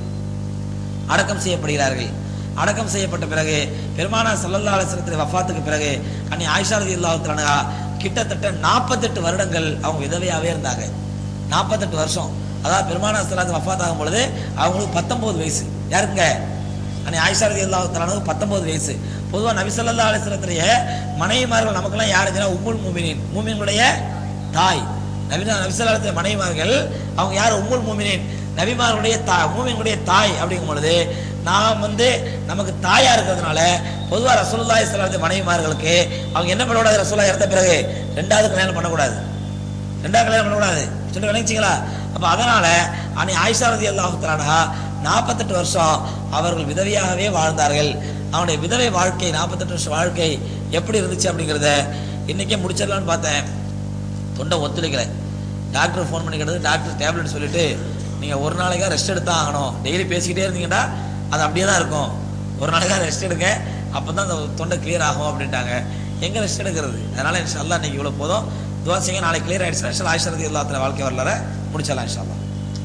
அடக்கம் செய்யப்படுகிறார்கள் அடக்கம் செய்யப்பட்ட பிறகு பெருமானா சல்லல்லா அலிஸ்லத்தின் வஃபாத்துக்கு பிறகு அன்னை ஆயிஷா ரதி அல்லாஹத்தலனா கிட்டத்தட்ட நாற்பத்தெட்டு வருடங்கள் அவங்க விதவையாவே இருந்தாங்க நாற்பத்தெட்டு வருஷம் அதாவது பெருமானா சல்லாத்து வஃபாத் ஆகும் பொழுது அவங்களுக்கு பத்தொன்பது வயசு யாருக்குங்க அன்னை ஆயிஷா ரதி அல்லாஹத்தலானுக்கு பத்தொன்பது வயசு பொதுவா நபி ஸல்லல்லாஹு அலைஹி வஸல்லத்துடைய மனைவிமார்கள் நமக்கெல்லாம் யாருன்னா உம்முல் மூமினின் மூமின்களுடைய தாய் நபி நபிசல்லாத்துடைய மனைவிமார்கள் அவங்க யார் உம்முல் மூமினின் நபிமார்களுடைய தாய் மூமின்களுடைய தாய் அப்படிங்கும் பொழுது நாம் வந்து நமக்கு தாயா இருக்கிறதுனால பொதுவா ரசூலுல்லாஹி ஸல்லல்லாஹு மனைவிமார்களுக்கு அவங்க என்ன பண்ணக்கூடாது ரசூலுல்லாஹ் இறந்த பிறகு ரெண்டாவது கல்யாணம் பண்ணக்கூடாது ரெண்டாவது கல்யாணம் பண்ணக்கூடாது சொல்லி விளங்கிச்சிங்களா அப்ப அதனால அன்னை ஆயிஷா ரதி அல்லாஹுத்தலானா நாற்பத்தெட்டு வருஷம் அவர்கள் விதவையாகவே வாழ்ந்தார்கள் அவனுடைய விதவை வாழ்க்கை நாற்பத்தெட்டு வருஷம் வாழ்க்கை எப்படி இருந்துச்சு அப்படிங்கிறத இன்னைக்கே முடிச்சிடலாம்னு பார்த்தேன் தொண்டை ஒத்துழைக்கல டாக்டர் ஃபோன் பண்ணி கேட்டது டாக்டர் டேப்லெட் சொல்லிட்டு நீங்கள் ஒரு நாளைக்கா ரெஸ்ட் எடுத்தா ஆகணும் டெய்லி பேசிக்கிட்டே இருந்தீங்கன்னா அது அப்படியே தான் இருக்கும் ஒரு நாளைக்கா ரெஸ்ட் எடுங்க அப்போ தான் அந்த தொண்டை கிளியர் ஆகும் அப்படின்ட்டாங்க எங்கே ரெஸ்ட் எடுக்கிறது அதனால இன்ஷால்லா இன்னைக்கு இவ்வளோ போதும் துவா செய்யுங்க நாளைக்கு கிளியர் ஆயிடுச்சு இன்ஷா ஆயிஷரதி எல்லாத்தின வாழ்க்கை வரலாற முடிச்சிடலாம் இன்ஷால்லா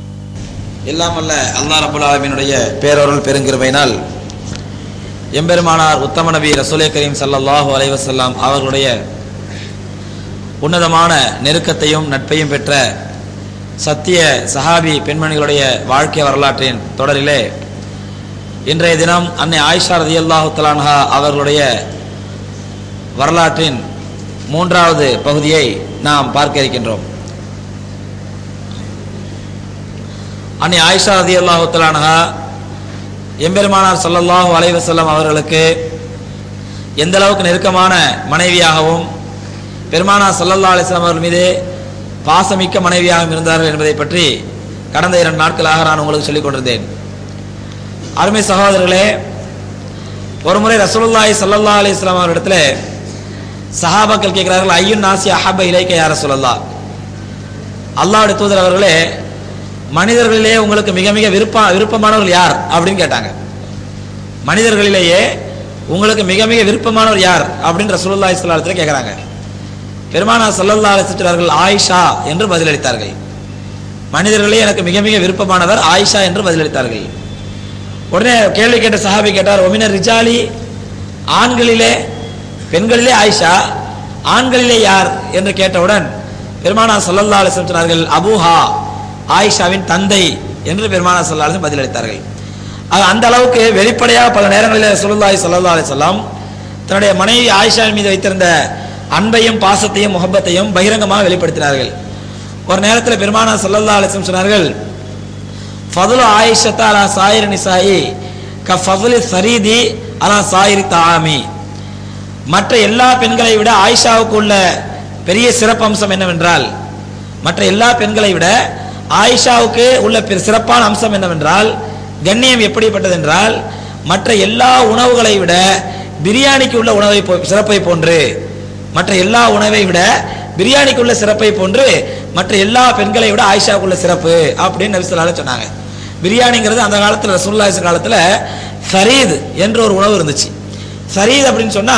எல்லாம் அல்ல அல்லாஹ் ரபுல் ஆலமீனுடைய பேரொருள் பெருங்கிருபையினால் எம்பெருமானார் உத்தம நபி ரசூலே கரீம் ஸல்லல்லாஹு அலைஹி வஸல்லம் அவர்களுடைய உன்னதமான நெருக்கத்தையும் நட்பையும் பெற்ற சத்திய சஹாபி பெண்மணிகளுடைய வாழ்க்கை வரலாற்றின் தொடரிலே இன்றைய தினம் அன்னை ஆயிஷா ரதியல்லாஹு தலான்ஹா அவர்களுடைய வரலாற்றின் மூன்றாவது பகுதியை நாம் பார்க்க இருக்கின்றோம் அன்னை ஆயிஷா ரதியல்லாஹு தலான்ஹா எம்பெருமானார் ஸல்லல்லாஹு அலைஹி வஸல்லம் அவர்களுக்கு எந்த அளவுக்கு நெருக்கமான மனைவியாகவும் பெருமானார் ஸல்லல்லாஹு அலைஹி வஸல்லம் அவர்கள் மீது பாசமிக்க மனைவியாகவும் இருந்தார்கள் என்பதை பற்றி கடந்த இரண்டு நாட்களாக நான் உங்களுக்கு சொல்லிக் கொண்டிருந்தேன் அருமை சகோதரர்களே ஒருமுறை ரசூலுல்லாஹி ஸல்லல்லாஹு அலைஹி வஸல்லம் அவரிடத்துல சஹாபாக்கள் கேட்கிறார்கள் ஐயுன் நாசி அஹப இலைக்க யா ரசூலல்லாஹ் அல்லாஹ்வுடைய தூதர் அவர்களே மனிதர்களிலே உங்களுக்கு மிக மிக விருப்ப விருப்பமானவர்கள் யார் அப்படின்னு கேட்டாங்க மனிதர்களிலேயே உங்களுக்கு மிக மிக விருப்பமானவர் யார் அப்படின்னு ரசூலுல்லாஹி ஸல்லல்லாஹு அலைஹி வஸல்லம் கேட்குறாங்க பெருமானா ஸல்லல்லாஹு அலைஹி வஸல்லம் அவர்கள் ஆயிஷா என்று பதிலளித்தார்கள் மனிதர்களே எனக்கு மிக மிக விருப்பமானவர் ஆயிஷா என்று பதிலளித்தார்கள் உடனே கேள்வி கேட்ட சஹாபி கேட்டார் ஒமினர் ரிஜாலி ஆண்களிலே பெண்களிலே ஆயிஷா ஆண்களிலே யார் என்று கேட்டவுடன் பெருமானா ஸல்லல்லாஹு அலைஹி வஸல்லம் சொன்னார்கள் அபூஹா ஆயிஷாவின் தந்தை என்று பெருமானா ஸல்லல்லாஹு அலைஹி வஸல்லம் பதிலளித்தார்கள் அது அந்த அளவுக்கு வெளிப்படையாக பல நேரங்களில் ரசூலுல்லாஹி ஸல்லல்லாஹு அலைஹி வஸல்லம் தன்னுடைய மனைவி ஆயிஷாவின் மீது வைத்திருந்த அன்பையும் பாசத்தையும் முகப்பத்தையும் பகிரங்கமாக வெளிப்படுத்தினார்கள் ஒரு நேரத்தில் பெருமானா ஸல்லல்லாஹு அலைஹி வஸல்லம் சொன்னார்கள் ஃபதுலு ஆயிஷத்தா அலா சாயிர் நிசாயி க ஃபதுலி சரீதி அலா சாயிரி தாமி மற்ற எல்லா பெண்களை விட ஆயிஷாவுக்கு உள்ள பெரிய சிறப்பம்சம் என்னவென்றால் மற்ற எல்லா பெண்களை விட ஆயிஷாவுக்கு உள்ள பெரு- சிறப்பான அம்சம் என்னவென்றால் கண்ணியம் எப்படிப்பட்டது என்றால் மற்ற எல்லா உணவுகளை விட பிரியாணிக்கு உள்ள உணவை போ- சிறப்பை போன்று மற்ற எல்லா உணவை விட பிரியாணிக்கு உள்ள சிறப்பை போன்று மற்ற எல்லா பெண்களை விட ஆயிஷாவுக்கு உள்ள சிறப்பு அப்படின்னு நபிசுல்லால சொன்னாங்க பிரியாணிங்கிறது அந்த காலத்தில் ரசூல்லாஸ் காலத்தில் சரீத் என்ற ஒரு உணவு இருந்துச்சு சரீத் அப்படின்னு சொன்னா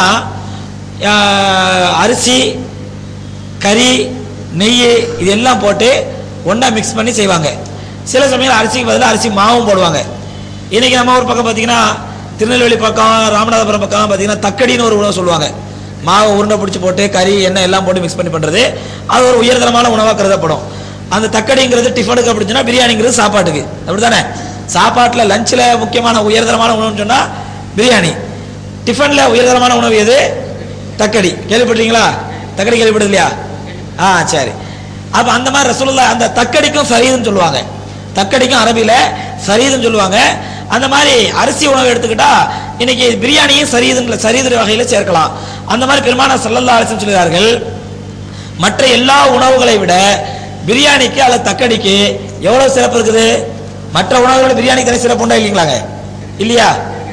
ஆஹ், அரிசி கறி நெய் இது எல்லாம் போட்டு ஒன்றா மிக்ஸ் பண்ணி செய்வாங்க சில சமயம் அரிசிக்கு பதிலாக அரிசி மாவும் போடுவாங்க இன்னைக்கு நம்ம ஒரு பக்கம் பார்த்தீங்கன்னா திருநெல்வேலி பக்கம் ராமநாதபுரம் பக்கம் பார்த்தீங்கன்னா தக்கடின்னு ஒரு உணவு சொல்லுவாங்க மாவை உருண்டை பிடிச்சி போட்டு கறி எண்ணெய் எல்லாம் போட்டு மிக்ஸ் பண்ணி பண்ணுறது அது ஒரு உயர்தரமான உணவாக கருதப்படும் அந்த தக்கடிங்கிறது டிஃபனுக்கு அப்படி சொன்னா பிரியாணிங்கிறது சாப்பாட்டுக்கு அப்படிதானே சாப்பாட்டில் லஞ்சில் முக்கியமான உயர்தரமான உணவுன்னு சொன்னால் பிரியாணி டிஃபனில் உயர்தரமான உணவு எது தக்கடி கேள்விப்பட்டீங்களா தக்கடி கேள்விப்பட்டது இல்லையா ஆ சரி அப்ப அந்த மாதிரி ரசூலுல்லாஹ் அந்த தக்கடிக்கும் சரீதுன்னு சொல்லுவாங்க தக்கடிக்கும் அரபில சரீதுன்னு சொல்லுவாங்க அந்த மாதிரி அரிசி உணவு எடுத்துக்கிட்டா இன்னைக்கு பிரியாணியும் சரீதுங்கள சரீது வகையில சேர்க்கலாம் அந்த மாதிரி பெருமான சல்லல்லா அலிசன் சொல்கிறார்கள் மற்ற எல்லா உணவுகளை விட பிரியாணிக்கு அல்லது தக்கடிக்கு எவ்வளவு சிறப்பு இருக்குது மற்ற உணவுகளை பிரியாணிக்கு தனி சிறப்பு உண்டா இல்லைங்களாங்க இல்லையா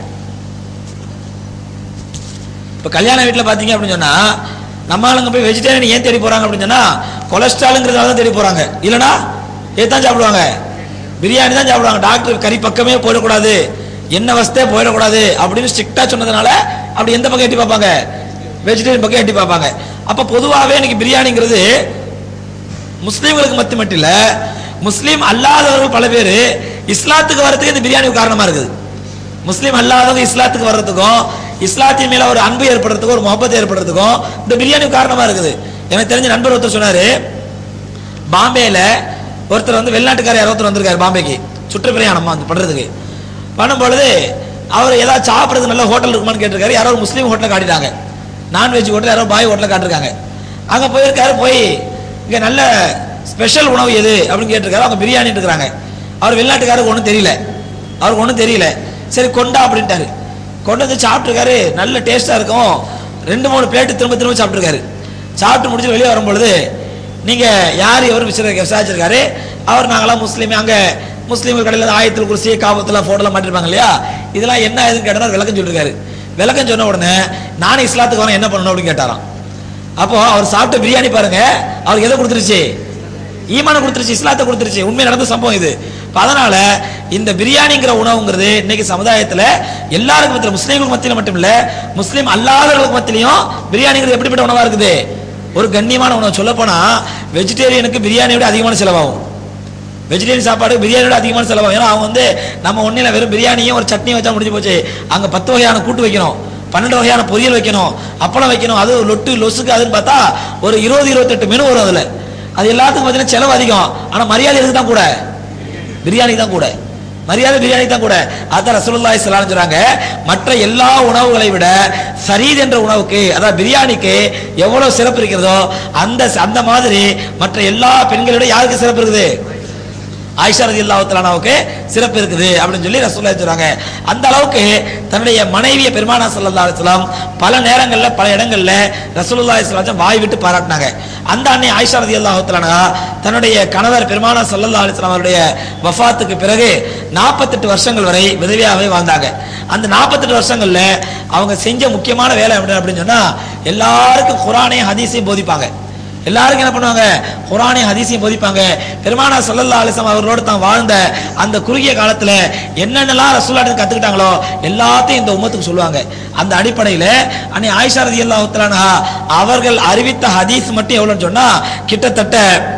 இப்போ கல்யாண வீட்டில் பார்த்தீங்க அப்படின்னு சொன்னா நம்ம ஆளுங்க போய் வெஜிடேரியன் ஏன் தேடி போறாங்க அப்படின்னு சொன்னா கொலஸ்ட்ராலுங்கிறதால தான் தேடி போறாங்க இல்லைனா ஏதான் சாப்பிடுவாங்க பிரியாணி தான் சாப்பிடுவாங்க டாக்டர் கறி பக்கமே போயிடக்கூடாது என்ன வசத்தே போயிடக்கூடாது அப்படின்னு ஸ்ட்ரிக்டா சொன்னதுனால அப்படி எந்த பக்கம் எட்டி பார்ப்பாங்க வெஜிடேரியன் பக்கம் எட்டி பார்ப்பாங்க அப்ப பொதுவாகவே இன்னைக்கு பிரியாணிங்கிறது முஸ்லீம்களுக்கு மட்டும் மட்டும் இல்ல முஸ்லீம் அல்லாதவர்கள் பல பேர் இஸ்லாத்துக்கு வர்றதுக்கு இந்த பிரியாணி காரணமா இருக்குது முஸ்லீம் அல்லாதவங்க இஸ்லாத்துக்கு வர்றதுக்கும் இஸ்லாத்தின் மேல ஒரு அன்பு ஏற்படுறதுக்கும் ஒரு முகப்பத் ஏற்படுறதுக்கும் இந்த பிரியாணி காரணமா இருக்குது எனக்கு தெரிஞ்ச நண்பர் ஒருத்தர் சொன்னாரு பாம்பேல ஒருத்தர் வந்து வெளிநாட்டுக்காரர் யாரோ ஒருத்தர் வந்திருக்காரு பாம்பேக்கு சுற்றுப்பிரயாணம் வந்து பண்றதுக்கு பண்ணும் பொழுது அவர் ஏதாவது சாப்பிட்றது நல்ல ஹோட்டல் இருக்குமான்னு கேட்டிருக்காரு யாரோ ஒரு முஸ்லீம் ஹோட்டலை காட்டிட்டாங்க நான்வெஜ் ஹோட்டல் யாரோ பாய் ஹோட்டலை காட்டிருக்காங்க அங்க போயிருக்காரு போய் இங்க நல்ல ஸ்பெஷல் உணவு எது அப்படின்னு கேட்டிருக்காரு அவங்க பிரியாணி இருக்கிறாங்க அவர் வெளிநாட்டுக்காருக்கு ஒன்றும் தெரியல அவருக்கு ஒன்றும் தெரியல சரி கொண்டா அப்படின்ட்டாரு கொண்டு வந்து சாப்பிட்டுருக்காரு நல்ல டேஸ்டா இருக்கும் ரெண்டு மூணு பிளேட்டு திரும்ப திரும்ப சாப்பிட்டுருக்காரு சாப்பிட்டு முடிச்சு வெளியே வரும்பொழுது நீங்க யார் எவர் விசாரி விசாரிச்சிருக்காரு அவர் நாங்களாம் முஸ்லீம் அங்க முஸ்லீம்கள் கடையில் ஆயத்தில் குருசி காபத்தில் போட்டோலாம் மாட்டிருப்பாங்க இல்லையா இதெல்லாம் என்ன ஏதுன்னு கேட்டால் விளக்கம் சொல்லிருக்காரு விளக்கம் சொன்ன உடனே நானும் இஸ்லாத்துக்கு வரேன் என்ன பண்ணணும் அப்படின்னு கேட்டாராம் அப்போ அவர் சாப்பிட்ட பிரியாணி பாருங்க அவருக்கு எதை கொடுத்துருச்சு ஈமான கொடுத்துருச்சு இஸ்லாத்தை கொடுத்துருச்சு உண்மை நடந்த சம்பவம் இது இப்ப அதனால இந்த பிரியாணிங்கிற உணவுங்கிறது இன்னைக்கு சமுதாயத்துல எல்லாருக்கும் மத்தியில முஸ்லீம்களுக்கு மத்தியில மட்டும் இல்ல முஸ்லீம் அல்லாதவர்களுக்கு மத்தியிலையும் பிரியாணிங்கிறது எப்படிப்பட்ட உணவா இருக்குது ஒரு கண்ணியமான உணவு சொல்ல போனா வெஜிடேரியனுக்கு பிரியாணியை விட அதிகமான செலவாகும் வெஜிடேரியன் சாப்பாடு பிரியாணியோட அதிகமான செலவாகும் ஏன்னா அவங்க வந்து நம்ம ஒன்றில் வெறும் பிரியாணியும் ஒரு சட்னி வச்சா முடிஞ்சு போச்சு அங்கே பத்து வகையான கூட்டு வைக்கணும் பன்னெண்டு வகையான பொரியல் வைக்கணும் அப்பளம் வைக்கணும் அது லொட்டு லொசுக்கு அதுன்னு பார்த்தா ஒரு இருபது இருபத்தெட்டு மெனு வரும் அதுல அது எல்லாத்துக்கும் பார்த்தீங்கன்னா செலவு அதிகம் ஆனா மரியாதை எதுக்கு தான் கூட பிரியாணி தான் கூட மரியாதை பிரியாணி தான் கூட அதான் ரசூலுல்லாஹி ஸல்லல்லாஹு அலைஹி சொல்றாங்க மற்ற எல்லா உணவுகளை விட சரீத் என்ற உணவுக்கு அதாவது பிரியாணிக்கு எவ்வளவு சிறப்பு இருக்கிறதோ அந்த அந்த மாதிரி மற்ற எல்லா பெண்களை விட யாருக்கு சிறப்பு இருக்குது ஆயிஷா ரதி அல்லாஹுக்கு சிறப்பு இருக்குது அப்படின்னு சொல்லி ரசூல்லா சொல்றாங்க அந்த அளவுக்கு தன்னுடைய மனைவியை பெருமானா சல்லா அலிஸ்லாம் பல நேரங்கள்ல பல இடங்கள்ல ரசூலுல்லா இஸ்லாம் வாய் விட்டு பாராட்டினாங்க அந்த அன்னை ஆயிஷா ரதி அல்லாஹுத்தலானா தன்னுடைய கணவர் பெருமானா சல்லல்லா அலிஸ்லாம் அவருடைய வஃபாத்துக்கு பிறகு நாற்பத்தெட்டு வருஷங்கள் வரை விதவியாகவே வாழ்ந்தாங்க அந்த நாற்பத்தெட்டு வருஷங்கள்ல அவங்க செஞ்ச முக்கியமான வேலை என்ன அப்படின்னு சொன்னா எல்லாருக்கும் குரானையும் ஹதீஸையும் போதிப்பாங்க எல்லாருக்கும் என்ன பண்ணுவாங்க குரானை ஹதீஸையும் போதிப்பாங்க பெருமானா சல்லல்லா அலிஸ்லாம் அவர்களோடு தான் வாழ்ந்த அந்த குறுகிய காலத்துல என்னென்னலாம் ரசூல்லாட்டு கத்துக்கிட்டாங்களோ எல்லாத்தையும் இந்த உம்மத்துக்கு சொல்லுவாங்க அந்த அடிப்படையில அன்னை ஆயிஷா ரதி அல்லா அவர்கள் அறிவித்த ஹதீஸ் மட்டும் எவ்வளவுன்னு சொன்னா கிட்டத்தட்ட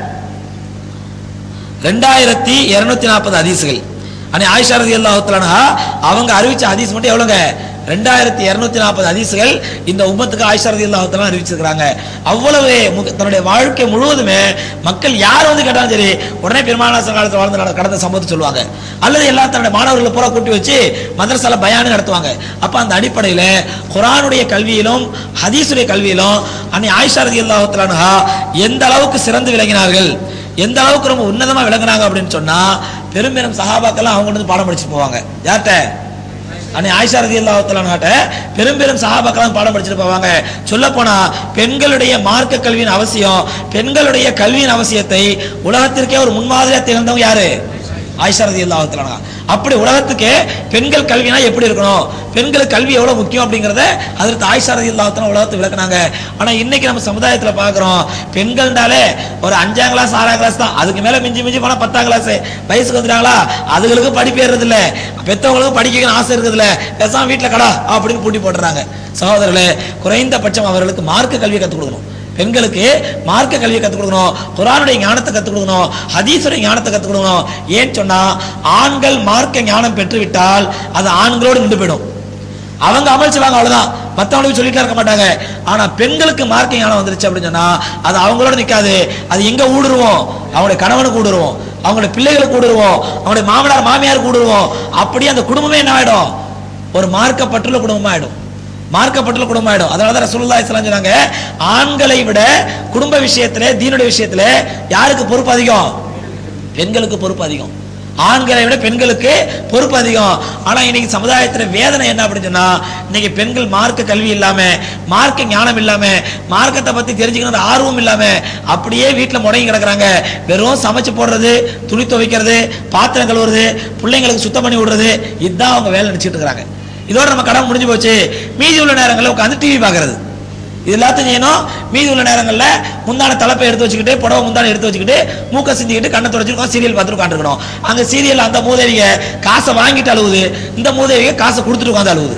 ரெண்டாயிரத்தி இருநூத்தி நாற்பது ஹதீஸ்கள் அன்னை ஆயிஷா ரதி அல்லா அவங்க அறிவிச்ச ஹதீஸ் மட்டும் எவ்வளவுங்க ரெண்டாயிரத்தி இருநூத்தி நாற்பது ஹதீஸ்கள் இந்த உம்மத்துக்கு ஆயிஷா ரதி அல்லா அறிவிச்சிருக்கிறாங்க அவ்வளவு மு- தன்னுடைய வாழ்க்கை முழுவதுமே மக்கள் யார் வந்து கேட்டாலும் சரி உடனே பெருமானாச காலத்தில் வாழ்ந்த நட- கடந்த சம்பவத்தை சொல்லுவாங்க அல்லது எல்லா தன்னுடைய மாணவர்களை பூரா கூட்டி வச்சு மதரசால பயானு நடத்துவாங்க அப்ப அந்த அடிப்படையில குரானுடைய கல்வியிலும் ஹதீஸுடைய கல்வியிலும் அன்னை ஆயிஷா ரதி அல்லா எந்த அளவுக்கு சிறந்து விளங்கினார்கள் எந்த அளவுக்கு ரொம்ப உன்னதமா விளங்குனாங்க அப்படின்னு சொன்னா பெரும் பெரும் சஹாபாக்கெல்லாம் அவங்க வந்து பாடம் படிச்சுட்டு போவாங்க யார்கிட்ட அன்னை ஆயிஷா ரதி அல்லாஹத்தலான்கிட்ட பெரும் பெரும் சஹாபாக்கெல்லாம் பாடம் படிச்சுட்டு போவாங்க சொல்ல போனா பெண்களுடைய மார்க்க கல்வியின் அவசியம் பெண்களுடைய கல்வியின் அவசியத்தை உலகத்திற்கே ஒரு முன்மாதிரியா திகழ்ந்தவங்க யாரு ஆயிஷா ரதி அல்லாஹத்தலானா அப்படி உலகத்துக்கே பெண்கள் கல்வினா எப்படி இருக்கணும் பெண்களுக்கு கல்வி எவ்வளவு முக்கியம் அப்படிங்கறத அதற்கு ஆயிஷா ரதி அல்லாஹத்தலாம் உலகத்தை விளக்குனாங்க ஆனா இன்னைக்கு நம்ம சமுதாயத்துல பாக்குறோம் பெண்கள்னாலே ஒரு அஞ்சாம் கிளாஸ் ஆறாம் கிளாஸ் தான் அதுக்கு மேல மிஞ்சி மிஞ்சி போனா பத்தாம் கிளாஸ் வயசுக்கு வந்துட்டாங்களா அதுகளுக்கு படிப்பு ஏறது இல்ல பெத்தவங்களுக்கு படிக்கணும்னு ஆசை இருக்குது இல்ல பேசாம வீட்டுல கடா அப்படின்னு பூட்டி போட்டுறாங்க சகோதரர்களே குறைந்தபட்சம் அவர்களுக்கு மார்க்க கல்வி கத்துக் கொடுக்கணும் பெண்களுக்கு மார்க்க கல்வியை கத்துக் கொடுக்கணும் குரானுடைய ஞானத்தை கத்துக் கொடுக்கணும் ஹதீஸுடைய ஞானத்தை கத்துக் கொடுக்கணும் ஏன்னு சொன்னா ஆண்கள் மார்க்க ஞானம் பெற்றுவிட்டால் அது ஆண்களோடு நின்று போயிடும் அவங்க அமல் செய்வாங்க அவ்வளவுதான் மத்தவங்களுக்கு சொல்லிட்டு இருக்க மாட்டாங்க ஆனா பெண்களுக்கு மார்க்க ஞானம் வந்துருச்சு அப்படின்னு சொன்னா அது அவங்களோட நிக்காது அது எங்க ஊடுருவோம் அவங்களுடைய கணவனுக்கு ஊடுருவோம் அவங்களுடைய பிள்ளைகளுக்கு ஊடுருவோம் அவங்களுடைய மாமனார் மாமியார் ஊடுருவோம் அப்படியே அந்த குடும்பமே என்ன ஆயிடும் ஒரு மார்க்கப்பட்டுள்ள குடும்பமா ஆயிடும் மார்க்கப்பட்டுள்ள குடும்பம் ஆயிடும் அதனால தான் ரசூலுல்லாஹி ஸல்லல்லாஹு அலைஹி சொன்னாங்க ஆண்களை விட குடும்ப விஷயத்துல தீனுடைய விஷயத்துல யாருக்கு பொறுப்பு அதிகம் பெண்களுக்கு பொறுப்பு அதிகம் ஆண்களை விட பெண்களுக்கு பொறுப்பு அதிகம் ஆனா இன்னைக்கு சமுதாயத்துல வேதனை என்ன அப்படின்னு சொன்னா இன்னைக்கு பெண்கள் மார்க்க கல்வி இல்லாம மார்க்க ஞானம் இல்லாம மார்க்கத்தை பத்தி தெரிஞ்சுக்கணும் ஆர்வம் இல்லாம அப்படியே வீட்டுல முடங்கி கிடக்குறாங்க வெறும் சமைச்சு போடுறது துணி துவைக்கிறது பாத்திரம் கழுவுறது பிள்ளைங்களுக்கு சுத்தம் பண்ணி விடுறது இதுதான் அவங்க வேலை நினைச்சிட்டு இருக்காங்க இதோட நம்ம கடமை முடிஞ்சு போச்சு மீதி உள்ள நேரங்களில் உட்காந்து டிவி பார்க்கறது இது எல்லாத்தையும் செய்யணும் மீதி உள்ள நேரங்கள்ல முந்தான தலைப்பை எடுத்து வச்சுக்கிட்டு புடவை முந்தான எடுத்து வச்சுக்கிட்டு மூக்க சிந்திக்கிட்டு கண்ணை தொடச்சிருக்கோம் சீரியல் பார்த்துட்டு உட்காந்துருக்கணும் அங்க சீரியல் அந்த மூதேவிக காசை வாங்கிட்டு அழுவுது இந்த மூதேவிக காசை கொடுத்துட்டு உட்காந்து அழுவுது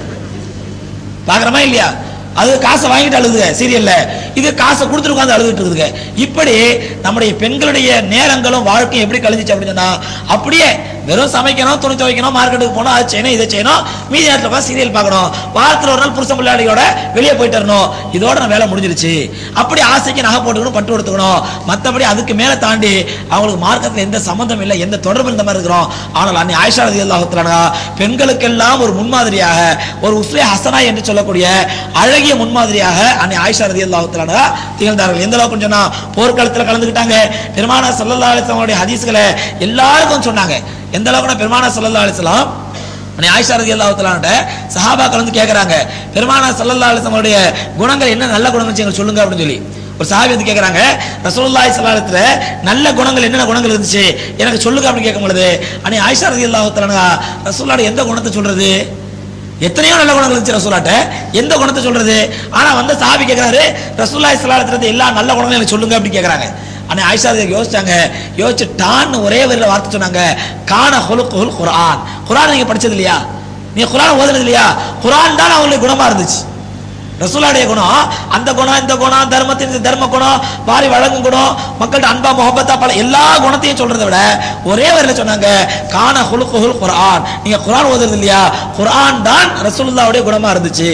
பாக்குறமா இல்லையா அது காசை வாங்கிட்டு அழுகுதுங்க சீரியல்ல இது காசை கொடுத்துட்டு உட்காந்து அழுதுட்டு இருக்குதுங்க இப்படி நம்முடைய பெண்களுடைய நேரங்களும் வாழ்க்கையும் எப்படி கழிஞ்சிச்சு அப்படின்னு சொன்னா அப்படியே வெறும் சமைக்கணும் துணி துவைக்கணும் மார்க்கெட்டுக்கு போகணும் அது செய்யணும் இதை செய்யணும் மீதி நேரத்தில் உட்காந்து சீரியல் பார்க்கணும் வாரத்தில் ஒரு நாள் புருஷன் பிள்ளையோட வெளியே போயிட்டு வரணும் இதோட நம்ம வேலை முடிஞ்சிருச்சு அப்படி ஆசைக்கு நகை போட்டுக்கணும் பட்டு கொடுத்துக்கணும் மற்றபடி அதுக்கு மேல தாண்டி அவங்களுக்கு மார்க்கத்தில் எந்த சம்மந்தம் இல்லை எந்த தொடர்பு இந்த மாதிரி இருக்கிறோம் ஆனால் அன்னை ஆயிஷா ரதி அல்லாஹுத்தலானா பெண்களுக்கெல்லாம் ஒரு முன்மாதிரியாக ஒரு உஸ்லே ஹசனா என்று சொல்லக்கூடிய அழகிய முன்மாதிரியாக அன்னை ஆயிஷா ரதி அல்லாஹுத்தலானா திகழ்ந்தார்கள் எந்த அளவுக்கு சொன்னா போர்க்களத்தில் கலந்துக்கிட்டாங்க பெருமானா சல்லல்லா அலிஸ்லாமுடைய ஹதீஸ்களை எல்லாருக்கும் சொன்னாங்க எந்த அளவுக்கு பெருமானா சல்லல்லா அலிஸ்லாம் அன்னை ஆயிஷா ரதி அல்லாஹுத்தலான்ட்ட சஹாபாக்கள் வந்து கேட்கறாங்க பெருமானா சல்லல்லா அலிஸ்லாமுடைய குணங்கள் என்ன நல்ல குணங்கள் எங்களுக்கு சொல்லுங்க அப்படின்னு சொல்லி ஒரு சாவி வந்து கேட்கறாங்க ரசூலுல்லாஹி ஸல்லல்லாஹு நல்ல குணங்கள் என்னென்ன குணங்கள் இருந்துச்சு எனக்கு சொல்லுங்க அப்படின்னு கேட்கும் பொழுது அன்னை ஆயிஷா ரலியல்லாஹு தஆலா ரசூலுல்லாஹ் எந்த குணத்தை சொல்றது எத்தனையோ நல்ல குணங்கள் இருந்துச்சு ரசூலாட்ட எந்த குணத்தை சொல்றது ஆனா வந்து சாவி கேட்கறாரு ரசூலுல்லாஹி ஸல்லல்லாஹு அலைஹி எல்லா நல்ல குணங்களும் எனக்கு சொல்லுங்க அப்படி கேட்கறாங்க அன்னை ஆயிஷா ரலியல்லாஹு யோசிச்சாங்க யோசிச்சு டான்னு ஒரே வரியில வார்த்தை சொன்னாங்க கான ஹுலுகுல் குர்ஆன் குர்ஆன் நீங்க படிச்சது இல்லையா நீங்க குர்ஆன் ஓதுனது இல்லையா குர்ஆன் தான் அவங்களுடைய குணமா இருந்துச்சு ரசூலாடைய குணம் அந்த குணம் இந்த குணம் தர்மத்தின் இந்த தர்ம குணம் வாரி வழங்கும் குணம் மக்கள்கிட்ட அன்பா முகப்பத்தா பல எல்லா குணத்தையும் சொல்றதை விட ஒரே வரையில சொன்னாங்க கான ஹுலுகுல் குர்ஆன் நீங்க குர்ஆன் ஓதுறது இல்லையா குர்ஆன் தான் ரசூலுல்லாவுடைய குணமா இருந்துச்சு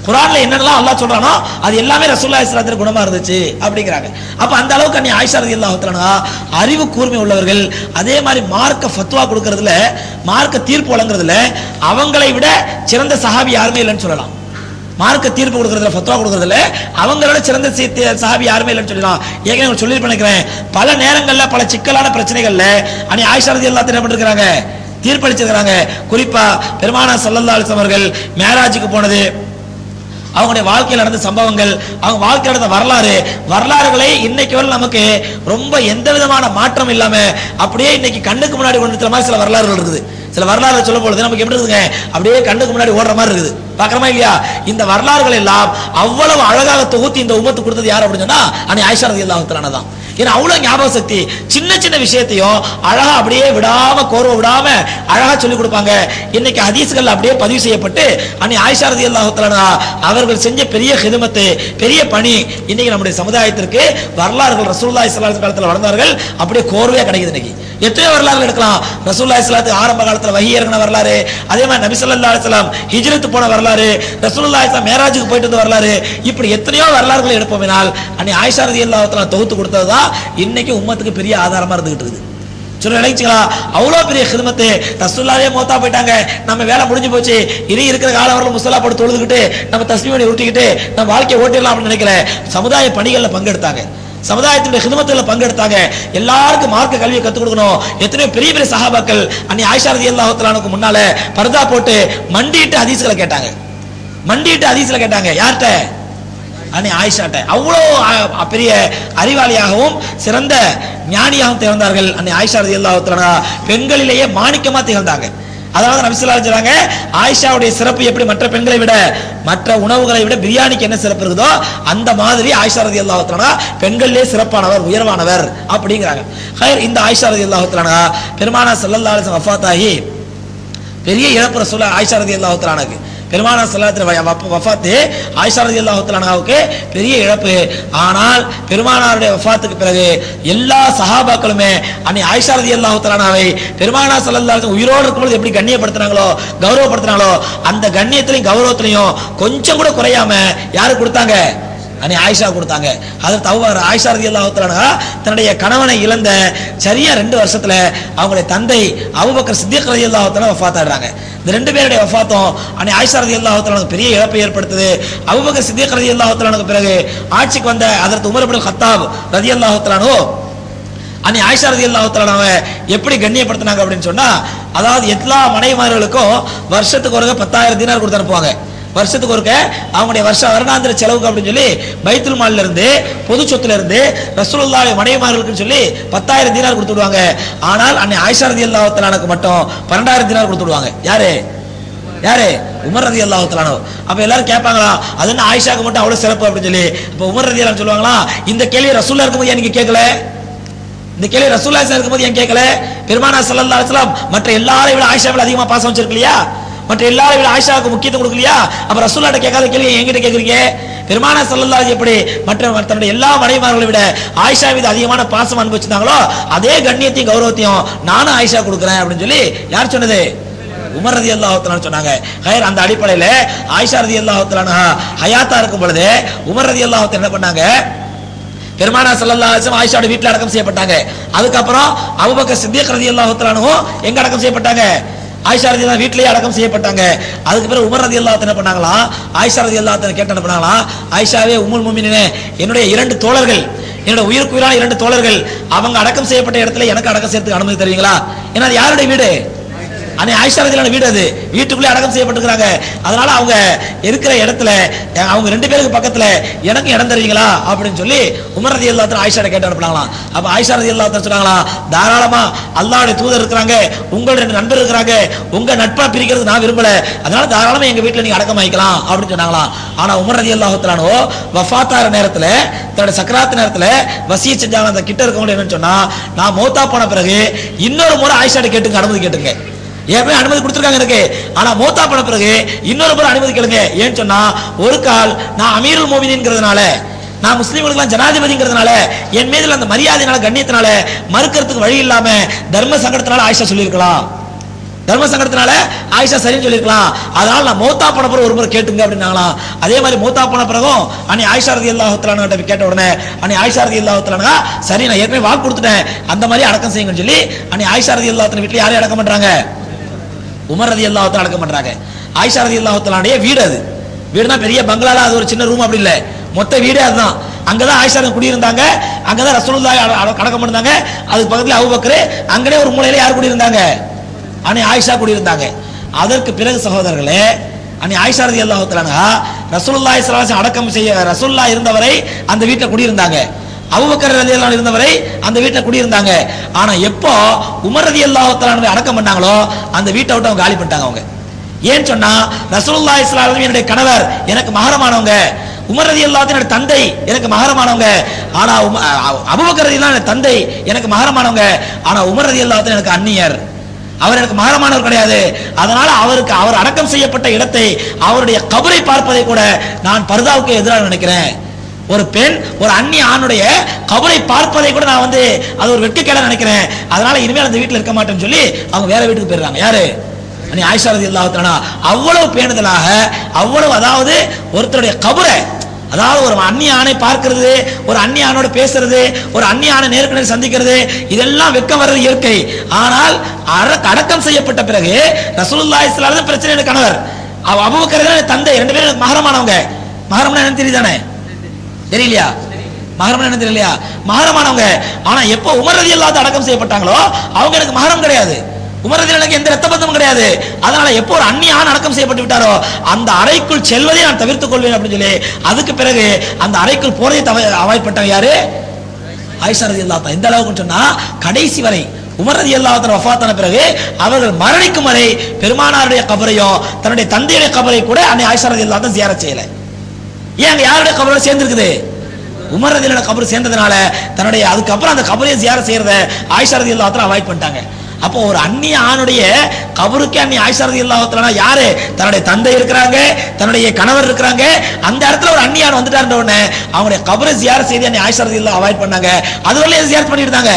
குரான்ல என்னென்னலாம் அல்லாஹ் சொல்றானோ அது எல்லாமே ரசூல்லா இஸ்லாத்துல குணமா இருந்துச்சு அப்படிங்கிறாங்க அப்ப அந்த அளவுக்கு அன்னி ஆயிஷா ரலியல்லாஹு தஆலா அறிவு கூர்மை உள்ளவர்கள் அதே மாதிரி மார்க்க ஃபத்வா கொடுக்கறதுல மார்க்க தீர்ப்பு வழங்குறதுல அவங்களை விட சிறந்த சஹாபி யாருமே இல்லைன்னு சொல்லலாம் மார்க்க தீர்ப்பு கொடுக்கறதுல ஃபத்வா கொடுக்கறதுல அவங்களோட சிறந்த சீ- சஹாபி யாருமே இல்லைன்னு சொல்லலாம் ஏற்கனவே உங்களுக்கு சொல்லி நினைக்கிறேன் பல நேரங்கள்ல பல சிக்கலான பிரச்சனைகள்ல அனி ஆயிஷா ரதி எல்லாத்தையும் என்ன பண்ணிருக்காங்க தீர்ப்பளிச்சிருக்கிறாங்க குறிப்பா பெருமானா சல்லல்லா அலிஸ்லாம் அவர்கள் மேராஜுக்கு போனது அவங்களுடைய வாழ்க்கையில் நடந்த சம்பவங்கள் அவங்க வாழ்க்கையில் நடந்த வரலாறு வரலாறுகளை இன்னைக்கு வரை நமக்கு ரொம்ப எந்த விதமான மாற்றம் இல்லாம அப்படியே இன்னைக்கு கண்ணுக்கு முன்னாடி கொண்டு நிறுத்துற மாதிரி சில வரலாறுகள் இருக்குது சில வரலாறு சொல்லும் பொழுது நமக்கு எப்படி இருக்குங்க அப்படியே கண்ணுக்கு முன்னாடி ஓடுற மாதிரி இருக்குது பார்க்கறமா இல்லையா இந்த வரலாறுகள் எல்லாம் அவ்வளவு அழகாக தொகுத்து இந்த உமத்து கொடுத்தது யார் அப்படின்னு சொன்னா அன்னை ஆயிஷா ரதி அல்லாஹ் தான் ஏன்னா அவ்வளவு ஞாபக சக்தி சின்ன சின்ன விஷயத்தையும் அழகா அப்படியே விடாம கோர்வை விடாம அழகா சொல்லி கொடுப்பாங்க இன்னைக்கு ஹதீஸ்கள் அப்படியே பதிவு செய்யப்பட்டு அன்னை ஆயிஷா ரதி அல்லாஹ் அவர்கள் செஞ்ச பெரிய ஹிதமத்து பெரிய பணி இன்னைக்கு நம்முடைய சமுதாயத்திற்கு வரலாறுகள் ரசூலுல்லாஹி ஸல்லல்லாஹு அலைஹி காலத்துல வளர்ந்தார்கள் அப்படியே கோர்வையா கிடைக்குது இன்னைக்கு எத்தனையோ வரலாறு எடுக்கலாம் ரசூலுல்லாஹி ஸல்லல்லாஹு ஆரம்ப காலத்துல வஹி இறங்கின வரலாறு அதே மாதிரி நபி ஸல்லல்லாஹு அலைஹி வஸல்லம் ஹிஜ்ரத் போன வரலாறு ரசூலுல்லாஹி ஸல்லல்லாஹு மேராஜுக்கு போயிட்டு வந்த வரலாறு இப்படி எத்தனையோ வரலாறுகளை எடுப்போமினால் அன்னை ஆயிஷா ரலியல்லாஹு தஆலா தொகுத்து கொடுத்தது தான் இன்னைக்கு உம்மத்துக்கு பெரிய ஆதாரமா இருந்துகிட்டு இருக்குது சொல்ல நினைச்சுங்களா அவ்வளோ பெரிய ஹிதமத்து ரசூல்லாவே மோத்தா போயிட்டாங்க நம்ம வேலை முடிஞ்சு போச்சு இனி இருக்கிற காலம் வரல முசல்லா போட்டு தொழுதுகிட்டு நம்ம தஸ்மீனை உருட்டிக்கிட்டு நம்ம வாழ்க்கையை ஓட்டிடலாம் அப்படின்னு நினைக்கல சமுதாய பணிகள்ல பங்கெடுத்தாங்க சமுதாயத்தினுடைய ஹிதமத்துல பங்கெடுத்தாங்க எல்லாருக்கும் மார்க்க கல்வியை கத்துக் கொடுக்கணும் எத்தனையோ பெரிய பெரிய சஹாபாக்கள் அன்னி ஆயிஷா ரதி அல்லாஹுத்தலானுக்கு முன்னால பர்தா போட்டு மண்டிட்டு ஹதீஸ்களை கேட்டாங்க மண்டிட்டு ஹதீஸ்ல கேட்டாங்க யார்கிட்ட அன்னை ஆயிஷாட்ட அவ்வளோ அ- பெரிய அறிவாளியாகவும் சிறந்த ஞானியாகவும் திகழ்ந்தார்கள் அன்னை ஆயிஷா ரதி அல்லாஹ் பெண்களிலேயே மாணிக்கமா திகழ்ந்தாங்க அதாவது நபிசுல்லா சொல்றாங்க ஆயிஷாவுடைய சிறப்பு எப்படி மற்ற பெண்களை விட மற்ற உணவுகளை விட பிரியாணிக்கு என்ன சிறப்பு இருக்குதோ அந்த மாதிரி ஆயிஷா ரதி அல்லாஹ் பெண்களிலே சிறப்பானவர் உயர்வானவர் அப்படிங்கிறாங்க ஹைர் இந்த ஆயிஷா ரதி அல்லாஹ் பெருமானா சல்லல்லா அலிஸ்லாம் வஃபாத் ஆகி பெரிய இழப்பு ரசூலா ஆயிஷா ரதி அல்லாஹுத்தலானுக்கு பெருமானா சல்லாத்திர வஃபாத்து ஆயிஷா ரதி அல்லாஹுத்தலானாவுக்கு பெரிய இழப்பு ஆனால் பெருமானாருடைய வஃபாத்துக்கு பிறகு எல்லா சஹாபாக்களுமே அன்னை ஆயிஷா ரதி அல்லாஹுத்தலானாவை பெருமானா சல்லல்லா உயிரோடு இருக்கும்போது எப்படி கண்ணியப்படுத்துனாங்களோ கௌரவப்படுத்துனாங்களோ அந்த கண்ணியத்திலையும் கௌரவத்திலையும் கொஞ்சம் கூட குறையாம யாரு கொடுத்தாங்க அன்னை ஆயிஷா கொடுத்தாங்க அது தவறு ஆயிஷா ரதி அல்லாஹுத்தலானா தன்னுடைய கணவனை இழந்த சரியா ரெண்டு வருஷத்துல அவங்களுடைய தந்தை அபூபக்கர் சித்திக் ரதி அல்லாஹுத்தலா வஃபாத்தாடுறாங்க இந்த ரெண்டு பேருடைய வஃபாத்தும் அன்னை ஆயிஷா ரதி அல்லாஹுத்தலானுக்கு பெரிய இழப்பை ஏற்படுத்துது அபூபக்கர் சித்திக் ரதி அல்லாஹுத்தலானுக்கு பிறகு ஆட்சிக்கு வந்த அதற்கு உமர் இப்னு கத்தாப் ரதி அல்லாஹுத்தலானோ அன்னை ஆயிஷா ரதி அல்லாஹுத்தலானாவை எப்படி கண்ணியப்படுத்தினாங்க அப்படின்னு சொன்னா அதாவது எல்லா மனைவிமார்களுக்கும் வருஷத்துக்கு ஒரு பத்தாயிரம் தினார் கொடுத்து அனுப்புவாங்க வருஷத்துக்கு ஒருக்க அவங்களுடைய வருஷ வருடாந்திர செலவுக்கு அப்படின்னு சொல்லி பைத்துல் மால்ல இருந்து பொது சொத்துல இருந்து ரசூலுல்லாஹி மனைவிமார்களுக்கு சொல்லி பத்தாயிரம் தீனார் கொடுத்து விடுவாங்க ஆனால் அன்னை ஆயிஷா ரதி அல்லாஹ் மட்டும் பன்னெண்டாயிரம் தீனார் கொடுத்து விடுவாங்க யாரு யாரு உமர் ரதி அல்லாஹ் அப்ப எல்லாரும் கேட்பாங்களா அது என்ன ஆயிஷாக்கு மட்டும் அவ்வளவு சிறப்பு அப்படின்னு சொல்லி அப்ப உமர் ரதி அல்லாஹ் சொல்லுவாங்களா இந்த கேள்வி ரசூல்லா இருக்கும்போது ஏன் நீங்க கேட்கல இந்த கேள்வி ரசூல்லா இருக்கும்போது ஏன் கேட்கல பெருமானா ஸல்லல்லாஹு அலைஹி வஸல்லம் மற்ற எல்லாரையும் விட ஆயிஷா விட அதிகமா பாசம் வச்சிருக்கலையா மற்ற எல்லாரையும் விட ஆயிஷாவுக்கு முக்கியத்துவம் கொடுக்கலையா அப்ப ரசூல்லாட்ட கேட்காத கேள்வி என்கிட்ட கேக்குறீங்க பெருமானா ஸல்லல்லாஹு அலைஹி எப்படி மற்ற தன்னுடைய எல்லா மனைவிமார்களை விட ஆயிஷா மீது அதிகமான பாசம் அனுபவிச்சிருந்தாங்களோ அதே கண்ணியத்தையும் கௌரவத்தையும் நானும் ஆயிஷா கொடுக்குறேன் அப்படின்னு சொல்லி யார் சொன்னது உமர் ரதி அல்லாஹ் சொன்னாங்க ஹயர் அந்த அடிப்படையில ஆயிஷா ரதி அல்லாஹ் ஹயாத்தா இருக்கும் பொழுது உமர் ரதி அல்லாஹ் என்ன பண்ணாங்க பெருமானா சல்லல்லாஹு அலைஹி வஸல்லம் ஆயிஷாவோட வீட்ல அடக்கம் செய்யப்பட்டாங்க அதுக்கப்புறம் அபூபக்கர் சித்திக் ரலியல்லாஹு தஆலாஹு எங்க அடக்கம் செய்யப்பட்டாங்க ஆயிஷா ரலியல்லாஹு வீட்லயே அடக்கம் செய்யப்பட்டாங்க அதுக்கு பிறகு உமர் ரலியல்லாஹு என்ன பண்ணாங்களா ஆயிஷா ரலியல்லாஹு தஆலா கேட்டு என்ன பண்ணாங்களா ஆயிஷாவே உம்முல் முஃமினீனே என்னுடைய இரண்டு தோழர்கள் என்னோட உயிருக்கு உயிரான இரண்டு தோழர்கள் அவங்க அடக்கம் செய்யப்பட்ட இடத்துல எனக்கு அடக்கம் செய்யறதுக்கு அனுமதி தருவீங்களா ஏன்னா அது யாருடைய வீடு அன்னை ஆயிஷா ரதிலான வீடு அது வீட்டுக்குள்ளே அடக்கம் செய்யப்பட்டிருக்கிறாங்க அதனால அவங்க இருக்கிற இடத்துல அஹ், அவங்க ரெண்டு பேருக்கு பக்கத்துல எனக்கு இடம் தருவீங்களா அப்படின்னு சொல்லி உமர் ரதி எல்லாத்தையும் ஆயிஷா கேட்டு அனுப்பினாங்களாம் அப்ப ஆயிஷா ரதி எல்லாத்தையும் சொன்னாங்களா தாராளமா அல்லாஹ்வுடைய தூதர் இருக்கிறாங்க உங்கள் ரெண்டு நண்பர் இருக்கிறாங்க உங்க நட்பா பிரிக்கிறது நான் விரும்பல அதனால தாராளமா எங்க வீட்டுல நீங்க அடக்கம் ஆயிக்கலாம் அப்படின்னு சொன்னாங்களாம் ஆனா உமர் ரதி அல்லாஹுத்தலானோ வஃபாத்தார நேரத்துல தன்னுடைய சக்கராத்து நேரத்துல வசிய செஞ்சாங்க அந்த கிட்ட இருக்கவங்க என்னன்னு சொன்னா நான் மௌத்தா போன பிறகு இன்னொரு முறை ஆயிஷாட்ட கேட்டுங்க அனுமதி கேட்டுங்க ஏற்கனவே அனுமதி கொடுத்துருக்காங்க எனக்கு ஆனா மூத்தா பண்ண பிறகு இன்னொரு முறை அனுமதி கேளுங்க ஏன்னு சொன்னா ஒரு கால் நான் அமீருல் மோமினின்ங்கிறதுனால நான் முஸ்லீம்களுக்கெல்லாம் ஜனாதிபதிங்கிறதுனால என் மீதுல அந்த மரியாதைனால கண்ணியத்தினால மறுக்கிறதுக்கு வழி இல்லாம தர்ம சங்கடத்தினால ஆயிஷா சொல்லியிருக்கலாம் தர்ம சங்கடத்தினால ஆயிஷா சரின்னு சொல்லியிருக்கலாம் அதனால நான் மௌத்தா போன பிறகு ஒரு முறை கேட்டுங்க அப்படின்னாங்களாம் அதே மாதிரி மௌத்தா போன பிறகும் அன்னி ஆயிஷா ரதி அல்லாஹுத்தலான கேட்ட உடனே அன்னி ஆயிஷா ரதி அல்லாஹுத்தலானா சரி நான் ஏற்கனவே வாக்கு கொடுத்துட்டேன் அந்த மாதிரி அடக்கம் செய்யுங்கன்னு சொல்லி அன்னி ஆயிஷா ரதி அல்லாஹத்தின் வீட்டில் யாரையும் அடக்கம் பண்றாங்க உமர் ரதி அல்லாஹத்தில் அடக்கம் பண்றாங்க ஆயிஷா ரதி அல்லாஹத்தலானுடைய வீடு அது வீடுனா பெரிய பங்களால அது ஒரு சின்ன ரூம் அப்படி இல்லை மொத்த வீடே அதுதான் அங்கதான் ஆயிஷா ரதி குடியிருந்தாங்க அங்கதான் ரசூலுல்லாஹி அட- அட- அடக்கம் பண்ணாங்க அதுக்கு பக்கத்துல அபூபக்கர் அங்கனே ஒரு மூலையில யார் குடியிருந்தாங்க அன்னை ஆயிஷா குடியிருந்தாங்க அதற்கு பிறகு சகோதரர்களே அன்னை ஆயிஷா ரதி அல்லாஹத்தலானா ரசூலுல்லாஹி ஸல்லல்லாஹு அலைஹி வஸல்லம் அடக்கம் செய்ய ரசூலுல்லா இருந்தவரை அந்த வீட்டில் குடியிருந்தாங்க அபூபக்கர் ரலியல்லாஹு இருந்தவரை அந்த வீட்டில் குடியிருந்தாங்க ஆனா எப்போ உமர் ரலியல்லாஹு தஆலா அடக்கம் பண்ணாங்களோ அந்த வீட்டை விட்டு அவங்க காலி பண்ணிட்டாங்க அவங்க ஏன் சொன்னா ரசூலுல்லாஹி ஸல்லல்லாஹு அலைஹி வஸல்லம் என்னுடைய கணவர் எனக்கு மகரமானவங்க உமர் ரலியல்லாஹு என்னுடைய தந்தை எனக்கு மகரமானவங்க ஆனா உம- அ- அபூபக்கர் ரலியல்லாஹு என்னுடைய தந்தை எனக்கு மகரமானவங்க ஆனா உமர் ரலியல்லாஹு எனக்கு அந்நியர் அவர் எனக்கு மகரமானவர் கிடையாது அதனால அவருக்கு அவர் அடக்கம் செய்யப்பட்ட இடத்தை அவருடைய கபரை பார்ப்பதை கூட நான் பர்தாவுக்கு எதிராக நினைக்கிறேன் ஒரு பெண் ஒரு அந்நிய ஆணுடைய கபரை பார்ப்பதை கூட நான் வந்து அது ஒரு வெட்கக்கேடா நினைக்கிறேன் அதனால இனிமேல் அந்த வீட்டில் இருக்க மாட்டேன்னு சொல்லி அவங்க வேற வீட்டுக்கு போயிடுறாங்க யாரு அன்னி ஆயிஷா ரதி அவ்வளவு பேணுதலாக அவ்வளவு அதாவது ஒருத்தருடைய கபரை அதாவது ஒரு அந்நிய ஆணை பார்க்கிறது ஒரு அந்நிய ஆணோட பேசுறது ஒரு அந்நிய ஆணை நேருக்கு நேர் சந்திக்கிறது இதெல்லாம் வெக்கம் வர்றது இயற்கை ஆனால் அட- அடக்கம் செய்யப்பட்ட பிறகு ரசூலுல்லாஹி ஸல்லல்லாஹு அலைஹி வஸல்லம் பிரச்சனை எனக்கு கணவர் அவ அபூபக்கர் தான் எனக்கு தந்தை ரெண்டு பேரும் எனக்கு மகரமானவங்க மகரம்னா என்ன தெரியுதானே தெரியலையா மகரம் என்ன தெரியலையா மகரமானவங்க ஆனா எப்போ உமர் ரதி அல்லாத அடக்கம் செய்யப்பட்டாங்களோ அவங்க எனக்கு மகரம் கிடையாது உமர் ரதி எனக்கு எந்த ரத்த பந்தமும் கிடையாது அதனால எப்போ ஒரு அந்நிய ஆண் அடக்கம் செய்யப்பட்டு விட்டாரோ அந்த அறைக்குள் செல்வதை நான் தவிர்த்துக் கொள்வேன் அப்படின்னு சொல்லி அதுக்கு பிறகு அந்த அறைக்குள் போறதை தவ அவாய்ட் பண்ணிட்டாங்க யாரு ஆயிஷா ரதி அல்லா எந்த அளவுக்கு சொன்னா கடைசி வரை உமர் ரதி அல்லாஹ் வஃபாத்தான பிறகு அவர்கள் மரணிக்கும் வரை பெருமானாருடைய கபரையோ தன்னுடைய தந்தையுடைய கபரை கூட அன்னை ஆயிஷா ரதி அல்லா ஜியாரத் செய்யல ஏன் அங்க யாருடைய கபரோட சேர்ந்திருக்குது உமர் ரதியோட கபர் சேர்ந்ததுனால தன்னுடைய அதுக்கப்புறம் அந்த கபரையை ஜியார செய்யறத ஆயிஷா ரதி அல்லாஹ் அவாய்ட் பண்ணிட்டாங்க அப்போ ஒரு அந்நிய ஆணுடைய கபருக்கு அந்நிய ஆயிஷா ரதி அல்லாஹ் யாரு தன்னுடைய தந்தை இருக்கிறாங்க தன்னுடைய கணவர் இருக்கிறாங்க அந்த இடத்துல ஒரு அந்நிய ஆண் வந்துட்டாருன்ற உடனே அவங்களுடைய கபரை ஜியார செய்து அந்நிய ஆயிஷா ரதி அல்லாஹ் அவாய்ட் பண்ணாங்க அது வரல ஜியாரத் பண்ணிட்டு இருந்தாங்க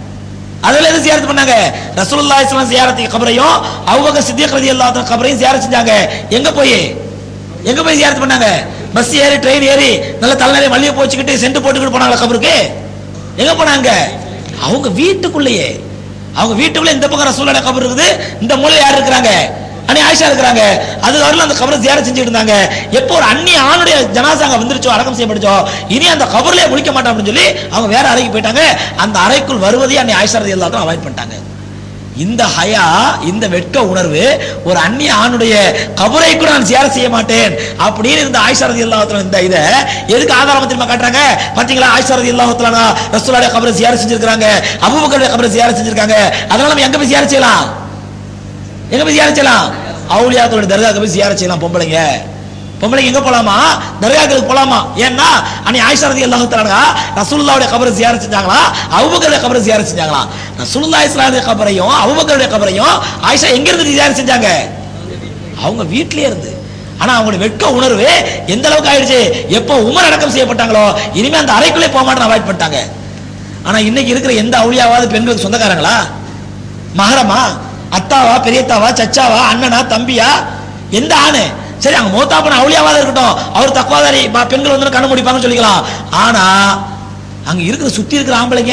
அதுல எது ஜியாரத் பண்ணாங்க ரசூலுல்லாஹி ஸல்லல்லாஹு அலைஹி ஜியாரத் கபரையும் அபூபக்கர் சித்திக் ரலியல்லாஹு அன்ஹு கபரையும் ஜியாரத் செஞ்சாங்க எங்க போய் எங்க போய் ஜியாரத் பண்ணாங்க பஸ் ஏறி ட்ரெயின் ஏறி நல்ல தலைநறை மல்லிகை போச்சுக்கிட்டு சென்ட் போட்டுக்கிட்டு போனாங்களா கபருக்கு எங்க போனாங்க அவங்க வீட்டுக்குள்ளேயே அவங்க வீட்டுக்குள்ள இந்த பக்கம் ரசூலுல்லாஹி கபர் இருக்குது இந்த மூலையில யார் இருக்கிறாங்க அண்ணி ஆயிஷா இருக்கிறாங்க அது வரல அந்த கபரை ஜியாரத் செஞ்சுட்டு இருந்தாங்க எப்போ ஒரு அந்நிய ஆணுடைய ஜனாசா அங்க வந்துருச்சோ அடக்கம் செய்யப்படுச்சோ இனி அந்த கபர்லயே முழிக்க மாட்டோம் அப்படின்னு சொல்லி அவங்க வேற அறைக்கு போயிட்டாங்க அந்த அறைக்குள் வருவதே அன்னை ஆயிஷா ரதி எல்லாத்தையும் அவாய்ட் பண்ணிட்டாங்க இந்த ஹயா இந்த வெட்க உணர்வு ஒரு அந்நிய ஆணுடைய கபரை கூட நான் சியார செய்ய மாட்டேன் அப்படின்னு இந்த ஆயிஷா ரதி அல்லாஹத்துல இந்த இதை எதுக்கு ஆதாரம் திரும்ப காட்டுறாங்க பாத்தீங்களா ஆயிஷா ரதி அல்லாஹத்துல ரசூலுடைய கபரை சியார செஞ்சிருக்காங்க அபூபக்கருடைய கபரை சியார செஞ்சிருக்காங்க அதனால நம்ம எங்க போய் சியார செய்யலாம் எங்க போய் சியார செய்யலாம் அவுலியாக்களோட தர்காக்கு போய் சியார செய்யலாம் பொம்பளைங்க பொம்பளைங்க எங்க போலாமா தர்காக்களுக்கு போலாமா ஏன்னா அன்னை ஆயிஷா ரதி அல்லாஹு தஆலா ரசூலுல்லாஹ்வுடைய கபரை ஜியாரத் செஞ்சாங்களா அபூபக்கருடைய கபரை ஜியாரத் செஞ்சாங்களா ரசூலுல்லாஹி ஸல்லல்லாஹு கபரையும் அபூபக்கருடைய கபரையும் ஆயிஷா எங்க இருந்து ஜியாரத் செஞ்சாங்க அவங்க வீட்லயே இருந்து ஆனா அவங்களுடைய வெட்க உணர்வு எந்த அளவுக்கு ஆயிடுச்சு எப்போ உமர் அடக்கம் செய்யப்பட்டாங்களோ இனிமே அந்த அறைக்குள்ளே போக மாட்டேன் அவாய்ட் பண்ணிட்டாங்க ஆனா இன்னைக்கு இருக்கிற எந்த அவுளியாவாவது பெண்களுக்கு சொந்தக்காரங்களா மகரமா அத்தாவா பெரியத்தாவா சச்சாவா அண்ணனா தம்பியா எந்த ஆணு சரி அங்க மூத்தாப்பன அவுளியாவாத இருக்கட்டும் அவர் தக்குவாதாரி ப- பெண்கள் வந்து கண்ணு முடிப்பாங்கன்னு சொல்லிக்கலாம் ஆனா அங்க இருக்கிற சுத்தி இருக்கிற ஆம்பளைங்க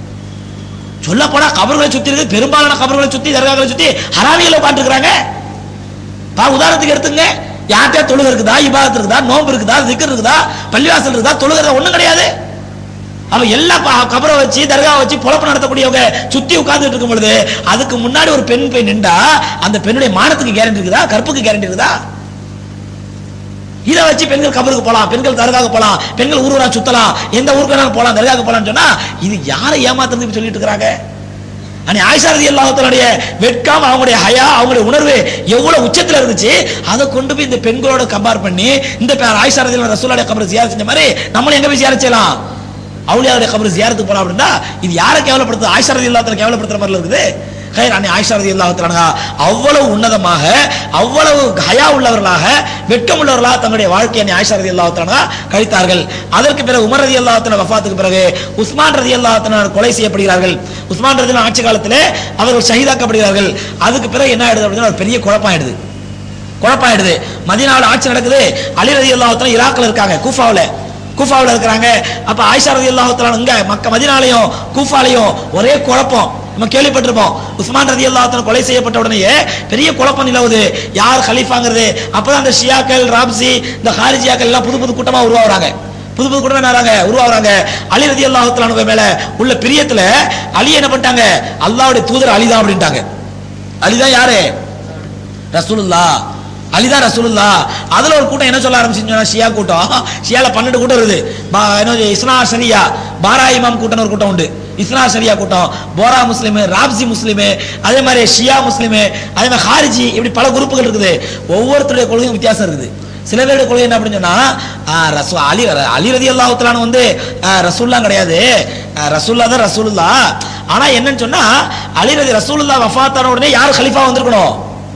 சொல்ல போனா கபர்களை சுத்தி இருக்கு பெரும்பாலான கபர்களை சுத்தி தர்காக்களை சுத்தி ஹராமிகளை உட்காந்துருக்காங்க பா உதாரணத்துக்கு எடுத்துங்க யார்கிட்ட தொழுகை இருக்குதா இபாதத்து இருக்குதா நோன்பு இருக்குதா திக்கர் இருக்குதா பள்ளிவாசல் இருக்குதா தொழுகை ஒண்ணும் கிடையாது அவ எல்லா ப- கபரை வச்சு தர்கா வச்சு பொழப்பு நடத்தக்கூடியவங்க சுத்தி உட்கார்ந்துட்டு இருக்கும் பொழுது அதுக்கு முன்னாடி ஒரு பெண் போய் நின்றா அந்த பெண்ணுடைய மானத்துக்கு கேரண்டி இருக்குதா கற்புக்கு கேரண்டி இருக்குதா இதை வச்சு பெண்கள் கபருக்கு போலாம் பெண்கள் தர்காவுக்கு போலாம் பெண்கள் ஊர் ஊரா சுத்தலாம் எந்த ஊருக்கு வேணாலும் போலாம் தர்காவுக்கு போலாம்னு சொன்னா இது யாரை ஏமாத்துறதுக்கு சொல்லிட்டு இருக்கிறாங்க அனி ஆயிஷா ரதி அல்லாஹ்வுடைய வெட்கம் அவங்களுடைய ஹயா அவங்களுடைய உணர்வு எவ்வளவு உச்சத்துல இருந்துச்சு அதை கொண்டு போய் இந்த பெண்களோட கம்பேர் பண்ணி இந்த பே- ஆயிஷா ரதி ரசூலுடைய கபரை ஜியாரத் செஞ்ச மாதிரி நம்மளும் எங்க போய் ஜியாரத் செய்யலாம் அவுளியாவுடைய கபரை ஜியாரத்துக்கு போலாம் அப்படின்னா இது யாரை கேவலப்படுத்துது ஆயிஷா ரதி அல்லாஹ் கேவலப்படுத்துற மாதிரி இருக்குது ஹைர் அன்னை ஆயிஷா ரதி அல்லாஹ் அவ்வளவு உன்னதமாக அவ்வளவு ஹயா உள்ளவர்களாக வெட்கம் உள்ளவர்களாக தங்களுடைய வாழ்க்கையை அன்னை ஆயிஷா ரதி அல்லாஹ் கழித்தார்கள் அதற்கு பிறகு உமர் ரதி அல்லாஹ் வஃபாத்துக்கு பிறகு உஸ்மான் ரதி அல்லாஹ் கொலை செய்யப்படுகிறார்கள் உஸ்மான் ரதி ஆட்சி காலத்திலே அவர்கள் ஷஹீதாக்கப்படுகிறார்கள் அதுக்கு பிறகு என்ன ஆயிடுது அப்படின்னா ஒரு பெரிய குழப்பம் ஆயிடுது குழப்பம் ஆயிடுது மதீனாவில் ஆட்சி நடக்குது அலி ரதி அல்லாஹ் ஈராக்ல இருக்காங்க கூஃபாவுல கூஃபாவுல இருக்கிறாங்க அப்ப ஆயிஷா ரதி அல்லாஹ் இங்க மக்க மதீனாலையும் கூஃபாலையும் ஒரே குழப்பம் நம்ம கேள்விப்பட்டிருப்போம் உஸ்மான் ரதி அல்லாஹ் கொலை செய்யப்பட்ட உடனேயே பெரிய குழப்பம் நிலவுது யார் ஹலீஃபாங்கிறது அப்பதான் அந்த ஷியாக்கள் ராப்சி இந்த ஹாரிஜியாக்கள் எல்லாம் புது புது கூட்டமா உருவாகுறாங்க புது புது கூட்டம் என்ன உருவாகுறாங்க அலி ரதி அல்லாஹ் மேல உள்ள பிரியத்துல அலி என்ன பண்ணிட்டாங்க அல்லாஹ்வுடைய தூதர் அலிதான் அப்படின்ட்டாங்க அலிதான் யாரு ரசூலுல்லா அலிதா ரசூலுல்லா அதுல ஒரு கூட்டம் என்ன சொல்ல ஆரம்பிச்சுன்னா ஷியா கூட்டம் ஷியால பன்னெண்டு கூட்டம் இருக்குது பா- என்ன இஸ்னா ஷரியா பாரா இமாம் கூட்டம் ஒரு கூட்டம் உண்டு இஸ்னா ஷரியா கூட்டம் போரா முஸ்லிம் ராப்சி முஸ்லிம் அதே மாதிரி ஷியா முஸ்லிம் அதே மாதிரி ஹாரிஜி இப்படி பல குரூப்புகள் இருக்குது ஒவ்வொருத்தருடைய கொள்கையும் வித்தியாசம் இருக்குது சில பேருடைய கொள்கை என்ன அப்படின்னு சொன்னா ஆ, ரசூ அலி அலி ரதி அல்லாஹுத்தலான் வந்து ஆ, ரசூல்லா கிடையாது ஆ, ரசூல்லா தான் ரசூலுல்லா ஆனா என்னன்னு சொன்னா அலி ரதி ரசூலுல்லா வஃபாத்தான உடனே யார் ஹலிஃபா வந்திருக்கணும்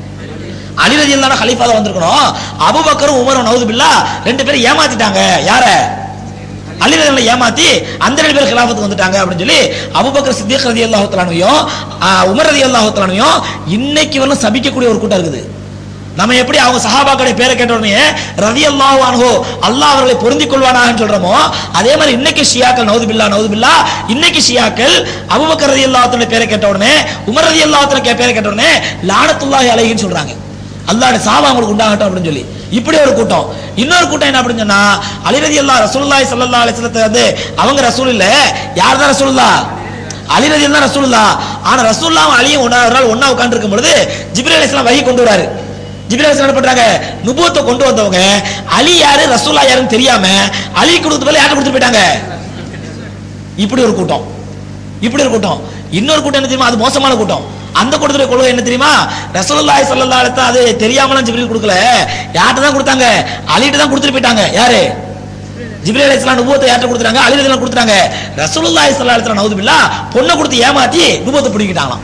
அலி ரதி அல்லாஹ் ஹலீஃபா தான் வந்திருக்கணும் அபூபக்கரும் உமரும் நவுதுபில்லா ரெண்டு பேரும் ஏமாத்திட்டாங்க யார அலி ரதி அல்லாஹ் ஏமாத்தி அந்த ரெண்டு பேர் கிலாஃபத்துக்கு வந்துட்டாங்க அப்படின்னு சொல்லி அபூபக்கர் சித்திக் ரதி அல்லாஹ் தலானையும் உமர் ரதி அல்லாஹ் தலானையும் இன்னைக்கு வரலும் சபிக்கக்கூடிய ஒரு கூட்டம் இருக்குது நம்ம எப்படி அவங்க சஹாபாக்களுடைய பேரை கேட்ட உடனே ரதி அல்லாஹ் அன்ஹு அல்லாஹ் அவர்களை பொருந்திக் கொள்வானான்னு சொல்றோமோ அதே மாதிரி இன்னைக்கு ஷியாக்கள் நவுது பில்லா நவுது பில்லா இன்னைக்கு ஷியாக்கள் அபூபக்கர் ரதி அல்லாஹ் பேரை கேட்ட உடனே உமர் ரதி அல்லாஹ் பேரை கேட்ட உடனே லானத்துல்லாஹி அலைஹின்னு சொல்றாங்க அல்லாஹ்வுடைய சாபம் அவங்களுக்கு உண்டாகட்டும் அப்படின்னு சொல்லி இப்படி ஒரு கூட்டம் இன்னொரு கூட்டம் என்ன அப்படின்னு சொன்னா அலிரதி அல்லா ரசூலுல்லாஹி ஸல்லல்லாஹு அலைஹி வஸல்லத்தை வந்து அவங்க ரசூல் இல்ல யார் தான் ரசூலுல்லா அலிரதி தான் ரசூலுல்லா ஆனா ரசூலுல்லாஹ் அலியும் ஒண்ணா ஒரு நாள் ஒண்ணா உட்கார்ந்து இருக்கும் பொழுது ஜிப்ரீல் அலைஹிஸ்ஸலாம் வஹி கொண்டு வராரு ஜிப்ரீல் அலைஹிஸ்ஸலாம் என்ன பண்றாங்க நுபுவத்தை கொண்டு வந்தவங்க அலி யாரு ரசூலுல்லாஹ் யாருன்னு தெரியாம அலி கொடுத்து பதிலா யார்ட்ட கொடுத்து போயிட்டாங்க இப்படி ஒரு கூட்டம் இப்படி ஒரு கூட்டம் இன்னொரு கூட்டம் என்ன தெரியுமா அது மோசமான கூட்டம் அந்த கூட்டத்துடைய கொள்கை என்ன தெரியுமா ரசூலுல்லாஹி ஸல்லல்லாஹு அலைஹி வஸல்லம் அது தெரியாமலாம் ஜிப்ரீல் கொடுக்கல யார்ட்ட தான் கொடுத்தாங்க அலிட்ட தான் கொடுத்துட்டு போயிட்டாங்க யாரு ஜிப்ரீல் அலைஹிஸ்ஸலாம் நுபுவத்தை யார்ட்ட கொடுத்தாங்க அலி ரலியல்லாஹு கொடுத்தாங்க ரசூலுல்லாஹி ஸல்லல்லாஹு அலைஹி வஸல்லம் நவுதுபில்லா பொண்ணை கொடுத்து ஏமாத்தி நுபுவத்தை பிடிக்கிட்டாங்களாம்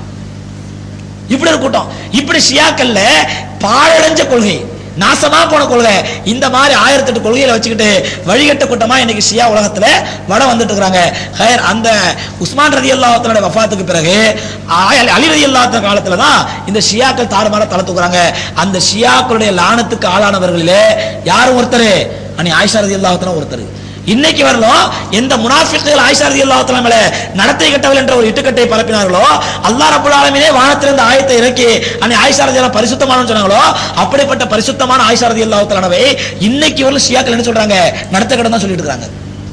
இப்படி ஒரு கூட்டம் இப்படி ஷியாக்கள்ல பாழடைஞ்ச கொள்கை நாசமா போன கொள்கை இந்த மாதிரி ஆயிரத்தி எட்டு கொள்கையில வச்சுக்கிட்டு வழிகட்ட கூட்டமா இன்னைக்கு ஷியா உலகத்துல வட வந்துட்டு இருக்காங்க ஹைர் அந்த உஸ்மான் ரதி அல்லாஹத்தோட வஃபாத்துக்கு பிறகு ஆய- அலி ரதி அல்லாஹ் காலத்துல தான் இந்த ஷியாக்கள் தாறுமாற தலை தூக்குறாங்க அந்த ஷியாக்களுடைய லானத்துக்கு ஆளானவர்களிலே யாரும் ஒருத்தர் அனி ஆயிஷா ரதி அல்லாஹத்தன ஒருத்தர் இன்னைக்கு வரலும் எந்த முனாஃபிக்குகள் ஆயிஷா ரலியல்லாஹு தஆலா மேல நடத்தை கெட்டவள் என்ற ஒரு இட்டுக்கட்டை பரப்பினார்களோ அல்லாஹ் ரப்பல் ஆலமீனே வானத்திலிருந்து ஆயத்தை இறக்கி அன்னை ஆயிஷா ரலியல்லாஹு பரிசுத்தமானவன்னு சொன்னாங்களோ அப்படிப்பட்ட பரிசுத்தமான ஆயிஷா ரலியல்லாஹு தஆலாவை இன்னைக்கு வரலும் ஷியாக்கள் என்ன சொல்றாங்க நடத்தை கெட்டதான் சொல்லிட்டு இருக்காங்க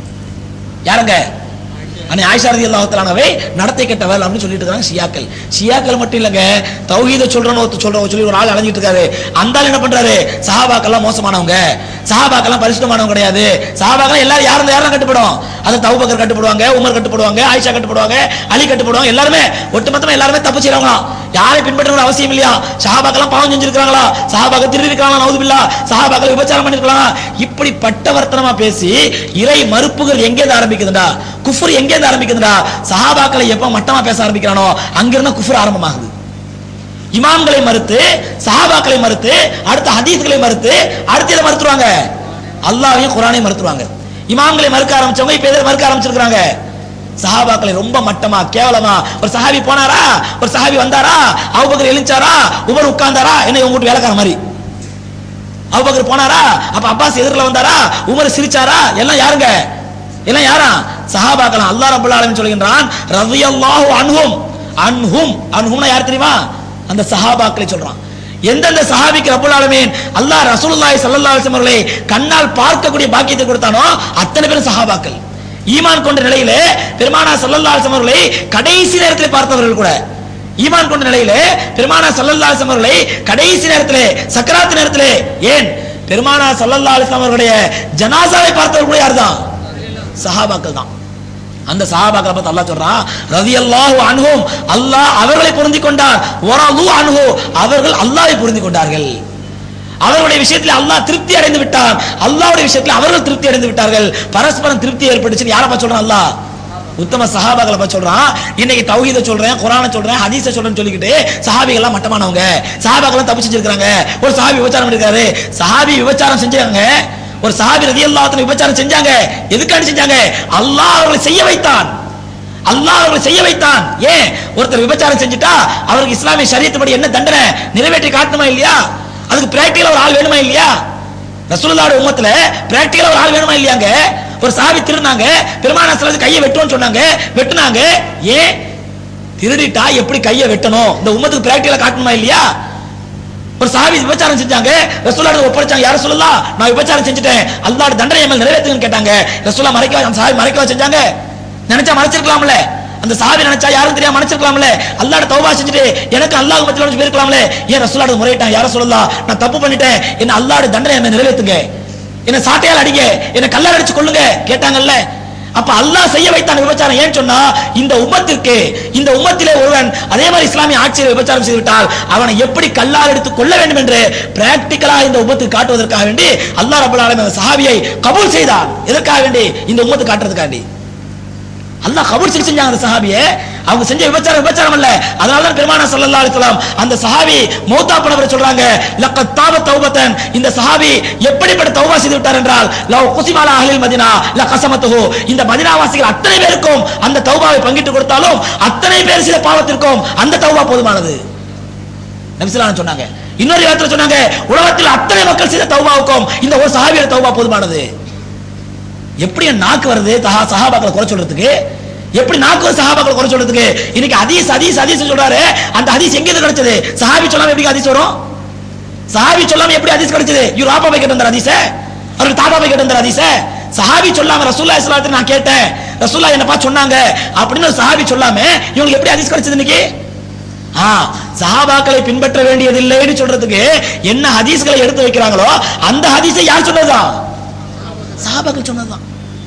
யாருங்க அன்னை ஆயிஷா ரலியல்லாஹு தஆலாவை நடத்தை கெட்டவள் அப்படின்னு சொல்லிட்டு இருக்காங்க ஷியாக்கள் ஷியாக்கள் மட்டும் இல்லங்க தௌஹீத சொல்றன்னு ஒருத்தர் சொல்ற சொல்லி ஒரு ஆள் அலைஞ்சிட்டு இருக்காரு அந்த ஆள் என்ன பண்றாரு சஹாபாக்கெல்லாம் மோசமானவங்க சஹாபாக்கெல்லாம் பரிசுத்தமானவங்க கிடையாது சஹாபாக்கெல்லாம் எல்லாரும் யாரும் யாரும் கட்டுப்படும் அது தௌபக்கர் கட்டுப்படுவாங்க உமர் கட்டுப்படுவாங்க ஆயிஷா கட்டுப்படுவாங்க அலி கட்டுப்படுவாங்க எல்லாருமே ஒட்டுமொத்தமா எல்லாருமே தப்பு செய்றவங்களாம் யாரை பின்பற்றணும் அவசியம் இல்லையா சஹாபாக்கெல்லாம் பாவம் செஞ்சிருக்காங்களா சஹாபாக்க திருடி இருக்காங்களா நவுதுபில்லா சஹாபாக்கள் விபச்சாரம் பண்ணிருக்கலாம் இப்படி பட்டவர்த்தனமா பேசி இறை மறுப்புகள் எங்கேருந்து ஆரம்பிக்குதுடா குஃபர் எங்கேருந்து ஆரம்பிக்குதுடா சஹாபாக்களை எப்ப மட்டமா பேச ஆரம்பிக்கிறானோ அங்கிருந்து குஃபர் ஆரம்பமாகுது இமாம்களை மறுத்து சஹாபாக்களை மறுத்து அடுத்து ஹதீஸ்களை மறுத்து அடுத்து எதை மறுத்துருவாங்க அல்லாஹ்வையும் குரானையும் மறுத்துருவாங்க இமாம்களை மறுக்க ஆரம்பிச்சவங்க இப்ப எதை மறுக்க ஆரம்பிச்சிருக்காங்க சஹாபாக்களை ரொம்ப மட்டமா கேவலமா ஒரு சஹாபி போனாரா ஒரு சஹாபி வந்தாரா அவுபக்கர் எழுந்தாரா உமர் உட்கார்ந்தாரா என்ன இவங்க வீட்டு வேலைக்கார மாதிரி அவுபக்கர் போனாரா அப்ப அப்பாஸ் எதிரில் வந்தாரா உமர் சிரிச்சாரா எல்லாம் யாருங்க எல்லாம் யாரா சஹாபாக்கலாம் அல்லாஹ் ரப்பல் ஆலமீன் சொல்கின்றான் ரலியல்லாஹு அன்ஹும் அன்ஹும் அன்ஹும்னா யார் தெரியுமா அந்த சஹாபாக்களை சொல்றான் எந்தெந்த சஹாபிக்கு ரப்பல் ஆலமீன் அல்லாஹ் ரசூலுல்லாஹி ஸல்லல்லாஹு அலைஹி வஸல்லம் அவர்களை கண்ணால் பார்க்கக்கூடிய பாக்கியத்தை கொடுத்தானோ அத்தனை பேரும் சஹாபாக்கள் ஈமான் கொண்ட நிலையிலே பெருமானா ஸல்லல்லாஹு அலைஹி வஸல்லம் அவர்களை கடைசி நேரத்தில் பார்த்தவர்கள் கூட ஈமான் கொண்ட நிலையிலே பெருமானா ஸல்லல்லாஹு அலைஹி வஸல்லம் அவர்களை கடைசி நேரத்திலே சக்கராத் நேரத்திலே ஏன் பெருமானா ஸல்லல்லாஹு அலைஹி வஸல்லம் அவர்களுடைய ஜனாசாவை பார்த்தவர் கூட யார்தான் சஹாபாக்கள் தான் அந்த சஹாபாக்களை பார்த்து அல்லாஹ் சொல்றான் ரலியல்லாஹு அன்ஹும் அல்லாஹ் அவர்களை பொருந்தி கொண்டார் வரது அன்ஹு அவர்கள் அல்லாஹ்வை பொருந்தி கொண்டார்கள் அவர்களுடைய விஷயத்தில் அல்லாஹ் திருப்தி அடைந்து விட்டார் அல்லாஹ்வுடைய விஷயத்தில் அவர்கள் திருப்தி அடைந்து விட்டார்கள் பரஸ்பரம் திருப்தி ஏற்பட்டுச்சுன்னு யாரை பார்த்து சொல்றான் அல்லாஹ் உத்தம சஹாபாக்களை பத்தி சொல்றான் இன்னைக்கு தௌஹீத சொல்றேன் குரானை சொல்றேன் ஹதீஸ சொல்றேன்னு சொல்லிக்கிட்டு சஹாபிகள் எல்லாம் மட்டமானவங்க சஹாபாக்கள் தப்பு செஞ்சிருக்காங்க ஒரு சஹாபி விபச்சாரம் பண்ணிருக்காரு சஹாபி விபச்சாரம் செஞ்சாங்க ஒரு சஹாபி ரதியல்லாஹு விபச்சாரம் செஞ்சாங்க எதுக்காண்டி செஞ்சாங்க அல்லாஹ் அவர்களை செய்ய வைத்தான் அல்லாஹ் அவர்களை செய்ய வைத்தான் ஏன் ஒருத்தர் விபச்சாரம் செஞ்சுட்டா அவருக்கு இஸ்லாமிய சரியத்துப்படி என்ன தண்டனை நிறைவேற்றி காட்டணுமா இல்லையா அதுக்கு பிராக்டிகலா ஒரு ஆள் வேணுமா இல்லையா ரசூலுல்லாஹி உம்மத்துல பிராக்டிகலா ஒரு ஆள் வேணுமா இல்லையாங்க ஒரு சாவி திருநாங்க பெருமான சிலது கையை வெட்டுவோம்னு சொன்னாங்க வெட்டுனாங்க ஏன் திருடிட்டா எப்படி கையை வெட்டணும் இந்த உம்மத்துக்கு பிராக்டிகலா காட்டணுமா இல்லையா ஒரு சாவி விபச்சாரம் செஞ்சாங்க ரசூலா ஒப்படைச்சாங்க யார சொல்லலாம் நான் விபச்சாரம் செஞ்சுட்டேன் அல்லாஹ் தண்டனை எம்மல் நிறைவேற்றுங்கன்னு கேட்டாங்க ரசூலா மறைக்க அந்த சாவி மறைக்க செஞ்சாங்க நினைச்சா மறைச்சிருக்கலாம்ல அந்த சாவி நினைச்சா யாரும் தெரியாம மறைச்சிருக்கலாம்ல அல்லாஹ் தௌபா செஞ்சுட்டு எனக்கு அல்லாஹ் மத்தியில வச்சு போயிருக்கலாம்ல ஏன் ரசூலா முறையிட்டான் யார சொல்லலாம் நான் தப்பு பண்ணிட்டேன் என்ன அல்லாஹ் தண்டனை எம்மை நிறைவேற்றுங்க என்ன சாட்டையால் அடிங்க என்ன கல்லால் அடிச்சு கொள்ளுங்க கேட்டாங்கல்ல அப்ப அல்லாஹ் செய்ய வைத்தான் விபச்சாரம் ஏன் சொன்னா இந்த உம்மத்திற்கு இந்த உம்மத்திலே ஒருவன் அதே மாதிரி இஸ்லாமிய ஆட்சியை விபச்சாரம் செய்துவிட்டால் அவனை எப்படி கல்லால் எடுத்து கொள்ள வேண்டும் என்று பிராக்டிக்கலா இந்த உம்மத்துக்கு காட்டுவதற்காக வேண்டி அல்லாஹ் ரபுல் ஆலமீன் அந்த சஹாபியை கபூல் செய்தான் எதற்காக வேண்டி இந்த உம்மத்துக்கு காட்டுறதுக்காண்டி அல்லாஹ் கபூல் செஞ்சு செஞ்சாங்க அந்த சஹாபியை அவங்க செஞ்ச விபச்சாரம் விபச்சாரம் அல்ல அதனால தான் பெருமானா ஸல்லல்லாஹு அலைஹி வஸல்லம் அந்த சஹாபி மௌத்தா போனவரை சொல்றாங்க லக்கத் தாப தௌபத்தன் இந்த சஹாபி எப்படிப்பட்ட தௌபா செய்து விட்டார் என்றால் லவ் குசிமாலா அஹ்லில் மதீனா ல கஸமத்துஹு இந்த மதீனா வாசிகள் அத்தனை பேருக்கும் அந்த தௌபாவை பங்கிட்டு கொடுத்தாலும் அத்தனை பேர் செய்த பாவத்திற்கும் அந்த தௌபா போதுமானது நபிசுல்லாஹ் சொன்னாங்க இன்னொரு இடத்துல சொன்னாங்க உலகத்தில் அத்தனை மக்கள் செய்த தௌபாவுக்கும் இந்த ஒரு சஹாபியோட தௌபா போதுமானது எப்படி என் நாக்கு வருது தஹா சஹாபாக்களை குறை சொல்றதுக்கு எப்படி நாக்கு வருது சஹாபாக்களை குறை சொல்றதுக்கு இன்னைக்கு ஹதீஸ் ஹதீஸ் ஹதீஸ் சொல்றாரு அந்த ஹதீஸ் எங்க இருந்து கிடைச்சது சஹாபி சொல்லாம எப்படி ஹதீஸ் வரும் சஹாபி சொல்லாம எப்படி ஹதீஸ் கிடைச்சது இவர் ராப்பா போய் கேட்டு வந்தார் ஹதீஸ அவருக்கு தாத்தா போய் கேட்டு வந்தார் ஹதீஸ சஹாபி சொல்லாம ரசூல்லா இஸ்லாத்தை நான் கேட்டேன் ரசூல்லா என்ன பார்த்து சொன்னாங்க அப்படின்னு ஒரு சஹாபி சொல்லாம இவங்களுக்கு எப்படி ஹதீஸ் கிடைச்சது இன்னைக்கு ஆ, சஹாபாக்களை பின்பற்ற வேண்டியதில்லைன்னு சொல்றதுக்கு என்ன ஹதீஸ்களை எடுத்து வைக்கிறாங்களோ அந்த ஹதீஸை யார் சொன்னதுதான் சஹாபாக்கள் சொன்னதுதான்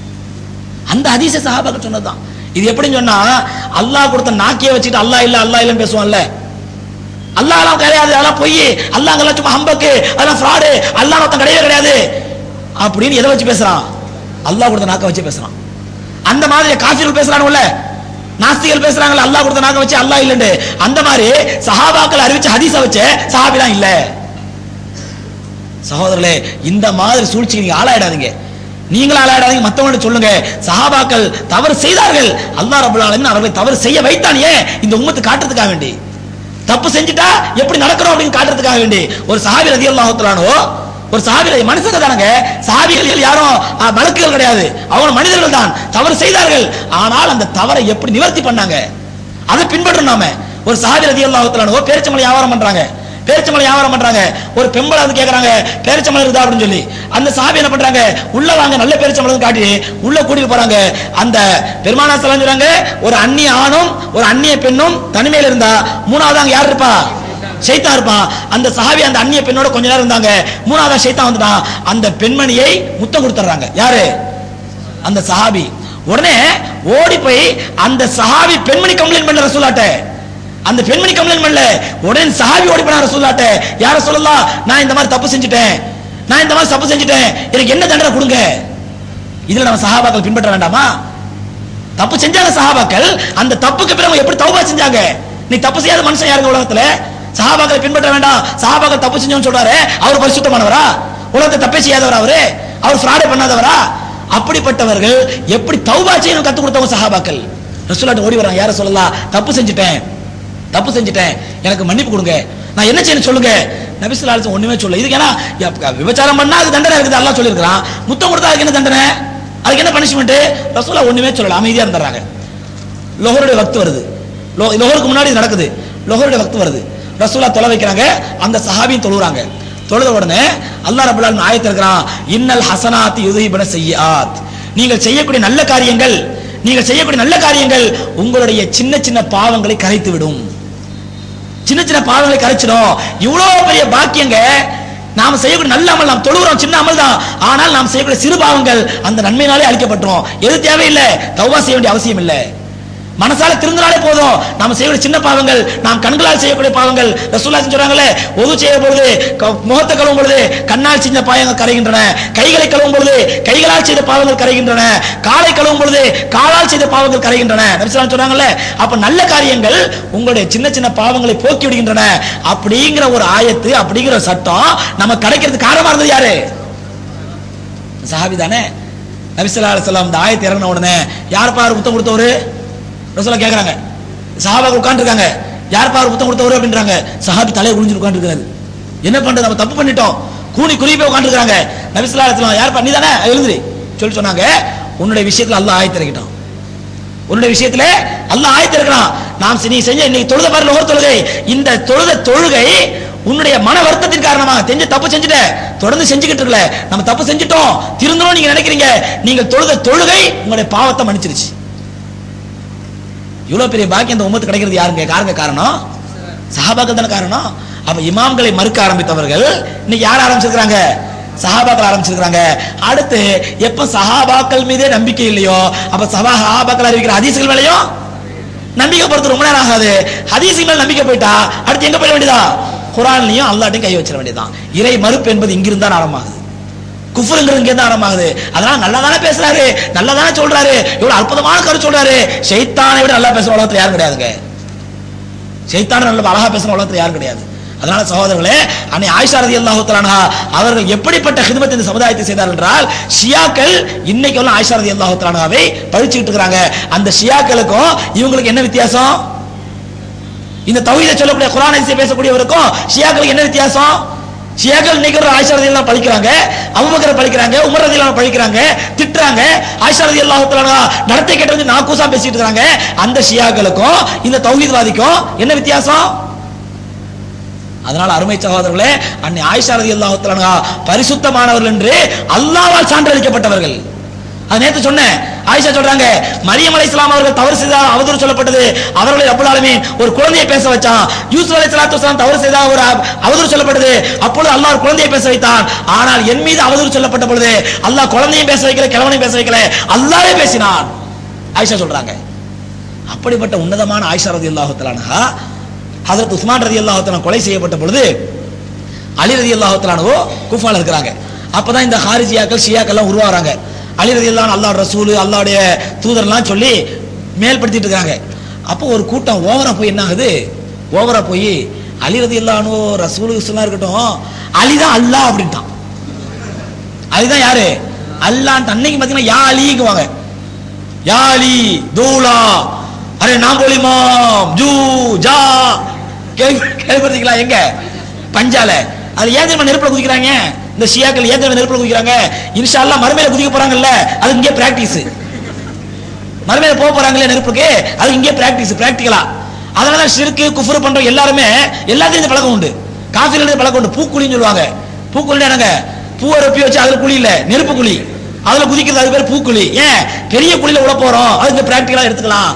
அந்த ஹதீஸை சஹாபாக்கள் சொன்னதுதான் இது எப்படின்னு சொன்னா அல்லாஹ் கொடுத்த நாக்கிய வச்சுட்டு அல்லாஹ் இல்ல அல்லாஹ் இல்லன்னு பேசுவான்ல அல்லாஹ் எல்லாம் கிடையாது அதெல்லாம் பொய் அல்லாஹ் எல்லாம் சும்மா ஹம்பக்கு அதெல்லாம் ஃப்ராடு அல்லாஹ் ஒருத்தன் கிடையவே கிடையாது அப்படின்னு எதை வச்சு பேசுறான் அல்லாஹ் கொடுத்த நாக்க வச்சு பேசுறான் அந்த மாதிரி காஃபிர்கள் பேசுறானுல்ல நாஸ்திகள் பேசுறாங்கல்ல அல்லாஹ் கொடுத்த நாக்க வச்சு அல்லாஹ் இல்லன்னு அந்த மாதிரி சஹாபாக்கள் அறிவிச்ச ஹதீஸை வச்சு சஹாபிலாம் இல்ல சகோதரர்களே இந்த மாதிரி சூழ்ச்சிக்கு நீங்க ஆளாயிடாதீங்க நீங்களும் ஆளாயிடாதீங்க மத்தவங்கள்ட்ட சொல்லுங்க சஹாபாக்கள் தவறு செய்தார்கள் அல்லாஹ் ரப்பல் ஆலமீன் அவர்களை தவறு செய்ய வைத்தான் ஏன் இந்த உம்மத்து காட்டுறதுக்காக வேண்டி தப்பு செஞ்சுட்டா எப்படி நடக்கிறோம் அப்படின்னு காட்டுறதுக்காக வேண்டி ஒரு சஹாபி ரலியல்லாஹு தஆலானோ ஒரு சஹாபி மனுஷங்க தானங்க சஹாபிகள் யாரும் ஆ, மலக்குகள் கிடையாது அவங்க மனிதர்கள் தான் தவறு செய்தார்கள் ஆனால் அந்த தவறை எப்படி நிவர்த்தி பண்ணாங்க அதை பின்பற்றணும் நாம ஒரு சஹாபி ரலியல்லாஹு தஆலானோ பேரிச்சம்பளம் வியாபாரம் பண்றாங்க பேரிச்சம்பளம் வியாபாரம் பண்றாங்க ஒரு பெம்பளை வந்து கேக்குறாங்க பேரிச்சம்பளம் இருக்குதா அப்படின்னு சொல்லி அந்த சாபி என்ன பண்றாங்க உள்ள வாங்க நல்ல பேரிச்சம்பளம் காட்டி உள்ள கூட்டிட்டு போறாங்க அந்த பெருமானா சொல்றாங்க ஒரு அந்நிய ஆணும் ஒரு அந்நிய பெண்ணும் தனிமையில இருந்தா மூணாவது அங்க யார் இருப்பா ஷைத்தான் இருப்பான் அந்த சஹாபி அந்த அந்நிய பெண்ணோட கொஞ்ச நேரம் இருந்தாங்க மூணாவது ஷைத்தான் வந்துட்டான் அந்த பெண்மணியை முத்தம் கொடுத்துறாங்க யாரு அந்த சஹாபி உடனே ஓடி போய் அந்த சஹாபி பெண்மணி கம்ப்ளைண்ட் பண்ண ரசூலாட்ட அந்த பெண்மணி கம்ப்ளைண்ட் பண்ணல உடனே சஹாபி ஓடி போனா ரசூலாட்ட யார சொல்லலாம் நான் இந்த மாதிரி தப்பு செஞ்சுட்டேன் நான் இந்த மாதிரி தப்பு செஞ்சுட்டேன் எனக்கு என்ன தண்டனை கொடுங்க இதுல நம்ம சஹாபாக்கள் பின்பற்ற வேண்டாமா தப்பு செஞ்சாங்க சஹாபாக்கள் அந்த தப்புக்கு பிறகு அவங்க எப்படி தௌபா செஞ்சாங்க நீ தப்பு செய்யாத மனுஷன் யாருங்க உலகத்துல சஹாபாக்களை பின்பற்ற வேண்டாம் சஹாபாக்கள் தப்பு செஞ்சோம்னு சொல்றாரு அவர் பரிசுத்தமானவரா உலகத்தை தப்பே செய்யாதவரா அவரு அவர் ஃப்ராடே பண்ணாதவரா அப்படிப்பட்டவர்கள் எப்படி தௌபா செய்யணும் கத்து கொடுத்தவங்க சஹாபாக்கள் ரசூலாட்ட ஓடி வராங்க யார சொல்லலாம் தப்பு செஞ்சுட்டேன் தப்பு செஞ்சுட்டேன் எனக்கு மன்னிப்பு கொடுங்க நான் என்ன செய்யணும் சொல்லுங்க நபிசுல்லாலும் ஒண்ணுமே சொல்ல இதுக்கு ஏன்னா ய- விபச்சாரம் பண்ணா அது தண்டனை இருக்குது அல்லாஹ் சொல்லியிருக்கிறான் முத்தம் கொடுத்தா அதுக்கு என்ன தண்டனை அதுக்கு என்ன பனிஷ்மெண்ட் ரசூலா ஒண்ணுமே சொல்லல அமைதியா இருந்துறாங்க லோகருடைய வக்து வருது லோ லோகருக்கு முன்னாடி இது நடக்குது லோகருடைய வக்து வருது ரசூலா தொலை வைக்கிறாங்க அந்த சஹாபியும் தொழுகிறாங்க தொழுத உடனே அல்லாஹ் ரபுல் ஆலமீன் ஆயத்து இருக்கிறான் இன்னல் ஹசனாத் யுதுஹிபன செய்யாத் நீங்கள் செய்யக்கூடிய நல்ல காரியங்கள் நீங்கள் செய்யக்கூடிய நல்ல காரியங்கள் உங்களுடைய சின்ன சின்ன பாவங்களை கரைத்து விடும் சின்ன சின்ன பாவங்களை கரைச்சிடும் இவ்வளவு பெரிய பாக்கியங்க நாம செய்யக்கூடிய நல்ல அமல் நாம் தொழுகிறோம் சின்ன அமல் தான் ஆனால் நாம் செய்யக்கூடிய சிறு பாவங்கள் அந்த நன்மையினாலே அழிக்கப்பட்டுரும் எது தேவையில்லை தௌபா செய்ய வேண்டிய அவசியம் இல்லை மனசால திருந்தினாலே போதும் நாம செய்யக்கூடிய சின்ன பாவங்கள் நாம் கண்களால் செய்யக்கூடிய பாவங்கள் ரசூல்லா சொல்றாங்களே ஒது செய்யும் பொழுது க- முகத்தை கழுவும் பொழுது கண்ணால் செஞ்ச பாவங்கள் கரைகின்றன கைகளை கழுவும் பொழுது கைகளால் செய்த பாவங்கள் கரைகின்றன காலை கழுவும் பொழுது காலால் செய்த பாவங்கள் கரைகின்றன நபிசுல்லாம் சொல்றாங்கல்ல அப்ப நல்ல காரியங்கள் உங்களுடைய சின்ன சின்ன பாவங்களை போக்கி விடுகின்றன அப்படிங்கிற ஒரு ஆயத்து அப்படிங்கிற ஒரு சட்டம் நம்ம கிடைக்கிறதுக்கு காரணமா இருந்தது யாரு சஹாபி தானே நபிசல்லா அலுவலாம் இந்த ஆயத்தை இறங்கின உடனே யார் பாரு முத்தம் கொடுத்தவரு ரசூலா கேக்குறாங்க சஹாபாக்கள் உட்காந்துருக்காங்க யார் பாரு முத்தம் கொடுத்தவரு அப்படின்றாங்க சஹாபி தலையை குனிஞ்சு உட்காந்துருக்காரு என்ன பண்றது நம்ம தப்பு பண்ணிட்டோம் கூனி குறுகி போய் உட்காந்துருக்காங்க நபிசல்லா அலுவலாம் யார் பண்ணி தானே எழுதுரி சொல்லி சொன்னாங்க உன்னுடைய விஷயத்துல அல்லாஹ் ஆயத்தை இறக்கிட்டான் உன்னுடைய விஷயத்துல அல்லாஹ் ஆயத்து இருக்கிறான் நாம் நீ செஞ்ச இன்னைக்கு தொழுத பாருல ஒரு தொழுகை இந்த தொழுத தொழுகை உன்னுடைய மன வருத்தத்தின் காரணமாக தெரிஞ்ச தப்பு செஞ்சுட்ட தொடர்ந்து செஞ்சுக்கிட்டு இருக்கல நம்ம தப்பு செஞ்சுட்டோம் திருந்தணும் நீங்க நினைக்கிறீங்க நீங்க தொழுத தொழுகை உங்களுடைய பாவத்தை மன்னிச்சிருச்சு இவ்வளவு பெரிய பாக்கியம் இந்த உம்மத்து கிடைக்கிறது யாருங்க யாருங்க காரணம் சஹாபாக்கள் தானே காரணம் அப்ப இமாம்களை மறுக்க ஆரம்பித்தவர்கள் இன்னைக்கு யார் ஆரம்பிச்சிருக்காங்க சஹாபாக்கள் ஆரம்பிச்சிருக்காங்க அடுத்து எப்ப சஹாபாக்கள் மீதே நம்பிக்கை இல்லையோ அப்ப சபா சஹாபாக்கள் அறிவிக்கிற ஹதீஸ்கள் மேலயும் நம்பிக்கை பொறுத்து ரொம்ப நேரம் ஆகாது ஹதீஸ் மேல நம்பிக்கை போயிட்டா அடுத்து எங்க போயிட வேண்டியதா குரான்லயும் அல்லாட்டையும் கை வச்சிட வேண்டியதான் இறை மறுப்பு என்பது இங்கிருந்து தான் ஆரம்பமாகுது குஃபருங்கிறது இங்க இருந்து ஆரம்பமாகுது அதனால நல்லா தானே பேசுறாரு நல்லா தானே சொல்றாரு இவ்வளவு அற்புதமான கருத்து சொல்றாரு ஷைத்தானை விட நல்லா பேசுற உலகத்துல யாரும் கிடையாதுங்க ஷைத்தான நல்ல அழகா பேசுற உலகத்துல யாரும் கிடையாது அதனால சகோதரர்களே அன்னை ஆயிஷா ரதி அல்லாஹு அவர்கள் எப்படிப்பட்ட ஹிதமத் இந்த சமுதாயத்தை செய்தார் என்றால் ஷியாக்கள் இன்னைக்கு எல்லாம் ஆயிஷா ரதி அல்லாஹு தலானாவை பழிச்சுக்கிட்டு இருக்காங்க அந்த ஷியாக்களுக்கும் இவங்களுக்கு என்ன வித்தியாசம் இந்த தௌஹீதை சொல்லக்கூடிய குர்ஆன் ஹதீஸை பேசக்கூடியவருக்கும் ஷியாக்களுக்கு என்ன வித்தியாசம் ஷியாக்கள் இன்னைக்கு ஒரு ஆயிஷா ரதி எல்லாம் பழிக்கிறாங்க அபூபக்கர் பழிக்கிறாங்க உமர் ரதி எல்லாம் பழிக்கிறாங்க திட்டுறாங்க ஆயிஷா ரதி அல்லாஹு தஆலா நடத்தை கேட்டு வந்து நாக்கூசா பேசிட்டு இருக்காங்க அந்த ஷியாக்களுக்கும் இந்த தௌஹீத்வாதிக்கும் என்ன வித்தியாசம் அதனால அருமை சகோதரர்களே அன்னை ஆயிஷா ரதி அல்லாஹு பரிசுத்தமானவர்கள் என்று அல்லாஹ்வால் சான்றளிக்கப்பட்டவர்கள் அது நேத்து சொன்னேன் ஆயிஷா சொல்றாங்க மரியம் அலைஹிஸ்ஸலாம் அவர்கள் தவறு செய்தால் அவதூறு சொல்லப்பட்டது அவர்களை ரப்பல் ஆலமீன் ஒரு குழந்தையை பேச வச்சான் யூசுப் அலைஹிஸ்ஸலாத்து வஸலாம் தவறு செய்தால் ஒரு அவ- அவதூறு சொல்லப்பட்டது அப்பொழுது அல்லாஹ் ஒரு குழந்தையை பேச வைத்தான் ஆனால் என் மீது அவதூறு சொல்லப்பட்ட பொழுது அல்லாஹ் குழந்தையும் பேச வைக்கல கிழவனையும் பேச வைக்கல அல்லாஹ்வே பேசினான் ஆயிஷா சொல்றாங்க அப்படிப்பட்ட உன்னதமான ஆயிஷா ரதி அல்லாஹு தலானா ஹதரத் உஸ்மான் ரதி அல்லாஹு கொலை செய்யப்பட்ட பொழுது அலி ரதி அல்லாஹு தலானவோ குஃபால இருக்கிறாங்க அப்பதான் இந்த ஹாரிஜியாக்கள் ஷியாக்கள் எல்லாம் உருவாகிறாங்க அலி ரதி அல்லாஹ் அல்லாஹ் ரசூல் அல்லாஹ்வுடைய தூதர்லாம் சொல்லி மேல்படுத்திட்டு இருக்காங்க அப்போ ஒரு கூட்டம் ஓவரா போய் என்ன ஆகுது ஓவரா போய் அலி ரதி அல்லாஹ்னோ ரசூல் எல்லாம் இருக்கட்டும் அலிதான் அல்லாஹ் அப்படின்ட்டான் அலிதான் யாரு அல்லாஹ் அன்னைக்கு பாத்தீங்கன்னா யா அலிங்குவாங்க யா அலி தூலா அரே நாம் போலிமாம் ஜூ ஜா கேள்வி கேள்விப்பட்டீங்களா எங்க பஞ்சால அது ஏன் தெரியுமா நெருப்புல குதிக்கிறாங்க இந்த ஷியாக்கள் ஏன் தெரியுமா நெருப்புல குதிக்கிறாங்க இன்ஷா அல்லாஹ் மறுமையில குதிக்க போறாங்கல்ல அது இங்கே பிராக்டிஸ் மறுமையில போக போறாங்களே நெருப்புக்கு அது இங்கே பிராக்டிஸ் பிராக்டிகலா அதனால தான் ஷிர்கு குஃபர் பண்ற எல்லாருமே எல்லாத்தையும் இந்த பழக்கம் உண்டு காஃபில பழக்கம் உண்டு பூக்குழின்னு சொல்லுவாங்க பூக்குழி என்னங்க பூவை ரொப்பி வச்சு அதுல குழி இல்ல நெருப்பு குழி அதுல குதிக்கிறது அது பேர் பூக்குழி ஏன் பெரிய குழியில உள்ள போறோம் அது இங்க பிராக்டிகலா எடுத்துக்கலாம்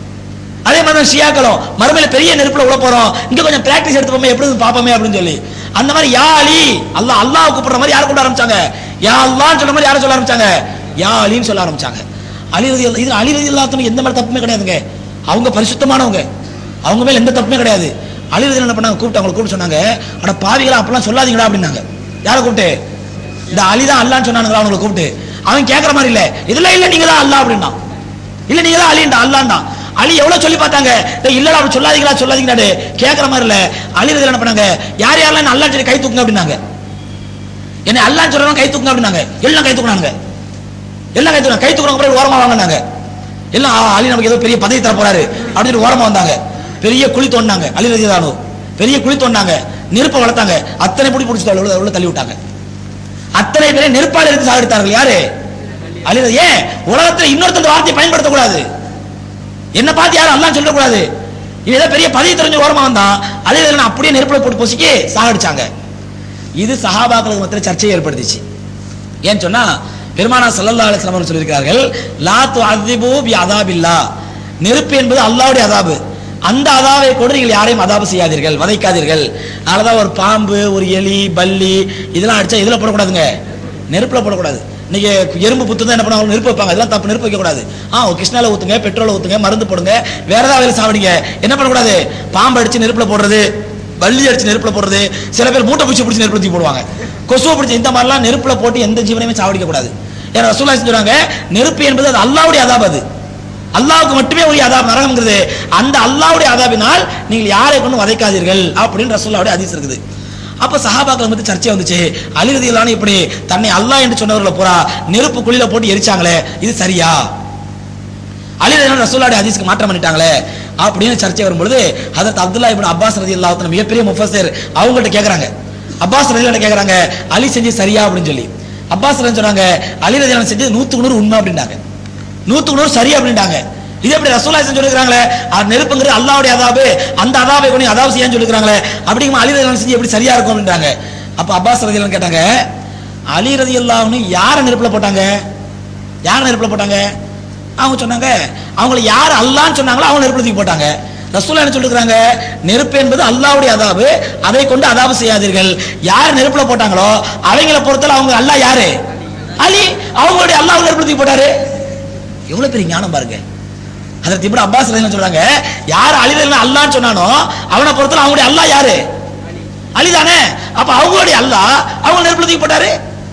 அதே மாதிரி தான் ஷியாக்களும் மறுமையில பெரிய நெருப்புல உள்ள போறோம் இங்க கொஞ்சம் பிராக்டிஸ் எடுத்துப்போமே எப்படி இருந்து பாப்போமே அப்படின்னு சொல்லி அந்த மாதிரி யா அலி அல்லாஹ் அல்லாஹ் கூப்பிடுற மாதிரி யார் கூப்பிட ஆரம்பிச்சாங்க யா அல்லாஹ்னு சொல்ற மாதிரி யாரை சொல்ல ஆரம்பிச்சாங்க யா அலின்னு சொல்ல ஆரம்பிச்சாங்க அலி ரதி இது அலி ரதி அல்லாஹ்வுக்கு எந்த மாதிரி தப்புமே கிடையாதுங்க அவங்க பரிசுத்தமானவங்க அவங்க மேல எந்த தப்புமே கிடையாது அலி ரதி என்ன பண்ணாங்க கூப்பிட்டு அவங்களை கூப்பிட்டு சொன்னாங்க அட பாவிகளா அப்பெல்லாம் சொல்லாதீங்கடா அப்படின்னாங்க யாரை கூப்பிட்டு இந்த அலி தான் அல்லான்னு சொன்னானுங்களா அவங்களை கூப்பிட்டு அவன் கேட்கற மாதிரி இல்ல இதெல்லாம் இல்ல நீங்க தான் அல்லாஹ் அப்படின்னா இல்ல நீங்க தான் அலிண்டா அல்லாண்டா அலி எவ்வளவு சொல்லி பார்த்தாங்க டேய் இல்லடா அப்படி சொல்லாதீங்களா சொல்லாதீங்கடா கேக்குற மாதிரி இல்ல அலி ரதி என்ன பண்ணாங்க யார் யாரெல்லாம் அல்லாஹ் சொல்லி கை தூக்குங்க அப்படின்னாங்க என்ன அல்லாஹ் சொல்றவங்க கை தூக்குங்க அப்படின்னாங்க எல்லாம் கை தூக்குனாங்க எல்லாம் கை தூக்குனாங்க கை தூக்குறவங்க அப்புறம் ஓரமா வாங்கினாங்க எல்லாம் ஆ, அலி நமக்கு ஏதோ பெரிய பதவி தர போறாரு அப்படின்னு சொல்லி ஓரமா வந்தாங்க பெரிய குழி தோண்டினாங்க அலி ரதி தானு பெரிய குழி தோண்டினாங்க நெருப்பை வளர்த்தாங்க அத்தனை பிடி பிடிச்சி உள்ள உள்ள தள்ளி விட்டாங்க அத்தனை பேரை நெருப்பால் எடுத்து சாகடித்தார்கள் யாரு அலி ரதி ஏன் உலகத்துல இன்னொருத்தர் வார்த்தையை பயன்படுத்தக்கூடாது என்ன பார்த்து யாரும் அல்லாஹ் சொல்லக்கூடாது இவன் ஏதோ பெரிய பதவி தெரிஞ்சு ஓரமா வந்தான் அலி ரதி அப்படியே நெருப்புல போட்டு பொசுக்கி சாகடிச்சாங்க இது சஹாபாக்களுக்கு மத்தியில் சர்ச்சையை ஏற்படுத்திச்சு ஏன்னு சொன்னா பெருமானா ஸல்லல்லாஹு அலைஹி வஸல்லம் அவர்கள் சொல்லியிருக்கிறார்கள் லா துஅذிபு பி அதாபில்லா நெருப்பு என்பது அல்லாஹ்வுடைய அதாபு அந்த அதாவை கொண்டு நீங்கள் யாரையும் அதாபு செய்யாதீர்கள் வதைக்காதீர்கள் அதனாலதான் ஒரு பாம்பு ஒரு எலி பல்லி இதெல்லாம் அடிச்சா இதுல போடக்கூடாதுங்க நெருப்புல போடக்கூடாது இன்னைக்கு எறும்பு புத்து தான் என்ன பண்ணுவாங்க நெருப்பு வைப்பாங்க அதெல்லாம் தப்பு நெருப்பு வைக்க கூடாது ஆ கிருஷ்ணால ஊத்துங்க பெட்ரோல் ஊத்துங்க மருந்து போடுங்க வேற ஏதாவது வேலை சாப்பிடுங்க என்ன பண்ணக்கூடாது பாம்பு அடிச்சு நெருப்புல போடுறது வள்ளி அடிச்சு நெருப்புல போடுறது சில பேர் மூட்டை பூச்சி பிடிச்சி நெருப்புல தூக்கி போடுவாங்க கொசுவை பிடிச்சி இந்த மாதிரிலாம் நெருப்புல போட்டு எந்த ஜீவனையுமே சாவடிக்க கூடாது ஏன்னா ரசூலா சொல்றாங்க நெருப்பு என்பது அது அல்லாவுடைய அதாப் அது அல்லாவுக்கு மட்டுமே உரிய அதாப் நரகம்ங்கிறது அந்த அல்லாவுடைய அதாபினால் நீங்கள் யாரை கொண்டு வதைக்காதீர்கள் அப்படின்னு ரசூல்லாவுடைய ஹதீஸ் இருக்குது அப்ப சஹாபாக்கள் வந்து சர்ச்சை வந்துச்சு அலிரதியிலான இப்படி தன்னை அல்லாஹ் என்று சொன்னவர்களை பூரா நெருப்பு குழியில போட்டு எரிச்சாங்களே இது சரியா அலிரதியான ரசூல்லாவுடைய ஹதீஸ்க்கு மாற்றம் பண்ணிட்டாங்களே அப்படின்னு சர்ச்சை வரும்பொழுது ஹதரத் அப்துல்லா இப்னு அப்பாஸ் ரதி அல்லாஹ் மிகப்பெரிய முஃபஸர் அவங்கள்ட்ட கேக்குறாங்க அப்பாஸ் ரதி கேக்குறாங்க அலி செஞ்சு சரியா அப்படின்னு சொல்லி அப்பாஸ் ரதி சொன்னாங்க அலி ரதி செஞ்சு நூத்துக்கு நூறு உண்மை அப்படின்னாங்க நூத்துக்கு நூறு சரி அப்படின்ட்டாங்க இது எப்படி ரசூல்லா சொல்லிருக்காங்களே அது நெருப்புங்கிறது அல்லாவுடைய அதாபு அந்த அதாபை கொண்டு அதாபு செய்யான்னு சொல்லிருக்காங்களே அப்படிங்குமா அலி ரதி செஞ்சு எப்படி சரியா இருக்கும் அப்படின்றாங்க அப்ப அப்பாஸ் ரதி கேட்டாங்க அலி ரதி அல்லாஹ்னு யாரை நெருப்புல போட்டாங்க யாரை நெருப்புல போட்டாங்க அவங்க சொன்னாங்க அவங்கள யார் அல்லான்னு சொன்னாங்களோ அவங்க நெருப்புல தூக்கி போட்டாங்க ரசூலா என்ன சொல்லிருக்காங்க நெருப்பு என்பது அல்லாவுடைய அதாபு அதை கொண்டு அதாபு செய்யாதீர்கள் யார் நெருப்புல போட்டாங்களோ அவங்கள பொறுத்தல அவங்க அல்லாஹ் யாரு அலி அவங்களுடைய அல்லாஹ் நெருப்புல தூக்கி போட்டாரு எவ்வளவு பெரிய ஞானம் பாருங்க அதற்கு இப்படி அப்பாஸ் ரலியல்லாஹு அன்ஹு சொல்றாங்க யார் அலிதல்ல அல்லான்னு சொன்னானோ அவனை பொறுத்தல அவங்களுடைய அல்லாஹ் யாரு அலி தானே அப்ப அவங்களுடைய அல்லாஹ் அவங்க நெருப்புல தூக்கி போட்டாரு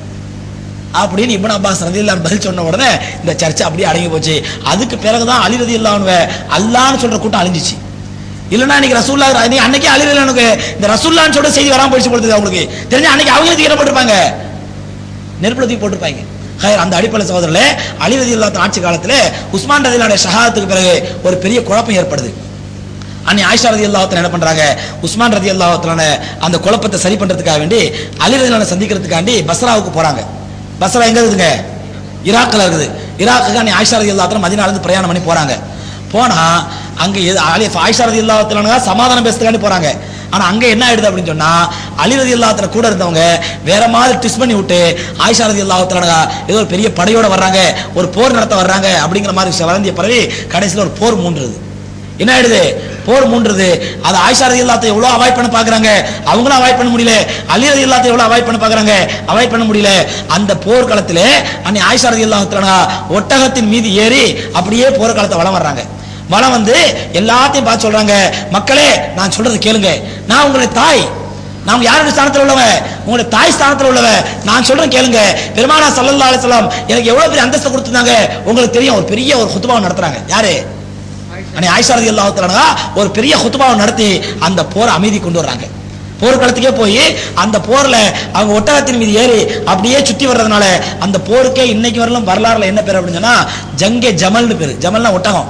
அப்படின்னு இப்னு அப்பாஸ் ரதியல்லாஹு அன்ஹு பதில் சொன்ன உடனே இந்த சர்ச்சை அப்படியே அடங்கி போச்சு அதுக்கு பிறகுதான் அலி ரதியல்லாஹு அன்ஹு அல்லாஹ்னு சொல்ற கூட்டம் அழிஞ்சிச்சு இல்லைன்னா இன்னைக்கு ரசூல்லா நீ அன்னைக்கே அலி ரதியல்லாஹு அன்ஹுக்கு இந்த ரசூல்லான்னு சொல்ற செய்தி வராம போயிடுச்சு பொழுது அவங்களுக்கு தெரிஞ்சு அன்னைக்கு அவங்க தூக்கி என்ன போட்டிருப்பாங்க நெருப்புல தூக்கி போட்டிருப்பாங்க ஹைர், அந்த அடிப்படை சகோதரர்களே அலி ரதியல்லாஹு ஆட்சி காலத்துல உஸ்மான் ரதியல்லாஹுடைய ஷஹாதத்துக்கு பிறகு ஒரு பெரிய குழப்பம் ஏற்படுது அன்னி ஆயிஷா ரதி அல்லாஹத்தன் என்ன பண்றாங்க உஸ்மான் ரதி அல்லாஹத்தலான அந்த குழப்பத்தை சரி பண்றதுக்காக வேண்டி அலி ரதிலான சந்திக்கிறதுக்காண்டி பஸ்ராவுக்கு போறாங்க பஸ்ரா எங்க இருக்குதுங்க ஈராக்ல இருக்குது ஈராக்குக்கு அன்னி ஆயிஷா ரதி அல்லாஹத்தன் மதினால இருந்து பிரயாணம் பண்ணி போறாங்க போனா அங்க எது- அலி ஆயிஷா ரதி அல்லாஹத்தலான சமாதானம் பேசுறதுக்காண்டி போறாங்க ஆனா அங்க என்ன ஆயிடுது அப்படின்னு சொன்னா அலி ரதி அல்லாஹத்தன கூட இருந்தவங்க வேற மாதிரி ட்விஸ்ட் பண்ணி விட்டு ஆயிஷா ரதி அல்லாஹத்தலான ஏதோ ஒரு பெரிய படையோட வர்றாங்க ஒரு போர் நடத்த வர்றாங்க அப்படிங்கிற மாதிரி விஷயம் வளர்ந்திய பிறகு கடைசியில் ஒரு போர் மூன்றுது என்ன ஆயிடுது போர் மூன்றுது அது ஆயிஷா ரதி இல்லாத எவ்வளவு அவாய்ட் பண்ண பாக்குறாங்க அவங்களும் அவாய்ட் பண்ண முடியல அலி ரதி இல்லாத எவ்வளவு அவாய்ட் பண்ண பாக்குறாங்க அவாய்ட் பண்ண முடியல அந்த போர் களத்துல அன்னை ஆயிஷா ரதி இல்லாத ஒட்டகத்தின் மீது ஏறி அப்படியே போர் களத்தை வளம் வர்றாங்க வளம் வந்து எல்லாத்தையும் பார்த்து சொல்றாங்க மக்களே நான் சொல்றது கேளுங்க நான் உங்களுடைய தாய் நான் உங்க யாருடைய ஸ்தானத்துல உள்ளவன் உங்களுடைய தாய் ஸ்தானத்துல உள்ளவன் நான் சொல்றேன் கேளுங்க பெருமானா சல்லல்லாஹு அலைஹி வஸல்லம் எனக்கு எவ்வளவு பெரிய அந்தஸ்து கொடுத்திருந்தாங்க உங்களுக்கு தெரியும் ஒரு பெரிய ஒரு குத்துபாவை நடத்துறாங்க யாரு அன்னை ஆயிஷா ரதி அல்லாஹ் ஒரு பெரிய குத்துபாவை நடத்தி அந்த போரை அமைதி கொண்டு வர்றாங்க போர்க்களத்துக்கே போய் அந்த போர்ல அவங்க ஒட்டகத்தின் மீது ஏறி அப்படியே சுத்தி வர்றதுனால அந்த போருக்கே இன்னைக்கு வரலும் வரலாறுல என்ன பேர் அப்படின்னு சொன்னா ஜங்கே ஜமல்னு பேரு ஜமல்னா ஒட்டகம்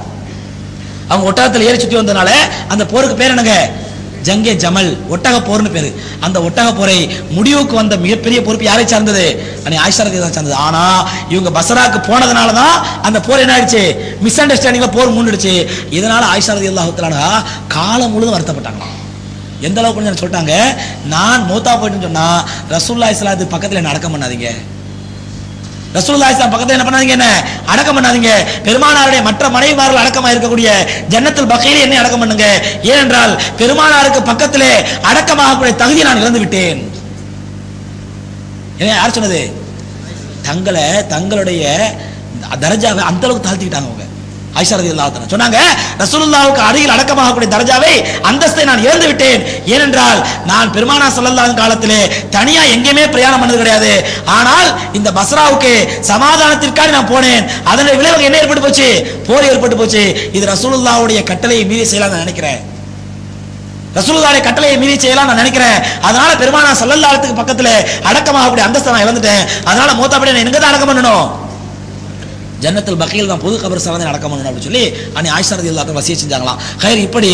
அவங்க ஒட்டகத்தில் ஏறி சுத்தி வந்ததுனால அந்த போருக்கு பேர் என்னங்க ஜங்கே ஜமல் ஒட்டக போர்னு பேரு அந்த ஒட்டக போரை முடிவுக்கு வந்த மிகப்பெரிய பொறுப்பு யாரை சார்ந்தது அன்னை ஆயிஷா ரதி தான் சார்ந்தது ஆனா இவங்க பசராக்கு போனதுனால தான் அந்த போர் என்ன ஆயிடுச்சு மிஸ் அண்டர்ஸ்டாண்டிங்ல போர் மூண்டுடுச்சு இதனால ஆயிஷா ரதி அல்லாஹுத்தலானா காலம் முழுதும் வருத்தப்பட்டாங்க எந்த அளவுக்கு கொஞ்சம் சொல்லிட்டாங்க நான் மூத்தா போயிட்டுன்னு சொன்னா ரசூல்லா இஸ்லாத்து பக்கத்துல என்ன அடக்கம் பண்ணாதீங்க ரசூலுல்லாஹி இஸ்லாம் பக்கத்துல என்ன பண்ணாதீங்க என்ன அடக்கம் பண்ணாதீங்க பெருமானாருடைய மற்ற மனைவிமார்கள் அடக்கமா இருக்கக்கூடிய ஜன்னத்துல் பகையில என்னை அடக்கம் பண்ணுங்க ஏனென்றால் பெருமானாருக்கு பக்கத்திலே அடக்கமாகக்கூடிய தகுதியை நான் இழந்து விட்டேன் என்ன யார் சொன்னது தங்களை தங்களுடைய தரஜாவை அந்த அளவுக்கு தாழ்த்திக்கிட்டாங்க அவங்க ஆயிஷா ரலியல்லாஹு அன்ஹா சொன்னாங்க ரசூலுல்லாஹ்வுக்கு அருகில் அடக்கமாகக்கூடிய தரஜாவை அந்தஸ்தை நான் இழந்து விட்டேன் ஏனென்றால் நான் பெருமானா ஸல்லல்லாஹு அலைஹி காலத்திலே தனியா எங்கேயுமே பிரயாணம் பண்ணது கிடையாது ஆனால் இந்த பஸ்ராவுக்கு சமாதானத்திற்காக நான் போனேன் அதனுடைய விளைவு என்ன ஏற்பட்டு போச்சு போர் ஏற்பட்டு போச்சு இது ரசூலுல்லாஹ்வுடைய கட்டளையை மீறி செய்யலாம் நான் நினைக்கிறேன் ரசூலுல்லாஹ்வுடைய கட்டளையை மீறி செய்யலாம் நான் நினைக்கிறேன் அதனால பெருமானா ஸல்லல்லாஹு அலைஹி பக்கத்துல அடக்கமாகக்கூடிய அந்தஸ்தை நான் இழந்துட்டேன் அதனால மூத்தாப்படி நான் எங்க தான் அடக்கம் பண்ணணும் ஜன்னத்துல் பகையில் தான் பொது கபர் சலதை நடக்க பண்ணணும் அப்படின்னு சொல்லி அன்னை ஆயிஷா ரதி எல்லாத்தையும் வசிய செஞ்சாங்களாம் ஹைர் இப்படி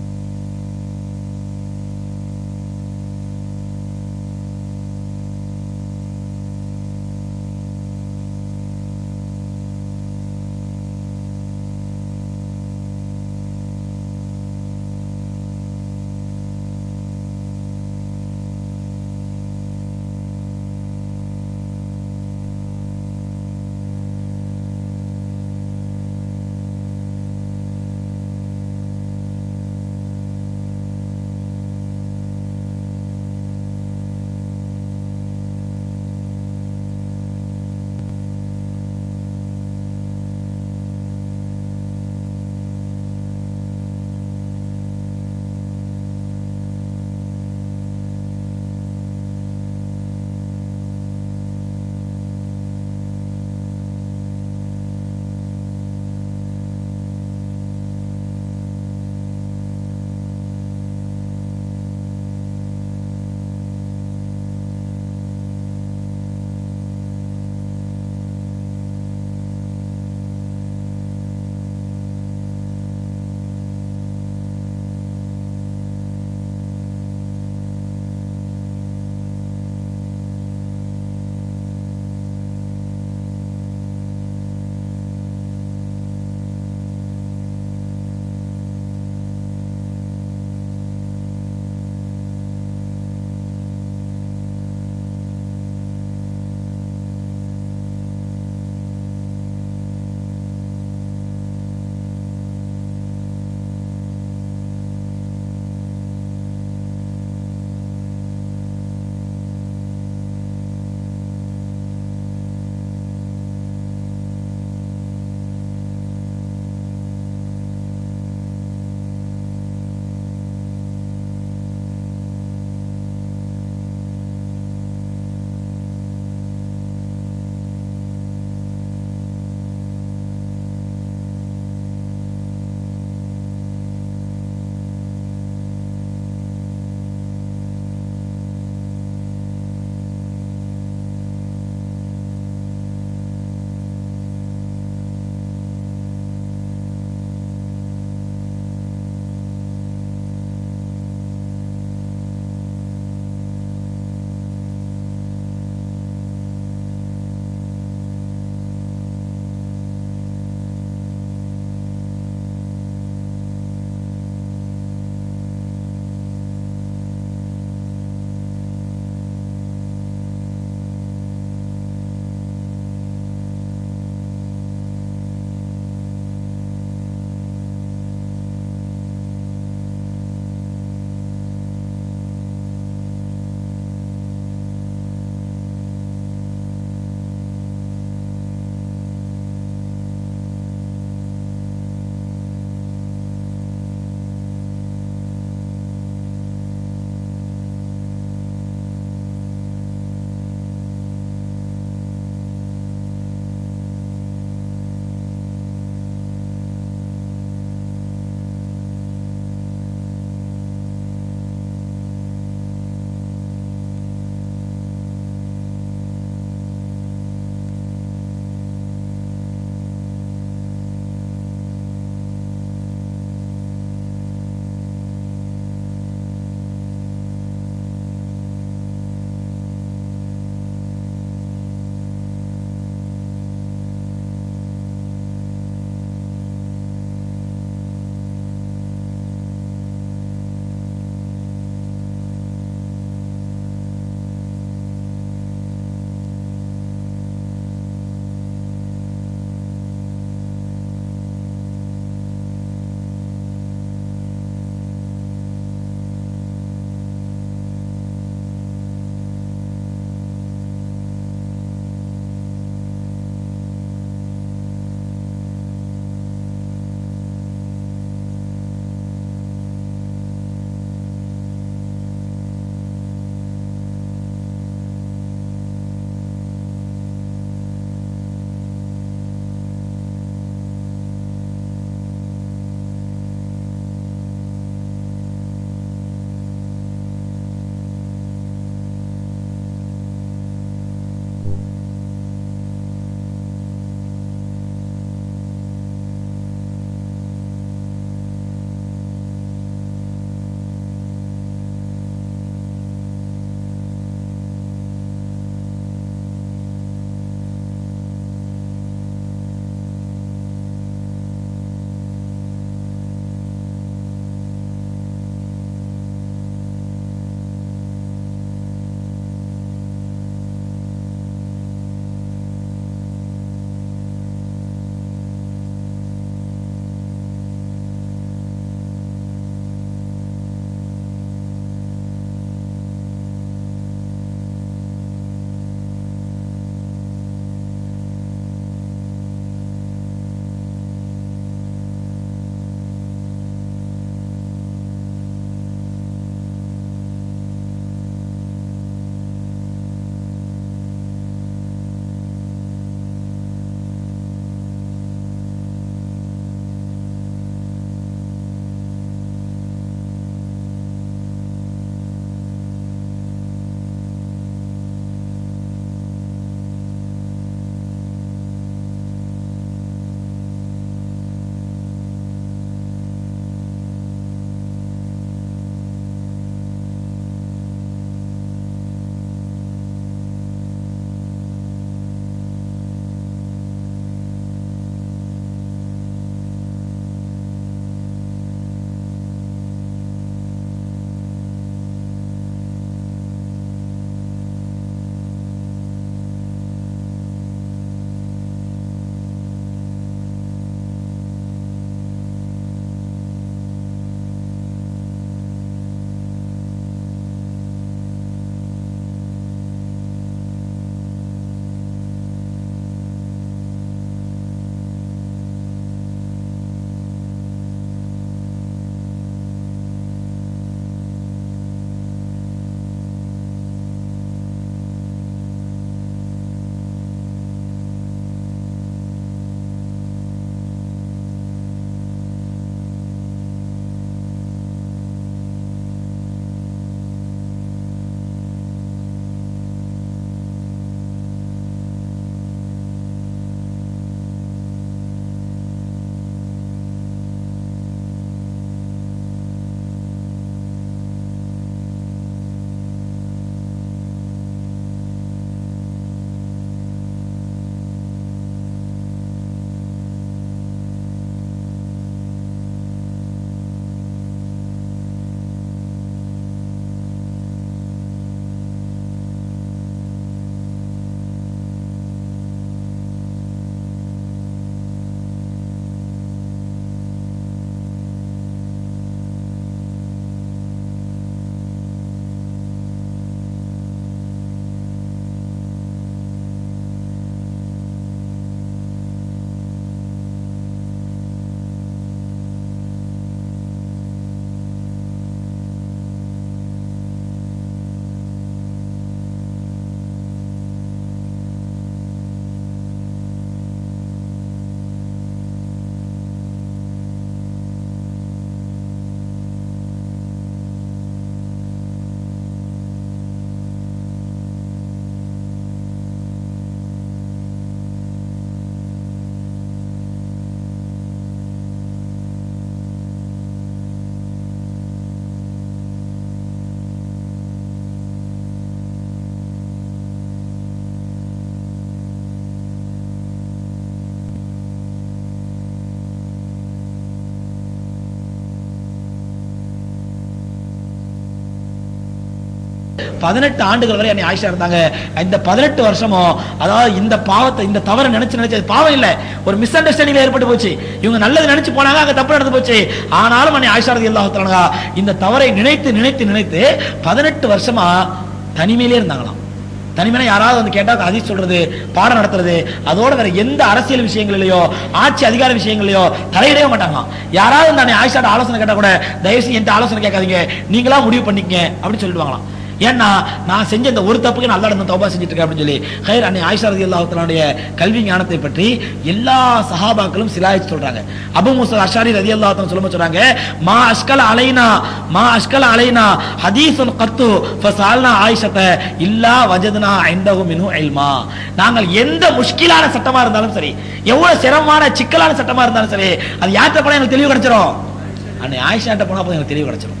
பதினெட்டு ஆண்டுகள் வரை அன்னை ஆயிஷா இருந்தாங்க இந்த பதினெட்டு வருஷமும் அதாவது இந்த பாவத்தை இந்த தவறை நினைச்சு நினைச்சு அது பாவம் இல்ல ஒரு மிஸ் அண்டர்ஸ்டாண்டிங் ஏற்பட்டு போச்சு இவங்க நல்லது நினைச்சு போனாங்க அங்க தப்பு நடந்து போச்சு ஆனாலும் அன்னை ஆயிஷா ரலியல்லாஹு தஆலா இந்த தவறை நினைத்து நினைத்து நினைத்து பதினெட்டு வருஷமா தனிமையிலே இருந்தாங்களாம் தனிமையில யாராவது வந்து கேட்டா அதிர் சொல்றது பாடம் நடத்துறது அதோட வேற எந்த அரசியல் விஷயங்களிலேயோ ஆட்சி அதிகார விஷயங்களிலேயோ தலையிடவே மாட்டாங்களாம் யாராவது நான் ஆயிஷாட்ட ஆலோசனை கேட்டா கூட தயவு செஞ்சு என்கிட்ட ஆலோசனை கேட்காதீங்க நீங்களா முடிவு பண்ணிக்கங்க அப்படின்னு சொல்லிடுவாங்களாம் ஏன்னா நான் செஞ்ச இந்த ஒரு தப்புக்கு நல்லா இந்த தௌபா செஞ்சுட்டு இருக்கேன் அப்படின்னு சொல்லி ஹைர் அன்னை ஆயிஷா ரதி அல்லாஹுடைய கல்வி ஞானத்தை பற்றி எல்லா சஹாபாக்களும் சிலாயிச்சு சொல்றாங்க அபு முசா அஷாரி ரதி அல்லாஹ் சொல்லும்போது சொல்றாங்க மா அஷ்கல் அலைனா மா அஷ்கல் அலைனா ஹதீஸுன் கத்து ஃபசால்னா ஆயிஷத்த இல்லா வஜதுனா ஐந்தஹு மின்ஹு இல்மா நாங்கள் எந்த முஷ்கிலான சட்டமா இருந்தாலும் சரி எவ்வளவு சிரமமான சிக்கலான சட்டமா இருந்தாலும் சரி அது யார்கிட்ட போனா எனக்கு தெளிவு கிடைச்சிரும் அன்னை ஆயிஷாட்ட போனா போதும் எனக்கு தெளிவு கிடைச்சிரும்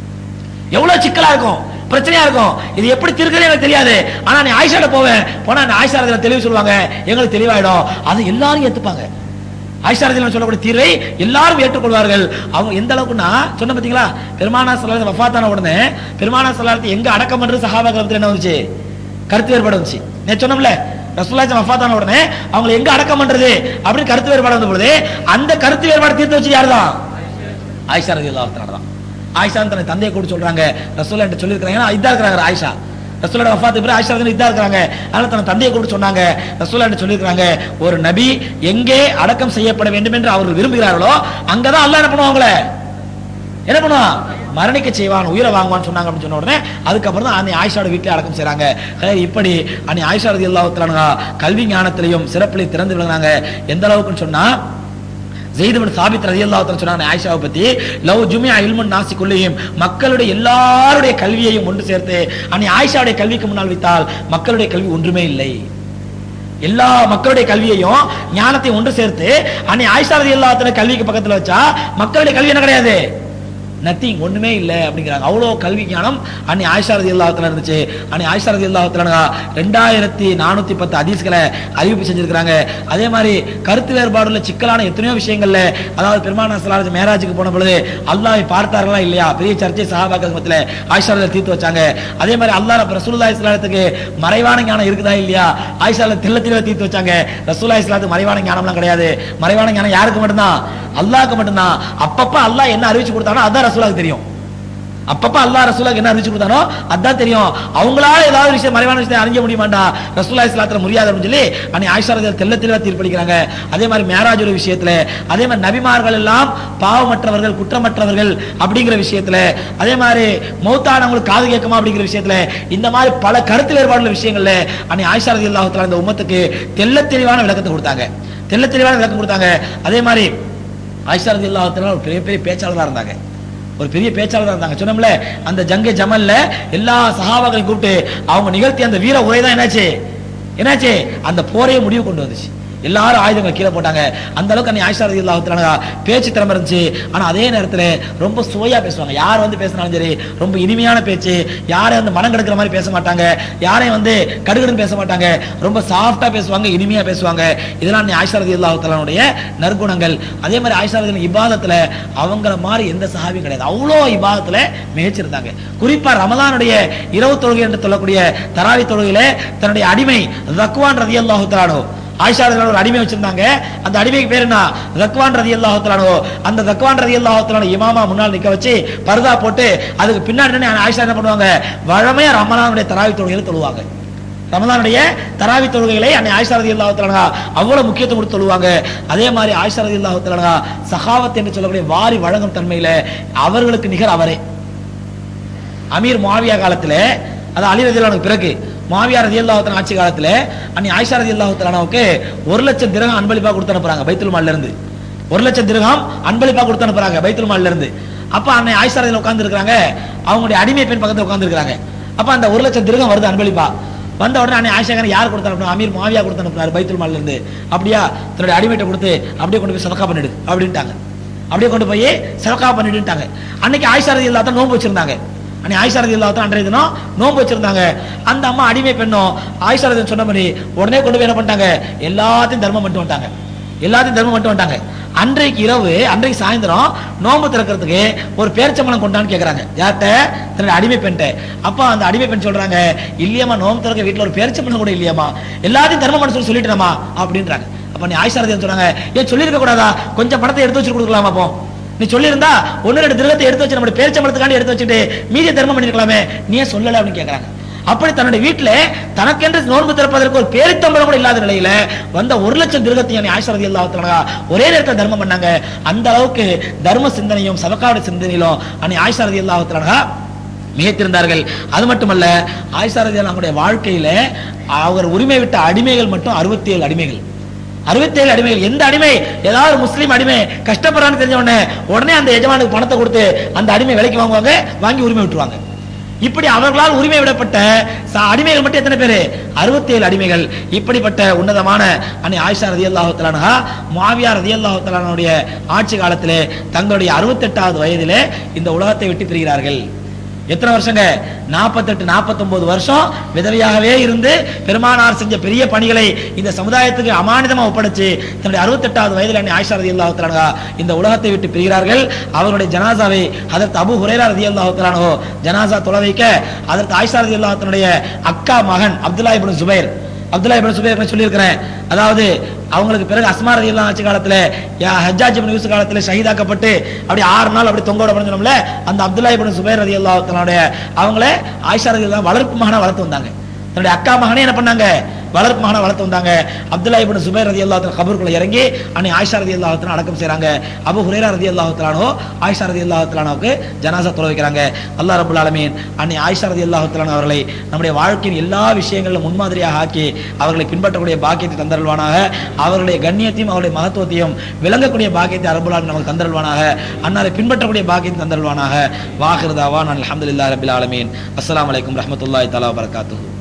எவ்வளவு சிக்கலா இருக்கும் பிரச்சனையா இருக்கும் இது எப்படி திருக்கிறது எனக்கு தெரியாது ஆனா நீ ஆயிஷாட்ட போவேன் போனா அந்த ஆயிஷா ரதியில தெளிவு சொல்லுவாங்க எங்களுக்கு தெளிவாயிடும் அது எல்லாரும் ஏத்துப்பாங்க ஆயிஷா ரதியில சொல்லக்கூடிய தீர்வை எல்லாரும் ஏற்றுக்கொள்வார்கள் அவங்க எந்த அளவுக்குன்னா சொன்ன பாத்தீங்களா பெருமானா சலாத் வஃபாத்தான உடனே பெருமானா சலாத்து எங்க அடக்கம் பண்றது சஹாபாக்கள் பத்தி என்ன வந்துச்சு கருத்து வேறுபாடு வந்துச்சு நான் சொன்னோம்ல ரசூலுல்லாஹி வஃபாத்தான உடனே அவங்களை எங்க அடக்கம் பண்றது அப்படின்னு கருத்து வேறுபாடு வந்த பொழுது அந்த கருத்து வேறுபாடு தீர்த்து வச்சு யாருதான் ஆயிஷா ரதியல்லாஹு தஆலா தான் ஆயிஷா தன்னை தந்தையை கூட சொல்றாங்க ரசூலா என்கிட்ட சொல்லியிருக்காங்க ஏன்னா இதா இருக்கிறாங்க ஆயிஷா ரசூலோட வஃபாத்து பிறகு ஆயிஷா ரதி இதா இருக்கிறாங்க அதனால தன் தந்தையை கூட சொன்னாங்க ரசூலா என்கிட்ட சொல்லியிருக்காங்க ஒரு நபி எங்கே அடக்கம் செய்யப்பட வேண்டும் என்று அவர்கள் விரும்புகிறார்களோ அங்கதான் அல்லாஹ் என்ன பண்ணுவாங்க அவங்கள என்ன பண்ணுவான் மரணிக்க செய்வான் உயிரை வாங்குவான்னு சொன்னாங்க அப்படின்னு சொன்ன உடனே அதுக்கப்புறம் தான் அன்னை ஆயிஷாவோட வீட்டில் அடக்கம் செய்றாங்க ஹே, இப்படி அன்னை ஆயிஷா ரதி அல்லாஹ் கல்வி ஞானத்திலையும் சிறப்பிலை திறந்து விளங்குறாங்க எந்த அளவுக்குன்னு சொன்னா ஜெயிதுபின் சாபித் ரலியல்லாஹு தஆலா சொன்னாங்க ஆயிஷாவை பத்தி லவ் ஜுமியா இல்முன் நாசி குல்லியும் மக்களுடைய எல்லாருடைய கல்வியையும் ஒன்று சேர்த்து அன்னை ஆயிஷாவுடைய கல்விக்கு முன்னால் வைத்தால் மக்களுடைய கல்வி ஒன்றுமே இல்லை எல்லா மக்களுடைய கல்வியையும் ஞானத்தை ஒன்று சேர்த்து அன்னை ஆயிஷா ரலியல்லாஹு தஆலா கல்விக்கு பக்கத்துல வச்சா மக்களுடைய கல்வி என்ன கிடையாது நத்திங் ஒண்ணுமே இல்லை அப்படிங்கிறாங்க அவ்வளோ கல்வி ஞானம் அன்னை ஆயிஷா ரதி அல்லாஹத்துல இருந்துச்சு அன்னை ஆயிஷா ரதி அல்லாஹத்துல ரெண்டாயிரத்தி நானூத்தி பத்து ஹதீஸ்களை அறிவிப்பு செஞ்சிருக்கிறாங்க அதே மாதிரி கருத்து வேறுபாடுள்ள சிக்கலான எத்தனையோ விஷயங்கள்ல அதாவது பெருமானா சலாஜ் மேராஜுக்கு போன பொழுது அல்லாஹ்வை பார்த்தார்களா இல்லையா பெரிய சர்ச்சை சஹாபாக்கள் மத்தியில ஆயிஷா ரதி தீர்த்து வச்சாங்க அதே மாதிரி அல்லாஹ் ரசூலுல்லாஹி ஸல்லல்லாஹு மறைவான ஞானம் இருக்குதா இல்லையா ஆயிஷா ரதி தெள்ள தெளிவா தீர்த்து வச்சாங்க ரசூலுல்லாஹி ஸல்லல்லாஹு மறைவான ஞானம்லாம் கிடையாது மறைவான ஞானம் யாருக்கு மட்டும்தான் அல்லாஹ்க்கு மட்டும்தான் அப்பப்ப அல்லாஹ் என்ன அறிவிச்சு கொடுத்தானோ அதான் ரசூலுக்கு தெரியும் அப்பப்ப அல்லாஹ் ரசூலுக்கு என்ன அறிவிச்சு கொடுத்தானோ அதான் தெரியும் அவங்களால ஏதாவது விஷயம் மறைவான விஷயத்தை அறிஞ்ச முடியுமாண்டா ரசூலுல்லாஹி ஸல்லல்லாஹு முடியாது அப்படின்னு சொல்லி அன்னை ஆயிஷா ரதி தெள்ள தெளிவா தீர்ப்பளிக்கிறாங்க அதே மாதிரி மேராஜுடைய விஷயத்துல அதே மாதிரி நபிமார்கள் எல்லாம் பாவமற்றவர்கள் குற்றமற்றவர்கள் அப்படிங்கிற விஷயத்துல அதே மாதிரி மௌத்தானவங்களுக்கு காது கேட்குமா அப்படிங்கிற விஷயத்துல இந்த மாதிரி பல கருத்து வேறுபாடுள்ள விஷயங்கள்ல அன்னை ஆயிஷா ரதி அல்லாஹ் இந்த உம்மத்துக்கு தெள்ள தெளிவான விளக்கத்தை கொடுத்தாங்க தெள்ள தெளிவான விளக்கம் கொடுத்தாங்க அதே மாதிரி ஆயிஷா ரதி அல்லாஹ் ஒரு பெரிய பெரிய பேச்சாளராக இருந்தாங்க ஒரு பெரிய பேச்சாளராக இருந்தாங்க சொன்னோம்ல அந்த ஜங்க ஜமல்ல எல்லா சஹாபாக்களையும் கூப்பிட்டு அவங்க நிகழ்த்திய அந்த வீர உரை தான் என்னாச்சு என்னாச்சு அந்த போரையே முடிவு கொண்டு வந்துச்சு எல்லாரும் ஆயுதங்கள் கீழே போட்டாங்க அந்த அளவுக்கு அன்னை ஆயிஷா ரதி அல்லாஹ் பேச்சு திறமை இருந்துச்சு ஆனா அதே நேரத்துல ரொம்ப சுவையா பேசுவாங்க யார் வந்து பேசினாலும் சரி ரொம்ப இனிமையான பேச்சு யாரையும் வந்து மனம் கெடுக்கிற மாதிரி பேச மாட்டாங்க யாரையும் வந்து கடுகடுன்னு பேச மாட்டாங்க ரொம்ப சாஃப்டா பேசுவாங்க இனிமையா பேசுவாங்க இதெல்லாம் அன்னை ஆயிஷா ரதி அல்லாஹ் நற்குணங்கள் அதே மாதிரி ஆயிஷா ரதி இபாதத்துல அவங்கள மாதிரி எந்த சஹாபியும் கிடையாது அவ்வளோ இபாதத்துல மிகச்சிருந்தாங்க குறிப்பா ரமலானுடைய இரவு தொழுகை என்று சொல்லக்கூடிய தராவி தொழுகையில தன்னுடைய அடிமை ரக்வான் ரதி அல்லாஹு ஆயிஷா ரலியல்லாஹு ஒரு அடிமை வச்சிருந்தாங்க அந்த அடிமைக்கு பேர் என்ன ரக்வான் ரதி அல்லாஹு அந்த ரக்வான் ரதி அல்லாஹு இமாமா முன்னால் நிக்க வச்சு பர்தா போட்டு அதுக்கு பின்னாடி நின்னு ஆயிஷா என்ன பண்ணுவாங்க வழமையா ரமலானுடைய தராவி தொழுகையில தொழுவாங்க ரமலானுடைய தராவி தொழுகைகளை அன்னை ஆயிஷா ரதி அல்லாஹு அவ்வளவு முக்கியத்துவம் கொடுத்து தொழுவாங்க அதே மாதிரி ஆயிஷா ரதி அல்லாஹு சகாவத் என்று சொல்லக்கூடிய வாரி வழங்கும் தன்மையில அவர்களுக்கு நிகர் அவரே அமீர் மாவியா காலத்துல அது அலி ரதியல்லானுக்கு பிறகு மாவியா ரதியல்லாஹு ஆட்சி காலத்துல அன்னி ஆயிஷா ரதியல்லாஹு ஒரு லட்சம் திரகம் அன்பளிப்பா கொடுத்து அனுப்புறாங்க பைத்துல் மால்ல இருந்து ஒரு லட்சம் திரகம் அன்பளிப்பா கொடுத்து அனுப்புறாங்க பைத்துல் மால்ல இருந்து அப்ப அன்னை ஆயிஷா ரதியில் உட்கார்ந்து இருக்காங்க அவங்களுடைய அடிமை பெண் பக்கத்துல உட்கார்ந்து இருக்காங்க அப்ப அந்த ஒரு லட்சம் திரகம் வருது அன்பளிப்பா வந்த உடனே அன்னை ஆயிஷா யார் கொடுத்து அனுப்புனா அமீர் மாவியா கொடுத்து அனுப்புனாரு பைத்துல் மால்ல இருந்து அப்படியா தன்னுடைய அடிமைட்ட கொடுத்து அப்படியே கொண்டு போய் சதக்கா பண்ணிடு அப்படின்ட்டாங்க அப்படியே கொண்டு போய் சதக்கா பண்ணிடுட்டாங்க அன்னைக்கு ஆயிஷா ரதி இல்லாத நோன்பு வச்சிருந்தாங்க அன்னை ஆயிஷா ரதி இல்லாத அன்றைய தினம் நோன்பு வச்சிருந்தாங்க அந்த அம்மா அடிமை பெண்ணும் ஆயிஷா ரதி சொன்ன மாதிரி உடனே கொண்டு போய் என்ன பண்ணிட்டாங்க எல்லாத்தையும் தர்மம் பண்ணிட்டு வந்துட்டாங்க எல்லாத்தையும் தர்மம் மட்டும் வந்துட்டாங்க அன்றைக்கு இரவு அன்றைக்கு சாயந்தரம் நோன்பு திறக்கிறதுக்கு ஒரு பேரிச்சம்பளம் கொண்டான்னு கேக்குறாங்க யார்கிட்ட தன்னுடைய அடிமை பெண்கிட்ட அப்ப அந்த அடிமை பெண் சொல்றாங்க இல்லையாமா நோன்பு திறக்க வீட்டுல ஒரு பேரிச்சம்பளம் கூட இல்லையாமா எல்லாத்தையும் தர்மம் பண்ண சொல்லி சொல்லிட்டேனாமா அப்படின்றாங்க அப்ப நீ ஆயிஷா ரதி சொன்னாங்க ஏன் சொல்லியிருக்க கூடாதா கொஞ்சம் பணத்தை எடுத்து வச்சு கொடுக்கலாமா அப்போ நீ சொல்லியிருந்தா ஒன்னு ரெண்டு திருகத்தை எடுத்து வச்சு நம்மளுடைய பேரிச்சம்பளத்துக்காண்டி எடுத்து வச்சுட்டு மீதியை தர்மம் பண்ணிருக்கலாமே நீ ஏன் சொல்லல அப்படின்னு கேக்குறாங்க அப்படி தன்னுடைய வீட்டுல தனக்கென்று நோன்பு திறப்பதற்கு ஒரு பேரித்தம்பளம் கூட இல்லாத நிலையில வந்த ஒரு லட்சம் திருகத்தையும் ஆயிஷா ரதி அல்லாஹ் ஒரே நேரத்தில் தர்மம் பண்ணாங்க அந்த அளவுக்கு தர்ம சிந்தனையும் சபக்காவுடைய சிந்தனையிலும் அன்னை ஆயிஷா ரதி அல்லாஹ் மிகைத்திருந்தார்கள் அது மட்டுமல்ல ஆயிஷா ரதி அல்லாஹ்வுடைய வாழ்க்கையில அவர் உரிமை விட்ட அடிமைகள் மட்டும் அறுபத்தி ஏழு அடிமைகள் அறுபத்தேழு அடிமைகள் எந்த அடிமை ஏதாவது ஒரு முஸ்லீம் அடிமை கஷ்டப்படுறான்னு தெரிஞ்ச உடனே உடனே அந்த எஜமானுக்கு பணத்தை கொடுத்து அந்த அடிமை விலைக்கு வாங்குவாங்க வாங்கி உரிமை விட்டுருவாங்க இப்படி அவர்களால் உரிமை விடப்பட்ட ச- அடிமைகள் மட்டும் எத்தனை பேரு அறுபத்தேழு அடிமைகள் இப்படிப்பட்ட உன்னதமான அன்னை ஆயிஷா ரதி அல்லாஹு மாவியா ரதி அல்லாஹு ஆட்சி காலத்திலே தங்களுடைய அறுபத்தெட்டாவது வயதிலே இந்த உலகத்தை விட்டு பிரிகிறார்கள் எத்தனை வருஷங்க நாற்பத்தெட்டு நாற்பத்தொன்பது வருஷம் விதவையாகவே இருந்து பெருமானார் செஞ்ச பெரிய பணிகளை இந்த சமுதாயத்துக்கு அமானிதமா ஒப்படைச்சு தன்னுடைய அறுபத்தெட்டாவது வயதில் அன்னை ஆயிஷா ரதி அல்லாஹு இந்த உலகத்தை விட்டு பிரிகிறார்கள் அவருடைய ஜனாசாவை அதற்கு அபு ஹுரேரா ரதி அல்லாஹு ஜனாசா தொலை வைக்க அதற்கு ஆயிஷா ரதி அல்லாஹனுடைய அக்கா மகன் அப்துல்லா இப்னு சுபைர் அப்துல்லா இப்னு சுபைர் சொல்லியிருக்கிறேன் அதாவது அவங்களுக்கு பிறகு அஸ்மா ரதி அல்லா ஆட்சி காலத்துல யா ஹஜ்ஜாஜ் இப்னு யூசுப் காலத்துல ஷஹீதாக்கப்பட்டு அப்படி ஆறு நாள் அப்படி தொங்க விட சொன்னோம்ல அந்த அப்துல்லா இப்னு சுபைர் ரதி அல்லாஹனுடைய அவங்கள ஆயிஷா ரதி அல்லா வளர்ப்பு மகனா வளர்த்து வந்தாங்க தன்னுடைய அக்கா மகனே என்ன பண்ணாங்க வளர்ப்பு மகனை வளர்த்து வந்தாங்க அப்துல்லா இப்னு சுபைர் ரதி அல்லாஹ் கபருக்குள்ள இறங்கி அன்னை ஆயிஷா ரதி அல்லாஹ் அடக்கம் செய்றாங்க அபு ஹுரேரா ரதி அல்லாஹ் ஆயிஷா ரதி அல்லாஹ் ஜனாசா தொலை வைக்கிறாங்க அல்லாஹ் ரபுல் ஆலமீன் அன்னை ஆயிஷா ரதி அல்லாஹ் அவர்களை நம்முடைய வாழ்க்கையின் எல்லா விஷயங்களிலும் முன்மாதிரியாக ஆக்கி அவர்களை பின்பற்றக்கூடிய பாக்கியத்தை தந்தருள்வானாக அவர்களுடைய கண்ணியத்தையும் அவருடைய மகத்துவத்தையும் விளங்கக்கூடிய பாக்கியத்தை அரபுல் நமக்கு தந்தருள்வானாக அன்னாரை பின்பற்றக்கூடிய பாக்கியத்தை தந்தருள்வானாக வாஹிருதாவா நான் அலமதுல்லா ரபில் ஆலமீன் அஸ்ஸலாமு அலைக்கும் ரஹமத்துல்லாஹி தஆலா வபரகாத்துஹு